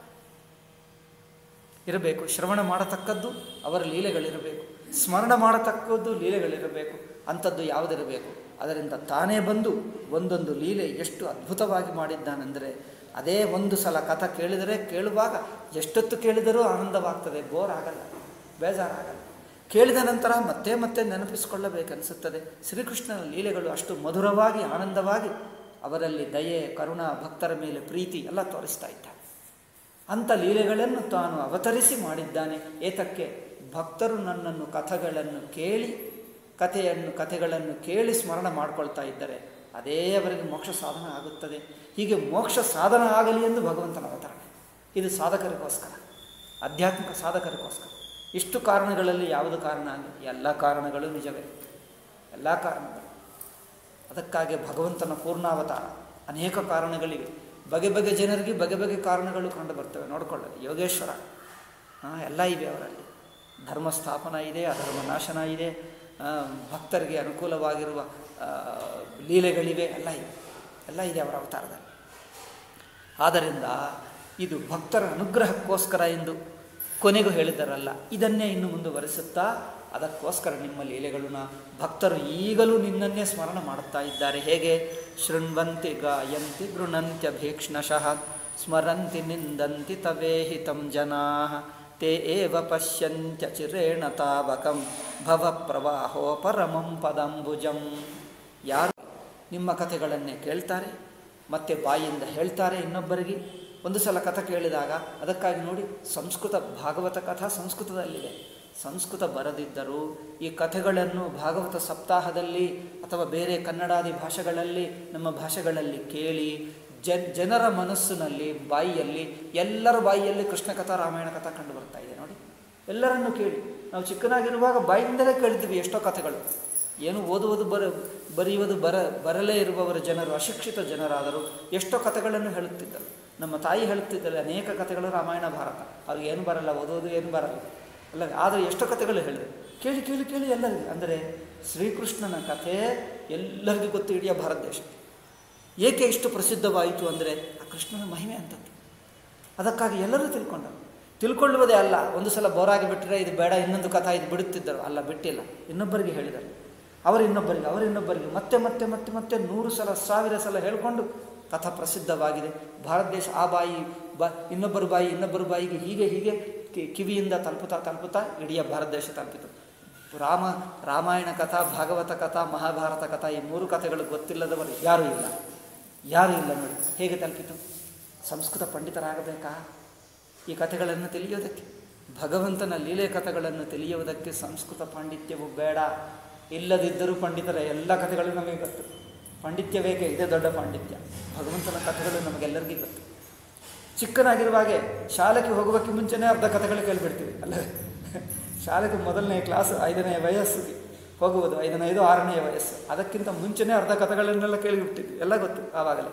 ಇರಬೇಕು ಶ್ರವಣ ಮಾಡತಕ್ಕದ್ದು ಅವರ ಲೀಲೆಗಳಿರಬೇಕು ಸ್ಮರಣ ಮಾಡತಕ್ಕದ್ದು ಲೀಲೆಗಳಿರಬೇಕು ಅಂಥದ್ದು ಯಾವುದಿರಬೇಕು ಅದರಿಂದ ತಾನೇ ಬಂದು ಒಂದೊಂದು ಲೀಲೆ ಎಷ್ಟು ಅದ್ಭುತವಾಗಿ ಮಾಡಿದ್ದಾನೆಂದರೆ ಅದೇ ಒಂದು ಸಲ ಕಥ ಕೇಳಿದರೆ ಕೇಳುವಾಗ ಎಷ್ಟೊತ್ತು ಕೇಳಿದರೂ ಆನಂದವಾಗ್ತದೆ ಬೋರ್ ಆಗಲ್ಲ ಬೇಜಾರಾಗಲ್ಲ ಕೇಳಿದ ನಂತರ ಮತ್ತೆ ಮತ್ತೆ ನೆನಪಿಸಿಕೊಳ್ಳಬೇಕನ್ನಿಸುತ್ತದೆ ಶ್ರೀಕೃಷ್ಣನ ಲೀಲೆಗಳು ಅಷ್ಟು ಮಧುರವಾಗಿ ಆನಂದವಾಗಿ ಅವರಲ್ಲಿ ದಯೆ ಕರುಣ ಭಕ್ತರ ಮೇಲೆ ಪ್ರೀತಿ ಎಲ್ಲ ತೋರಿಸ್ತಾ ಇದ್ದಾನೆ ಅಂಥ ಲೀಲೆಗಳನ್ನು ತಾನು ಅವತರಿಸಿ ಮಾಡಿದ್ದಾನೆ ಏತಕ್ಕೆ ಭಕ್ತರು ನನ್ನನ್ನು ಕಥೆಗಳನ್ನು ಕೇಳಿ ಕಥೆಯನ್ನು ಕಥೆಗಳನ್ನು ಕೇಳಿ ಸ್ಮರಣ ಮಾಡ್ಕೊಳ್ತಾ ಇದ್ದರೆ ಅದೇ ಅವರಿಗೆ ಮೋಕ್ಷ ಸಾಧನ ಆಗುತ್ತದೆ ಹೀಗೆ ಮೋಕ್ಷ ಸಾಧನ ಆಗಲಿ ಎಂದು ಭಗವಂತನ ಅವತರಣೆ ಇದು ಸಾಧಕರಿಗೋಸ್ಕರ ಆಧ್ಯಾತ್ಮಿಕ ಸಾಧಕರಿಗೋಸ್ಕರ ಇಷ್ಟು ಕಾರಣಗಳಲ್ಲಿ ಯಾವುದು ಕಾರಣ ಅಂದರೆ ಎಲ್ಲ ಕಾರಣಗಳು ನಿಜವೇ ಎಲ್ಲ ಕಾರಣಗಳು ಅದಕ್ಕಾಗಿ ಭಗವಂತನ ಪೂರ್ಣಾವತಾರ ಅನೇಕ ಕಾರಣಗಳಿವೆ ಬಗೆ ಬಗೆ ಜನರಿಗೆ ಬಗೆ ಬಗೆ ಕಾರಣಗಳು ಕಂಡು ಬರ್ತವೆ ನೋಡಿಕೊಳ್ಳಿ ಯೋಗೇಶ್ವರ ಹಾಂ ಎಲ್ಲ ಇವೆ ಅವರಲ್ಲಿ ಧರ್ಮ ಸ್ಥಾಪನ ಇದೆ ಅಧರ್ಮ ನಾಶನ ಇದೆ ಆ, ಭಕ್ತರಿಗೆ ಅನುಕೂಲವಾಗಿರುವ ಆ, ಲೀಲೆಗಳಿವೆ ಎಲ್ಲ ಇದೆ ಎಲ್ಲ ಇದೆ ಅವರ ಅವತಾರದಲ್ಲಿ ಆದ್ದರಿಂದ ಇದು ಭಕ್ತರ ಅನುಗ್ರಹಕ್ಕೋಸ್ಕರ ಎಂದು ಕೊನೆಗೂ ಹೇಳಿದರಲ್ಲ ಇದನ್ನೇ ಇನ್ನು ಮುಂದುವರಿಸುತ್ತಾ ಅದಕ್ಕೋಸ್ಕರ ನಿಮ್ಮ ಲೀಲೆಗಳನ್ನ ಭಕ್ತರು ಈಗಲೂ ನಿನ್ನನ್ನೇ ಸ್ಮರಣ ಮಾಡುತ್ತಾ ಇದ್ದಾರೆ ಹೇಗೆ ಶೃಣ್ವಂತಿ ಗಾಯಂತಿ ಗೃಣಂತ್ಯಭೀಕ್ಷ್ಣಶಃ ಸ್ಮರಂತಿ ನಿಂದಂತಿ ತವೇಹಿತಂ ಜನಾ ತೇ ಏವ ಪಶ್ಯಂತ್ಯ ಚಿರೇಣ ತಾವಕಂ ಭವ ಪ್ರವಾಹೋ ಪರಮಂ ಪದಂಬುಜಂ ಯಾರು ನಿಮ್ಮ ಕಥೆಗಳನ್ನೇ ಕೇಳ್ತಾರೆ ಮತ್ತೆ ಬಾಯಿಯಿಂದ ಹೇಳ್ತಾರೆ ಇನ್ನೊಬ್ಬರಿಗೆ ಒಂದು ಸಲ ಕಥೆ ಕೇಳಿದಾಗ ಅದಕ್ಕಾಗಿ ನೋಡಿ ಸಂಸ್ಕೃತ ಭಾಗವತ ಕಥಾ ಸಂಸ್ಕೃತದಲ್ಲಿದೆ ಸಂಸ್ಕೃತ ಬರದಿದ್ದರೂ ಈ ಕಥೆಗಳನ್ನು ಭಾಗವತ ಸಪ್ತಾಹದಲ್ಲಿ ಅಥವಾ ಬೇರೆ ಕನ್ನಡಾದಿ ಭಾಷೆಗಳಲ್ಲಿ ನಮ್ಮ ಭಾಷೆಗಳಲ್ಲಿ ಕೇಳಿ ಜನ್ ಜನರ ಮನಸ್ಸಿನಲ್ಲಿ ಬಾಯಿಯಲ್ಲಿ ಎಲ್ಲರ ಬಾಯಿಯಲ್ಲಿ ಕೃಷ್ಣ ಕಥಾ ರಾಮಾಯಣ ಕಥಾ ಕಂಡು ಬರ್ತಾ ಇದೆ ನೋಡಿ ಎಲ್ಲರನ್ನೂ ಕೇಳಿ ನಾವು ಚಿಕ್ಕನಾಗಿರುವಾಗ ಬಾಯಿಂದಲೇ ಕೇಳಿದ್ದೀವಿ ಎಷ್ಟೋ ಕಥೆಗಳು ಏನು ಓದುವುದು ಬರ ಬರೆಯುವುದು ಬರ ಬರಲೇ ಇರುವವರ ಜನರು ಅಶಿಕ್ಷಿತ ಜನರಾದರು ಎಷ್ಟೋ ಕಥೆಗಳನ್ನು ಹೇಳುತ್ತಿದ್ದರು ನಮ್ಮ ತಾಯಿ ಹೇಳುತ್ತಿದ್ದರೆ ಅನೇಕ ಕಥೆಗಳು ರಾಮಾಯಣ ಭಾರತ ಅವ್ರಿಗೆ ಏನು ಬರಲ್ಲ ಓದೋದು ಏನು ಬರಲ್ಲ ಅಲ್ಲ ಆದರೆ ಎಷ್ಟೋ ಕಥೆಗಳು ಹೇಳಿದೆ ಕೇಳಿ ಕೇಳಿ ಕೇಳಿ ಎಲ್ಲರಿಗೂ ಅಂದರೆ ಶ್ರೀಕೃಷ್ಣನ ಕಥೆ ಎಲ್ಲರಿಗೂ ಗೊತ್ತು ಇಡೀ ಭಾರತ ದೇಶಕ್ಕೆ ಏಕೆ ಇಷ್ಟು ಪ್ರಸಿದ್ಧವಾಯಿತು ಅಂದರೆ ಆ ಕೃಷ್ಣನ ಮಹಿಮೆ ಅಂತದ್ದು ಅದಕ್ಕಾಗಿ ಎಲ್ಲರೂ ತಿಳ್ಕೊಂಡರು ತಿಳ್ಕೊಳ್ಳುವುದೇ ಅಲ್ಲ ಒಂದು ಸಲ ಬೋರಾಗಿ ಬಿಟ್ಟರೆ ಇದು ಬೇಡ ಇನ್ನೊಂದು ಕಥಾ ಇದು ಬಿಡುತ್ತಿದ್ದರು ಅಲ್ಲ ಬಿಟ್ಟಿಲ್ಲ ಇನ್ನೊಬ್ಬರಿಗೆ ಹೇಳಿದರು ಅವರು ಇನ್ನೊಬ್ಬರಿಗೆ ಅವರು ಇನ್ನೊಬ್ಬರಿಗೆ ಮತ್ತೆ ಮತ್ತೆ ಮತ್ತೆ ಮತ್ತೆ ನೂರು ಸಲ ಸಾವಿರ ಸಲ ಹೇಳಿಕೊಂಡು ಕಥಾ ಪ್ರಸಿದ್ಧವಾಗಿದೆ ಭಾರತ ದೇಶ ಆ ಬಾಯಿ ಬಾ ಇನ್ನೊಬ್ಬರ ಬಾಯಿ ಇನ್ನೊಬ್ಬರ ಬಾಯಿಗೆ ಹೀಗೆ ಹೀಗೆ ಕಿ- ಕಿವಿಯಿಂದ ತಲುಪುತ್ತಾ ತಲುಪುತ್ತಾ ಇಡೀ ಭಾರತ ದೇಶ ತಲುಪಿತು ರಾಮ ರಾಮಾಯಣ ಕಥಾ ಭಾಗವತ ಕಥಾ ಮಹಾಭಾರತ ಕಥಾ ಈ ಮೂರು ಕಥೆಗಳು ಗೊತ್ತಿಲ್ಲದವರು ಯಾರೂ ಇಲ್ಲ ಯಾರೂ ಇಲ್ಲ ನೋಡಿ ಹೇಗೆ ತಲುಪಿತು ಸಂಸ್ಕೃತ ಪಂಡಿತರಾಗಬೇಕಾ ಈ ಕಥೆಗಳನ್ನು ತಿಳಿಯೋದಕ್ಕೆ ಭಗವಂತನ ಲೀಲೆ ಕಥೆಗಳನ್ನು ತಿಳಿಯುವುದಕ್ಕೆ ಸಂಸ್ಕೃತ ಪಾಂಡಿತ್ಯವು ಬೇಡ ಇಲ್ಲದಿದ್ದರೂ ಪಂಡಿತರ ಎಲ್ಲ ಕಥೆಗಳು ನಮಗೆ ಗೊತ್ತು ಪಾಂಡಿತ್ಯ ಬೇಕೇ ಇದೇ ದೊಡ್ಡ ಪಾಂಡಿತ್ಯ ಭಗವಂತನ ಕಥೆಗಳು ನಮಗೆಲ್ಲರಿಗೂ ಗೊತ್ತು ಚಿಕ್ಕನಾಗಿರುವಾಗೆ ಶಾಲೆಗೆ ಹೋಗೋಕ್ಕೆ ಮುಂಚೆನೇ ಅರ್ಧ ಕಥೆಗಳು ಕೇಳಿಬಿಡ್ತೀವಿ ಅಲ್ಲ ಶಾಲೆಗೆ ಮೊದಲನೇ ಕ್ಲಾಸ್ ಐದನೇ ವಯಸ್ಸಿಗೆ ಹೋಗುವುದು ಐದನೇದು ಆರನೇ ವಯಸ್ಸು ಅದಕ್ಕಿಂತ ಮುಂಚೆನೇ ಅರ್ಧ ಕಥೆಗಳನ್ನೆಲ್ಲ ಕೇಳಿಬಿಡ್ತಿದ್ವಿ ಎಲ್ಲ ಗೊತ್ತು ಆವಾಗಲೇ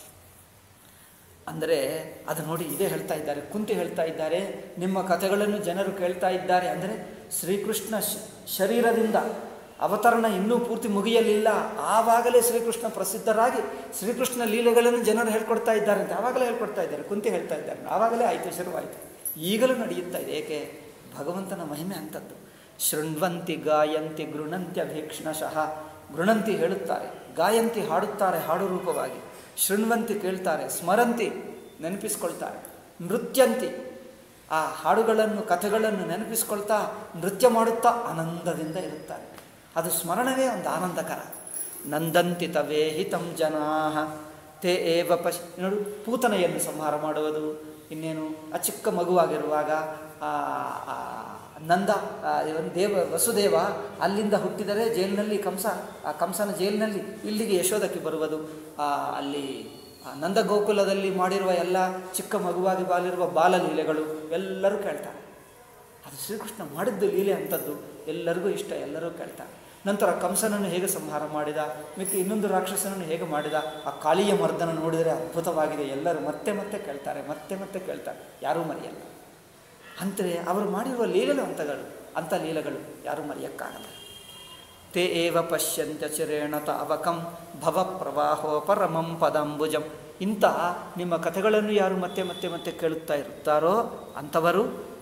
ಅಂದರೆ ಅದು ನೋಡಿ ಇದೇ ಹೇಳ್ತಾ ಇದ್ದಾರೆ ಕುಂತಿ ಹೇಳ್ತಾ ಇದ್ದಾರೆ ನಿಮ್ಮ ಕಥೆಗಳನ್ನು ಜನರು ಕೇಳ್ತಾ ಇದ್ದಾರೆ ಅಂದರೆ ಶ್ರೀಕೃಷ್ಣ ಶ- ಶರೀರದಿಂದ ಅವತರಣ ಇನ್ನೂ ಪೂರ್ತಿ ಮುಗಿಯಲಿಲ್ಲ ಆವಾಗಲೇ ಶ್ರೀಕೃಷ್ಣ ಪ್ರಸಿದ್ಧರಾಗಿ ಶ್ರೀಕೃಷ್ಣ ಲೀಲೆಗಳನ್ನು ಜನರು ಹೇಳ್ಕೊಡ್ತಾ ಇದ್ದಾರೆ ಅಂತ ಆವಾಗಲೇ ಹೇಳ್ಕೊಡ್ತಾ ಇದ್ದಾರೆ ಕುಂತಿ ಹೇಳ್ತಾ ಇದ್ದಾರೆ ಆವಾಗಲೇ ಆಯಿತು ಶುರುವಾಯಿತು ಈಗಲೂ ನಡೆಯುತ್ತಾ ಇದೆ ಏಕೆ ಭಗವಂತನ ಮಹಿಮೆ ಅಂಥದ್ದು ಶೃಣ್ವಂತಿ ಗಾಯಂತಿ ಗೃಣಂತ್ಯ ಭೀಕ್ಷ್ಣಶಃ ಗೃಣಂತಿ ಹೇಳುತ್ತಾರೆ ಗಾಯಂತಿ ಹಾಡುತ್ತಾರೆ ಹಾಡು ರೂಪವಾಗಿ ಶೃಣ್ವಂತಿ ಕೇಳ್ತಾರೆ ಸ್ಮರಂತಿ ನೆನಪಿಸ್ಕೊಳ್ತಾರೆ ನೃತ್ಯಂತಿ ಆ ಹಾಡುಗಳನ್ನು ಕಥೆಗಳನ್ನು ನೆನಪಿಸ್ಕೊಳ್ತಾ ನೃತ್ಯ ಮಾಡುತ್ತಾ ಆನಂದದಿಂದ ಇರುತ್ತಾರೆ ಅದು ಸ್ಮರಣವೇ ಒಂದು ಆನಂದಕರ ನಂದಂತಿ ತವೇ ಹಿತಂ ಜನಾ ತೇ ಏವ ಪಶ್ ನೋಡು ಪೂತನೆಯನ್ನು ಸಂಹಾರ ಮಾಡುವುದು ಇನ್ನೇನು ಆ ಚಿಕ್ಕ ಮಗುವಾಗಿರುವಾಗ ಆ ಆ ನಂದ ಆ ಇವನ್ ದೇವ ವಸುದೇವ ಅಲ್ಲಿಂದ ಹುಟ್ಟಿದರೆ ಜೈಲಿನಲ್ಲಿ ಕಂಸ ಆ ಕಂಸನ ಜೈಲಿನಲ್ಲಿ ಇಲ್ಲಿಗೆ ಯಶೋದಕ್ಕೆ ಬರುವುದು ಆ ಅಲ್ಲಿ ಆ ನಂದ ಗೋಕುಲದಲ್ಲಿ ಮಾಡಿರುವ ಎಲ್ಲ ಚಿಕ್ಕ ಮಗುವಾಗಿ ಬಾಲಿರುವ ಬಾಲಲೀಲೆಗಳು ಎಲ್ಲರೂ ಕೇಳ್ತಾರೆ ಅದು ಶ್ರೀಕೃಷ್ಣ ಮಾಡಿದ್ದು ಲೀಲೆ ಅಂಥದ್ದು ಎಲ್ಲರಿಗೂ ಇಷ್ಟ ಎಲ್ಲರೂ ಕೇಳ್ತಾರೆ ನಂತರ ಕಂಸನನ್ನು ಹೇಗೆ ಸಂಹಾರ ಮಾಡಿದ ಮಿಕ್ಕಿ ಇನ್ನೊಂದು ರಾಕ್ಷಸನನ್ನು ಹೇಗೆ ಮಾಡಿದ ಆ ಕಾಳಿಯ ಮರ್ದನ ನೋಡಿದರೆ ಅದ್ಭುತವಾಗಿದೆ ಎಲ್ಲರೂ ಮತ್ತೆ ಮತ್ತೆ ಕೇಳ್ತಾರೆ ಮತ್ತೆ ಮತ್ತೆ ಕೇಳ್ತಾರೆ ಯಾರೂ ಮರೆಯಲ್ಲ ಅಂದರೆ ಅವರು ಮಾಡಿರುವ ಲೀಲೆಗಳು ಅಂಥಗಳು ಅಂಥ ಲೀಲೆಗಳು ಯಾರೂ ಮರೆಯಕ್ಕಾಗಲ್ಲ ತೇ ಏವ ಪಶ್ಯಂತ ಚಿರೇಣ ತಾವಕಂ ಭವ ಪ್ರವಾಹೋ ಪರಮಂ ಪದಂಬುಜಂ ಇಂಥ ನಿಮ್ಮ ಕಥೆಗಳನ್ನು ಯಾರು ಮತ್ತೆ ಮತ್ತೆ ಮತ್ತೆ ಕೇಳುತ್ತಾ ಇರುತ್ತಾರೋ ಅಂಥವರು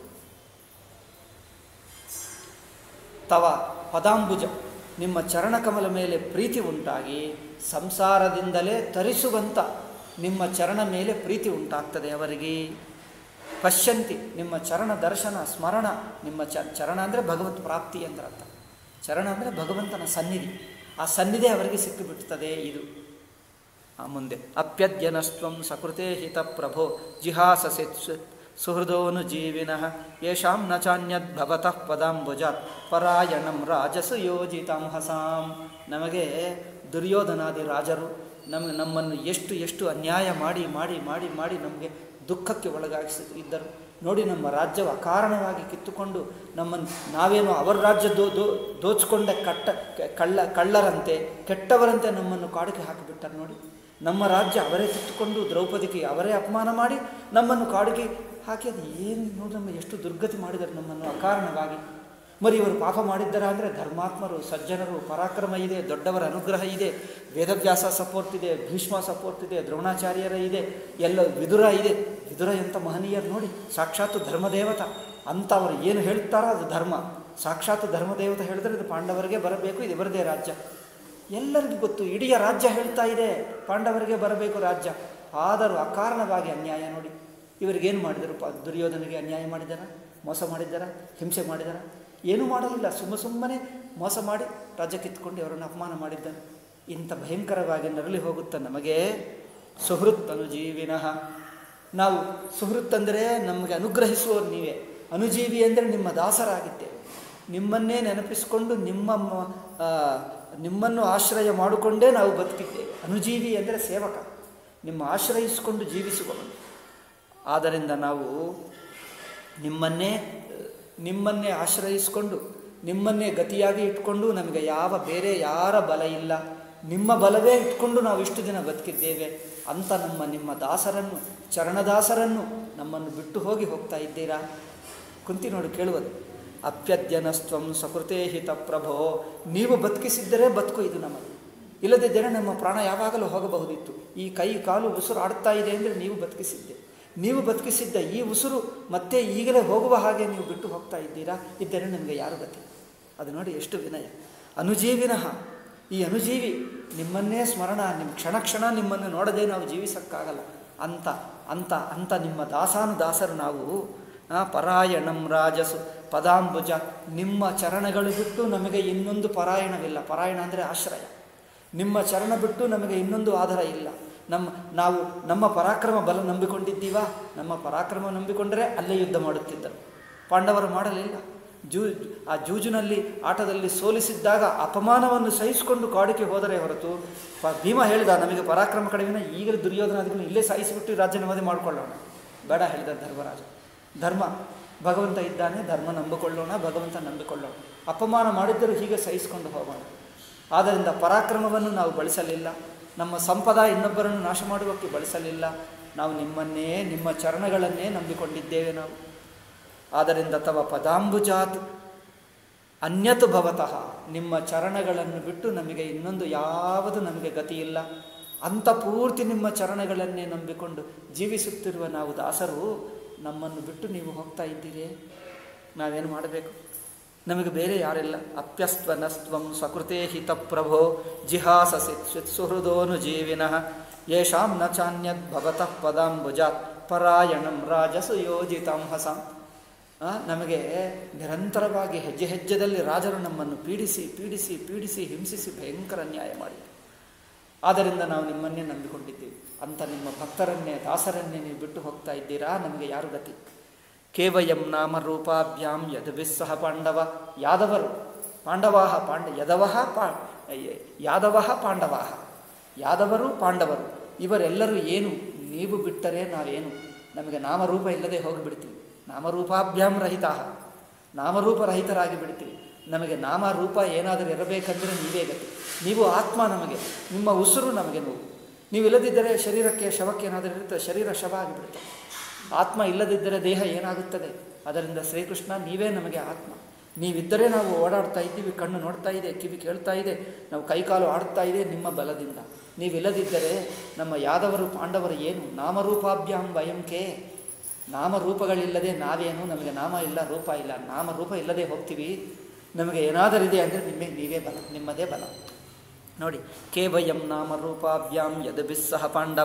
ತವ ಪದಾಂಬುಜ ನಿಮ್ಮ ಚರಣಕಮಲ ಮೇಲೆ ಪ್ರೀತಿ ಉಂಟಾಗಿ ಸಂಸಾರದಿಂದಲೇ ತರಿಸುವಂಥ ನಿಮ್ಮ ಚರಣ ಮೇಲೆ ಪ್ರೀತಿ ಉಂಟಾಗ್ತದೆ ಅವರಿಗೆ ಪಶ್ಯಂತಿ ನಿಮ್ಮ ಚರಣ ದರ್ಶನ ಸ್ಮರಣ ನಿಮ್ಮ ಚ ಚರಣ ಅಂದರೆ ಭಗವತ್ ಪ್ರಾಪ್ತಿ ಅಂದ್ರೆ ಅರ್ಥ ಚರಣ ಅಂದರೆ ಭಗವಂತನ ಸನ್ನಿಧಿ ಆ ಸನ್ನಿಧಿ ಅವರಿಗೆ ಸಿಕ್ಕಿಬಿಡ್ತದೆ ಇದು ಆ ಮುಂದೆ ಅಪ್ಯದ್ಯನಸ್ತ್ವಂ ಸಕೃತೆ ಹಿತ ಪ್ರಭೋ ಜಿಹಾಸಸೆ ಸುಹೃದೋನು ಜೀವಿನಃ ಯೇಷಾಂ ನ ಚಾನ್ಯದ್ಭವತಃ ಪದಾಂಬುಜಾತ್ ಪರಾಯಣಂ ರಾಜಸು ಯೋಜಿತಾಂ ಹಸಾಂ ನಮಗೆ ದುರ್ಯೋಧನಾದಿ ರಾಜರು ನಮಗೆ ನಮ್ಮನ್ನು ಎಷ್ಟು ಎಷ್ಟು ಅನ್ಯಾಯ ಮಾಡಿ ಮಾಡಿ ಮಾಡಿ ಮಾಡಿ ನಮಗೆ ದುಃಖಕ್ಕೆ ಒಳಗಾಗಿಸಿ ಇದ್ದರು ನೋಡಿ ನಮ್ಮ ರಾಜ್ಯವು ಅಕಾರಣವಾಗಿ ಕಿತ್ತುಕೊಂಡು ನಮ್ಮನ್ನು ನಾವೇನು ಅವರ ರಾಜ್ಯ ದೋ ದೋ ದೋಚಿಕೊಂಡ ಕಟ್ಟ ಕಳ್ಳ ಕಳ್ಳರಂತೆ ಕೆಟ್ಟವರಂತೆ ನಮ್ಮನ್ನು ಕಾಡಿಗೆ ಹಾಕಿಬಿಟ್ಟರು ನೋಡಿ ನಮ್ಮ ರಾಜ್ಯ ಅವರೇ ಕಿತ್ತುಕೊಂಡು ದ್ರೌಪದಿಗೆ ಅವರೇ ಅಪಮಾನ ಮಾಡಿ ನಮ್ಮನ್ನು ಕಾಡಿಗೆ ಹಾಕಿ ಅದು ಏನು ನೋಡಿ ನಮ್ಮ ಎಷ್ಟು ದುರ್ಗತಿ ಮಾಡಿದರು ನಮ್ಮನ್ನು ಅಕಾರಣವಾಗಿ మరి ಇವರು ಪಾಪ ಮಾಡಿದ್ದಾರಾ ಅಂದರೆ ಧರ್ಮಾತ್ಮರು ಸಜ್ಜನರು ಪರಾಕ್ರಮ ಇದೆ ದೊಡ್ಡವರ ಅನುಗ್ರಹ ಇದೆ ವೇದವ್ಯಾಸ ಸಪೋರ್ಟ್ ಇದೆ ಭೀಷ್ಮ ಸಪೋರ್ಟ್ ಇದೆ ದ್ರೋಣಾಚಾರ್ಯರ ಇದೆ ಎಲ್ಲ ವಿದುರ ಇದೆ ವಿದುರ ಎಂಥ ಮಹನೀಯರು ನೋಡಿ ಸಾಕ್ಷಾತ್ ಧರ್ಮದೇವತ ಅಂತ ಅವರು ಏನು ಹೇಳ್ತಾರೋ ಅದು ಧರ್ಮ ಸಾಕ್ಷಾತ್ ಧರ್ಮದೇವತ ಹೇಳಿದ್ರೆ ಇದು ಪಾಂಡವರಿಗೆ ಬರಬೇಕು ಇದು ಇವರದೇ ರಾಜ್ಯ ಎಲ್ಲರಿಗೂ ಗೊತ್ತು ಇಡೀ ರಾಜ್ಯ ಹೇಳ್ತಾ ಇದೆ ಪಾಂಡವರಿಗೆ ಬರಬೇಕು ರಾಜ್ಯ ಆದರೂ ಅಕಾರಣವಾಗಿ ಅನ್ಯಾಯ ನೋಡಿ ಇವರಿಗೇನು ಮಾಡಿದರು ಪ ದುರ್ಯೋಧನಿಗೆ ಅನ್ಯಾಯ ಮಾಡಿದಾರ ಮೋಸ ಮಾಡಿದ್ದಾರ ಹಿಂಸೆ ಮಾಡಿದಾರ ಏನೂ ಮಾಡಲಿಲ್ಲ ಸುಮ್ಮ ಸುಮ್ಮನೆ ಮೋಸ ಮಾಡಿ ರಾಜ್ಯ ಕಿತ್ಕೊಂಡು ಅವರನ್ನು ಅಪಮಾನ ಮಾಡಿದ್ದಾರೆ ಇಂಥ ಭಯಂಕರವಾಗಿ ನರಳಿ ಹೋಗುತ್ತ ನಮಗೆ ಸುಹೃತ್ ಅನುಜೀವಿನಃ ನಾವು ಸುಹೃತ್ ಅಂದರೆ ನಮಗೆ ಅನುಗ್ರಹಿಸುವವರು ನೀವೇ ಅನುಜೀವಿ ಅಂದರೆ ನಿಮ್ಮ ದಾಸರಾಗಿದ್ದೇವೆ ನಿಮ್ಮನ್ನೇ ನೆನಪಿಸಿಕೊಂಡು ನಿಮ್ಮ ಮ- ಆ, ನಿಮ್ಮನ್ನು ಆಶ್ರಯ ಮಾಡಿಕೊಂಡೇ ನಾವು ಬದುಕಿದ್ದೇವೆ ಅನುಜೀವಿ ಅಂದರೆ ಸೇವಕ ನಿಮ್ಮ ಆಶ್ರಯಿಸಿಕೊಂಡು ಜೀವಿಸುವವನು ಆದ್ದರಿಂದ ನಾವು ನಿಮ್ಮನ್ನೇ ನಿಮ್ಮನ್ನೇ ಆಶ್ರಯಿಸಿಕೊಂಡು ನಿಮ್ಮನ್ನೇ ಗತಿಯಾಗಿ ಇಟ್ಕೊಂಡು ನಮಗೆ ಯಾವ ಬೇರೆ ಯಾರ ಬಲ ಇಲ್ಲ ನಿಮ್ಮ ಬಲವೇ ಇಟ್ಕೊಂಡು ನಾವು ಇಷ್ಟು ದಿನ ಬದುಕಿದ್ದೇವೆ ಅಂತ ನಮ್ಮ ನಿಮ್ಮ ದಾಸರನ್ನು ಚರಣದಾಸರನ್ನು ನಮ್ಮನ್ನು ಬಿಟ್ಟು ಹೋಗಿ ಹೋಗ್ತಾ ಇದ್ದೀರಾ ಕುಂತಿ ನೋಡಿ ಕೇಳುವುದು ಅಪ್ಯದ್ಯನಸ್ತ್ವಂ ಸಕೃತೇ ಹಿತ ಪ್ರಭೋ ನೀವು ಬದುಕಿಸಿದ್ದರೆ ಬದುಕು ಇದು ನಮಗೆ ಇಲ್ಲದಿದ್ದರೆ ನಮ್ಮ ಪ್ರಾಣ ಯಾವಾಗಲೂ ಹೋಗಬಹುದಿತ್ತು ಈ ಕೈ ಕಾಲು ಉಸಿರು ಆಡ್ತಾ ಇದೆ ಅಂದರೆ ನೀವು ಬದುಕಿಸಿದ್ದೆ ನೀವು ಬದುಕಿಸಿದ್ದ ಈ ಉಸಿರು ಮತ್ತೆ ಈಗಲೇ ಹೋಗುವ ಹಾಗೆ ನೀವು ಬಿಟ್ಟು ಹೋಗ್ತಾ ಇದ್ದೀರಾ ಇದ್ದರೆ ನಿಮಗೆ ಯಾರು ಗತಿ ಅದು ನೋಡಿ ಎಷ್ಟು ವಿನಯ ಅನುಜೀವಿನಃ ಈ ಅನುಜೀವಿ ನಿಮ್ಮನ್ನೇ ಸ್ಮರಣ ನಿಮ್ಮ ಕ್ಷಣ ಕ್ಷಣ ನಿಮ್ಮನ್ನು ನೋಡದೆ ನಾವು ಜೀವಿಸೋಕ್ಕಾಗಲ್ಲ ಅಂತ ಅಂತ ಅಂತ ನಿಮ್ಮ ದಾಸಾನುದಾಸರು ನಾವು ಆ, ಪರಾಯಣಂ ರಾಜಸು ಪದಾಂಬುಜ ನಿಮ್ಮ ಚರಣಗಳು ಬಿಟ್ಟು ನಮಗೆ ಇನ್ನೊಂದು ಪರಾಯಣವಿಲ್ಲ ಪರಾಯಣ ಅಂದರೆ ಆಶ್ರಯ ನಿಮ್ಮ ಚರಣ ಬಿಟ್ಟು ನಮಗೆ ಇನ್ನೊಂದು ಆಧಾರ ಇಲ್ಲ ನಮ್ಮ ನಾವು ನಮ್ಮ ಪರಾಕ್ರಮ ಬಲ ನಂಬಿಕೊಂಡಿದ್ದೀವಾ ನಮ್ಮ ಪರಾಕ್ರಮ ನಂಬಿಕೊಂಡರೆ ಅಲ್ಲೇ ಯುದ್ಧ ಮಾಡುತ್ತಿದ್ದರು ಪಾಂಡವರು ಮಾಡಲಿಲ್ಲ ಜೂ ಆ ಜೂಜಿನಲ್ಲಿ ಆಟದಲ್ಲಿ ಸೋಲಿಸಿದ್ದಾಗ ಅಪಮಾನವನ್ನು ಸಹಿಸಿಕೊಂಡು ಕಾಡಿಗೆ ಹೋದರೆ ಹೊರತು ಪ ಭೀಮ ಹೇಳಿದ ನಮಗೆ ಪರಾಕ್ರಮ ಕಡಿಮೆನ ಈಗಲೇ ದುರ್ಯೋಧನಾದಿಗಳನ್ನು ಇಲ್ಲೇ ಸಾಯಿಸಿಬಿಟ್ಟು ರಾಜ್ಯ ನೆಮ್ಮದಿ ಮಾಡಿಕೊಳ್ಳೋಣ ಬೇಡ ಹೇಳಿದ ಧರ್ಮರಾಜ ಧರ್ಮ ಭಗವಂತ ಇದ್ದಾನೆ ಧರ್ಮ ನಂಬಿಕೊಳ್ಳೋಣ ಭಗವಂತ ನಂಬಿಕೊಳ್ಳೋಣ ಅಪಮಾನ ಮಾಡಿದ್ದರೂ ಹೀಗೆ ಸಹಿಸಿಕೊಂಡು ಹೋಗೋಣ ಆದ್ದರಿಂದ ಪರಾಕ್ರಮವನ್ನು ನಾವು ಬಳಸಲಿಲ್ಲ ನಮ್ಮ ಸಂಪದ ಇನ್ನೊಬ್ಬರನ್ನು ನಾಶ ಮಾಡುವಕ್ಕೆ ಬಳಸಲಿಲ್ಲ ನಾವು ನಿಮ್ಮನ್ನೇ ನಿಮ್ಮ ಚರಣಗಳನ್ನೇ ನಂಬಿಕೊಂಡಿದ್ದೇವೆ ನಾವು ಆದ್ದರಿಂದ ತವ ಪದಾಂಬುಜಾತ್ ಅನ್ಯತ್ ಭವತಃ ನಿಮ್ಮ ಚರಣಗಳನ್ನು ಬಿಟ್ಟು ನಮಗೆ ಇನ್ನೊಂದು ಯಾವುದು ನಮಗೆ ಗತಿ ಇಲ್ಲ ಅಂಥ ಪೂರ್ತಿ ನಿಮ್ಮ ಚರಣಗಳನ್ನೇ ನಂಬಿಕೊಂಡು ಜೀವಿಸುತ್ತಿರುವ ನಾವು ದಾಸರು ನಮ್ಮನ್ನು ಬಿಟ್ಟು ನೀವು ಹೋಗ್ತಾ ಇದ್ದೀರಿ ನಾವೇನು ಮಾಡಬೇಕು ನಮಗೆ ಬೇರೆ ಯಾರಿಲ್ಲ ಅಪ್ಯಸ್ತ್ವನಸ್ತ್ವಂ ಸ್ವಕೃತೇ ಹಿತ ಪ್ರಭೋ ಜಿಹಾಸಸಿ ಸುಹೃದೋನು ಜೀವಿನಃ ಯೇಷಾಂ ನ ಚಾನ್ಯದ್ ಭವತಃ ಪದಾಂಬುಜಾತ್ ಪರಾಯಣಂ ರಾಜಸು ಯೋಜಿತಾಂ ಹಸಂ ಆ, ನಮಗೆ ನಿರಂತರವಾಗಿ ಹೆಜ್ಜೆ ಹೆಜ್ಜೆದಲ್ಲಿ ರಾಜರು ನಮ್ಮನ್ನು ಪೀಡಿಸಿ ಪೀಡಿಸಿ ಪೀಡಿಸಿ ಹಿಂಸಿಸಿ ಭಯಂಕರ ಅನ್ಯಾಯ ಮಾಡಿ ಆದ್ದರಿಂದ ನಾವು ನಿಮ್ಮನ್ನೇ ನಂಬಿಕೊಂಡಿದ್ದೀವಿ ಅಂತ ನಿಮ್ಮ ಭಕ್ತರನ್ನೇ ದಾಸರನ್ನೇ ನೀವು ಬಿಟ್ಟು ಹೋಗ್ತಾ ಇದ್ದೀರಾ ನಮಗೆ ಯಾರು ಗತಿ ಕೇವಯಂ ನಾಮ ರೂಪಾಭ್ಯಾಂ ಯದುಭಿಸ್ಸಹ ಪಾಂಡವ ಯಾದವರು ಪಾಂಡವಾಹ ಪಾಂಡ ಯದವಃ ಪಾ ಯಾದವಃ ಪಾಂಡವಾಹ ಯಾದವರು ಪಾಂಡವರು ಇವರೆಲ್ಲರೂ ಏನು ನೀವು ಬಿಟ್ಟರೆ ನಾವೇನು ನಮಗೆ ನಾಮರೂಪ ಇಲ್ಲದೆ ಹೋಗಿಬಿಡ್ತೀವಿ ನಾಮರೂಪಾಭ್ಯಾಂ ರಹಿತ ನಾಮರೂಪರಹಿತರಾಗಿ ಬಿಡ್ತೀವಿ ನಮಗೆ ನಾಮರೂಪ ಏನಾದರೂ ಇರಬೇಕಂದ್ರೆ ನೀವೇ ಗತಿ ನೀವು ಆತ್ಮ ನಮಗೆ ನಿಮ್ಮ ಉಸಿರು ನಮಗೆ ನೋವು ನೀವು ಇಲ್ಲದಿದ್ದರೆ ಶರೀರಕ್ಕೆ ಶವಕ್ಕೆ ಏನಾದರೂ ಇರುತ್ತೆ ಶರೀರ ಶವ ಆಗಿಬಿಡುತ್ತೆ ಆತ್ಮ ಇಲ್ಲದಿದ್ದರೆ ದೇಹ ಏನಾಗುತ್ತದೆ ಅದರಿಂದ ಶ್ರೀಕೃಷ್ಣ ನೀವೇ ನಮಗೆ ಆತ್ಮ ನೀವಿದ್ದರೆ ನಾವು ಓಡಾಡ್ತಾ ಇದ್ದೀವಿ ಕಣ್ಣು ನೋಡ್ತಾ ಇದೆ ಕಿವಿ ಕೇಳ್ತಾ ಇದೆ ನಾವು ಕೈಕಾಲು ಆಡ್ತಾ ಇದೆ ನಿಮ್ಮ ಬಲದಿಂದ ನೀವಿಲ್ಲದಿದ್ದರೆ ನಮ್ಮ ಯಾದವರು ಪಾಂಡವರು ಏನು ನಾಮರೂಪಾಭ್ಯಾಂ ವಯಂಕೆ ನಾಮರೂಪಗಳಿಲ್ಲದೆ ನಾವೇನು ನಮಗೆ ನಾಮ ಇಲ್ಲ ರೂಪ ಇಲ್ಲ ನಾಮರೂಪ ಇಲ್ಲದೆ ಹೋಗ್ತೀವಿ ನಮಗೆ ಏನಾದರಿದೆ ಅಂದರೆ ನಿಮಗೆ ನೀವೇ ಬಲ ನಿಮ್ಮದೇ ಬಲ ನೋಡಿ ಕೇವಯಂ ನಾಮ ರೂಪಾಭ್ಯಾಂ ಯದಭಿಸ್ಸಹ ಪಾಂಡವ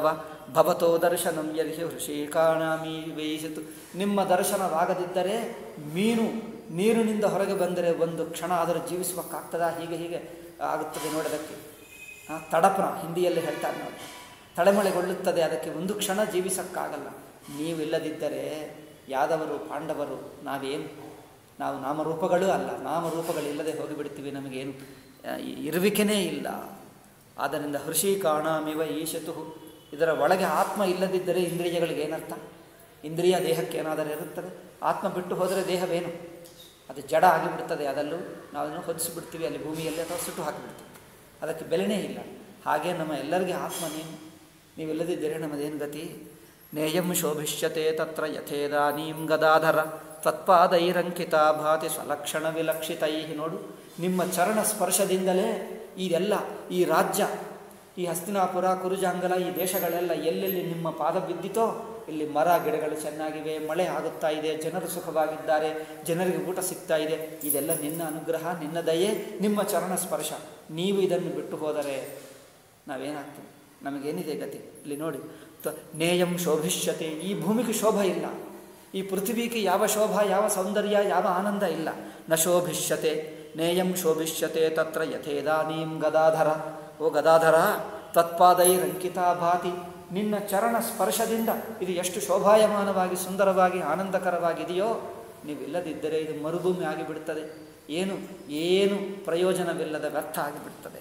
ಭವತೋ ದರ್ಶನಂ ಯರ್ಹಿ ಹೃಷಿಕಾಣಾಮಿ ವೇಯಿಸಿತು ನಿಮ್ಮ ದರ್ಶನವಾಗದಿದ್ದರೆ ಮೀನು ನೀರಿನಿಂದ ಹೊರಗೆ ಬಂದರೆ ಒಂದು ಕ್ಷಣ ಆದರೂ ಜೀವಿಸುವಕ್ಕಾಗ್ತದಾ ಹೀಗೆ ಹೀಗೆ ಆಗುತ್ತದೆ ನೋಡೋದಕ್ಕೆ ಆ, ತಡಪನ ಹಿಂದಿಯಲ್ಲಿ ಹೇಳ್ತಾರೆ ನೋಡಿ ತಳಮಳೆಗೊಳ್ಳುತ್ತದೆ ಅದಕ್ಕೆ ಒಂದು ಕ್ಷಣ ಜೀವಿಸಕ್ಕಾಗಲ್ಲ ನೀವಿಲ್ಲದಿದ್ದರೆ ಯಾದವರು ಪಾಂಡವರು ನಾವೇನು ನಾವು ನಾಮರೂಪಗಳೂ ಅಲ್ಲ ನಾಮರೂಪಗಳಿಲ್ಲದೆ ಹೋಗಿಬಿಡ್ತೀವಿ ನಮಗೇನು ಆ, ಇರುವಿಕೆನೇ ಇಲ್ಲ ಆದ್ದರಿಂದ ಹೃಷಿ ಕಾಣಾಮಿವ ಈಶತು ಇದರ ಒಳಗೆ ಆತ್ಮ ಇಲ್ಲದಿದ್ದರೆ ಇಂದ್ರಿಯಗಳಿಗೆ ಏನರ್ಥ ಇಂದ್ರಿಯ ದೇಹಕ್ಕೆ ಏನಾದರೂ ಇರುತ್ತದೆ ಆತ್ಮ ಬಿಟ್ಟು ಹೋದರೆ ದೇಹವೇನು ಅದು ಜಡ ಆಗಿಬಿಡ್ತದೆ ಅದಲ್ಲೂ ನಾವು ಅದನ್ನು ಹೊದಿಸಿಬಿಡ್ತೀವಿ ಅಲ್ಲಿ ಭೂಮಿಯಲ್ಲಿ ಅಥವಾ ಸುಟ್ಟು ಹಾಕಿಬಿಡ್ತೀವಿ ಅದಕ್ಕೆ ಬೆಲೆನೇ ಇಲ್ಲ ಹಾಗೆ ನಮ್ಮ ಎಲ್ಲರಿಗೆ ಆತ್ಮ ನೀನು ನೀವಿಲ್ಲದಿದ್ದರೆ ನಮ್ಮದೇನು ಗತಿ ನೇಯಂ ಶೋಭಿಷ್ಯತೆ ತತ್ರ ಯಥೇದಾನೀಂ ಗದಾಧರ ತತ್ಪಾದೈರಂಕಿತ ಭಾತಿ ಸ್ವಲಕ್ಷಣ ವಿಲಕ್ಷಿತೈ ನೋಡು ನಿಮ್ಮ ಚರಣ ಸ್ಪರ್ಶದಿಂದಲೇ ಇದೆಲ್ಲ ಈ ರಾಜ್ಯ ಈ ಹಸ್ತಿನಾಪುರ ಕುರುಜಾಂಗಲ ಈ ದೇಶಗಳೆಲ್ಲ ಎಲ್ಲೆಲ್ಲಿ ನಿಮ್ಮ ಪಾದ ಬಿದ್ದಿತೋ ಇಲ್ಲಿ ಮರ ಗಿಡಗಳು ಚೆನ್ನಾಗಿವೆ ಮಳೆ ಆಗುತ್ತಾ ಇದೆ ಜನರು ಸುಖವಾಗಿದ್ದಾರೆ ಜನರಿಗೆ ಊಟ ಸಿಗ್ತಾ ಇದೆ ಇದೆಲ್ಲ ನಿನ್ನ ಅನುಗ್ರಹ ನಿನ್ನ ದಯೆ ನಿಮ್ಮ ಚರಣ ಸ್ಪರ್ಶ ನೀವು ಇದನ್ನು ಬಿಟ್ಟು ಹೋದರೆ ನಾವೇನಾಗ್ತೀವಿ ನಮಗೇನಿದೆ ಗತಿ ಇಲ್ಲಿ ನೋಡಿ ತ- ನೇಯಂ ಶೋಭಿಷ್ಯತೆ ಈ ಭೂಮಿಗೆ ಶೋಭ ಇಲ್ಲ ಈ ಪೃಥ್ವಿಗೆ ಯಾವ ಶೋಭ ಯಾವ ಸೌಂದರ್ಯ ಯಾವ ಆನಂದ ಇಲ್ಲ ನ ಶೋಭಿಷ್ಯತೆ ನೇಯಂ ಶೋಭಿಷ್ಯತೆ ತತ್ರ ಯಥೇದಾನೀಂ ಗದಾಧರ ಓ ಗದಾಧರ ತತ್ಪಾದೈರಂಕಿತಾ ಭಾತಿ ನಿನ್ನ ಚರಣ ಸ್ಪರ್ಶದಿಂದ ಇದು ಎಷ್ಟು ಶೋಭಾಯಮಾನವಾಗಿ ಸುಂದರವಾಗಿ ಆನಂದಕರವಾಗಿದೆಯೋ ನೀವಿಲ್ಲದಿದ್ದರೆ ಇದು ಮರುಭೂಮಿ ಆಗಿಬಿಡುತ್ತದೆ ಏನು ಏನು ಪ್ರಯೋಜನವಿಲ್ಲದ ವ್ಯರ್ಥ ಆಗಿಬಿಡ್ತದೆ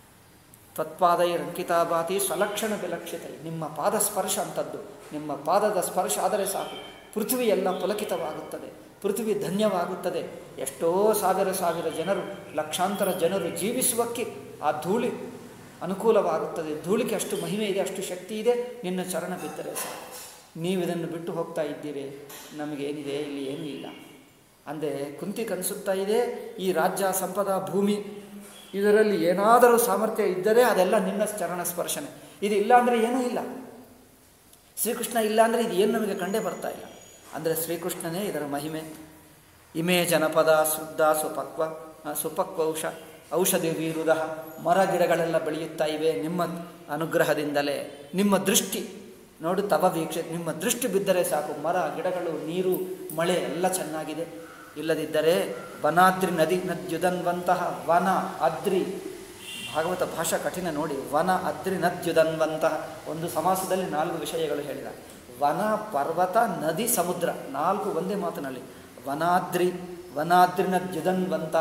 ತ್ವತ್ಪಾದೈರಂಕಿತಾಭಾತಿ ಸ್ವಲಕ್ಷಣ ವಿಲಕ್ಷಿತ ನಿಮ್ಮ ಪಾದ ಸ್ಪರ್ಶ ಅಂಥದ್ದು ನಿಮ್ಮ ಪಾದದ ಸ್ಪರ್ಶ ಆದರೆ ಸಾಕು ಪೃಥ್ವಿ ಎಲ್ಲ ಪುಲಕಿತವಾಗುತ್ತದೆ ಪೃಥ್ವಿ ಧನ್ಯವಾಗುತ್ತದೆ ಎಷ್ಟೋ ಸಾವಿರ ಸಾವಿರ ಜನರು ಲಕ್ಷಾಂತರ ಜನರು ಜೀವಿಸುವಕ್ಕೆ ಆ ಧೂಳಿ ಅನುಕೂಲವಾಗುತ್ತದೆ ಧೂಳಿಗೆ ಅಷ್ಟು ಮಹಿಮೆ ಇದೆ ಅಷ್ಟು ಶಕ್ತಿ ಇದೆ ನಿನ್ನ ಚರಣ ಬಿದ್ದರೆ ಸಾಕು ನೀವು ಇದನ್ನು ಬಿಟ್ಟು ಹೋಗ್ತಾ ಇದ್ದೀರಿ ನಮಗೇನಿದೆ ಇಲ್ಲಿ ಏನೂ ಇಲ್ಲ ಅಂದರೆ ಕುಂತಿ ಕನಸುತ್ತಾ ಇದೆ ಈ ರಾಜ್ಯ ಸಂಪದ ಭೂಮಿ ಇದರಲ್ಲಿ ಏನಾದರೂ ಸಾಮರ್ಥ್ಯ ಇದ್ದರೆ ಅದೆಲ್ಲ ನಿನ್ನ ಚರಣ ಸ್ಪರ್ಶನೆ ಇದು ಇಲ್ಲ ಅಂದರೆ ಏನೂ ಇಲ್ಲ ಶ್ರೀಕೃಷ್ಣ ಇಲ್ಲ ಅಂದರೆ ಇದು ಏನು ನಮಗೆ ಕಂಡೇ ಬರ್ತಾ ಇಲ್ಲ ಅಂದರೆ ಶ್ರೀಕೃಷ್ಣನೇ ಇದರ ಮಹಿಮೆ ಇಮೇ ಜನಪದ ಶುದ್ಧ ಸುಪಕ್ವ ಆ, ಸುಪಕ್ವೌಷ ಔಷಧಿ ವೀರುದ ಮರ ಗಿಡಗಳೆಲ್ಲ ಬೆಳೆಯುತ್ತಾ ಇವೆ ನಿಮ್ಮ ಅನುಗ್ರಹದಿಂದಲೇ ನಿಮ್ಮ ದೃಷ್ಟಿ ನೋಡು ತವ ವೀಕ್ಷೆ ನಿಮ್ಮ ದೃಷ್ಟಿ ಬಿದ್ದರೆ ಸಾಕು ಮರ ಗಿಡಗಳು ನೀರು ಮಳೆ ಎಲ್ಲ ಚೆನ್ನಾಗಿದೆ ಇಲ್ಲದಿದ್ದರೆ ವನಾದ್ರಿ ನದಿ ನದ್ಯುದನ್ವಂತಹ ವನ ಅದ್ರಿ ಭಾಗವತ ಭಾಷಾ ಕಠಿಣ ನೋಡಿ ವನ ಅದ್ರಿ ನದ್ಯುದನ್ವಂತಹ ಒಂದು ಸಮಾಸದಲ್ಲಿ ನಾಲ್ಕು ವಿಷಯಗಳು ಹೇಳಿದ ವನ ಪರ್ವತ ನದಿ ಸಮುದ್ರ ನಾಲ್ಕು ಒಂದೇ ಮಾತಿನಲ್ಲಿ ವನಾದ್ರಿ ವನಾದ್ರಿ ನದ್ಯುದನ್ವಂತಹ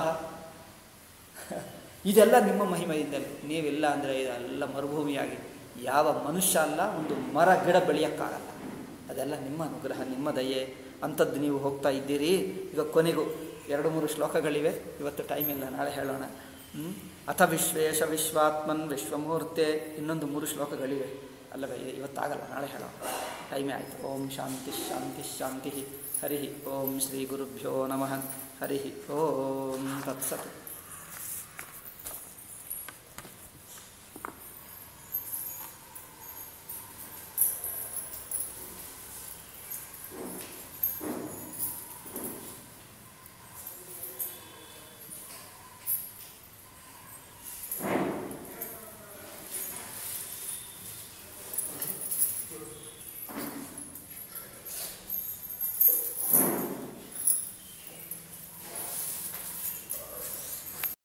ಇದೆಲ್ಲ ನಿಮ್ಮ ಮಹಿಮೆಯಿಂದಲೇ ನೀವಿಲ್ಲ ಅಂದರೆ ಇದೆಲ್ಲ ಮರುಭೂಮಿಯಾಗಿ ಯಾವ ಮನುಷ್ಯ ಅಲ್ಲ ಒಂದು ಮರ ಗಿಡ ಬೆಳೆಯೋಕ್ಕಾಗಲ್ಲ ಅದೆಲ್ಲ ನಿಮ್ಮ ಅನುಗ್ರಹ ನಿಮ್ಮ ದಯೆ ಅಂಥದ್ದು ನೀವು ಹೋಗ್ತಾ ಇದ್ದೀರಿ ಈಗ ಕೊನೆಗೂ ಎರಡು ಮೂರು ಶ್ಲೋಕಗಳಿವೆ ಇವತ್ತು ಟೈಮ್ ಇಲ್ಲ ನಾಳೆ ಹೇಳೋಣ ಹ್ಮ್? ಅಥ ವಿಶ್ವೇಶ ವಿಶ್ವಾತ್ಮನ್ ವಿಶ್ವಮೂರ್ತೆ ಇನ್ನೊಂದು ಮೂರು ಶ್ಲೋಕಗಳಿವೆ ಅಲ್ಲವೇ ಇ- ಇವತ್ತಾಗಲ್ಲ ನಾಳೆ ಹೇಳೋಣ ಟೈಮೇ ಆಯಿತು ಓಂ ಶಾಂತಿ ಶಾಂತಿ ಶಾಂತಿ ಹರಿ ಓಂ ಶ್ರೀ ಗುರುಭ್ಯೋ ನಮಃ ಹರಿ ಓಂ ತತ್ಸತ್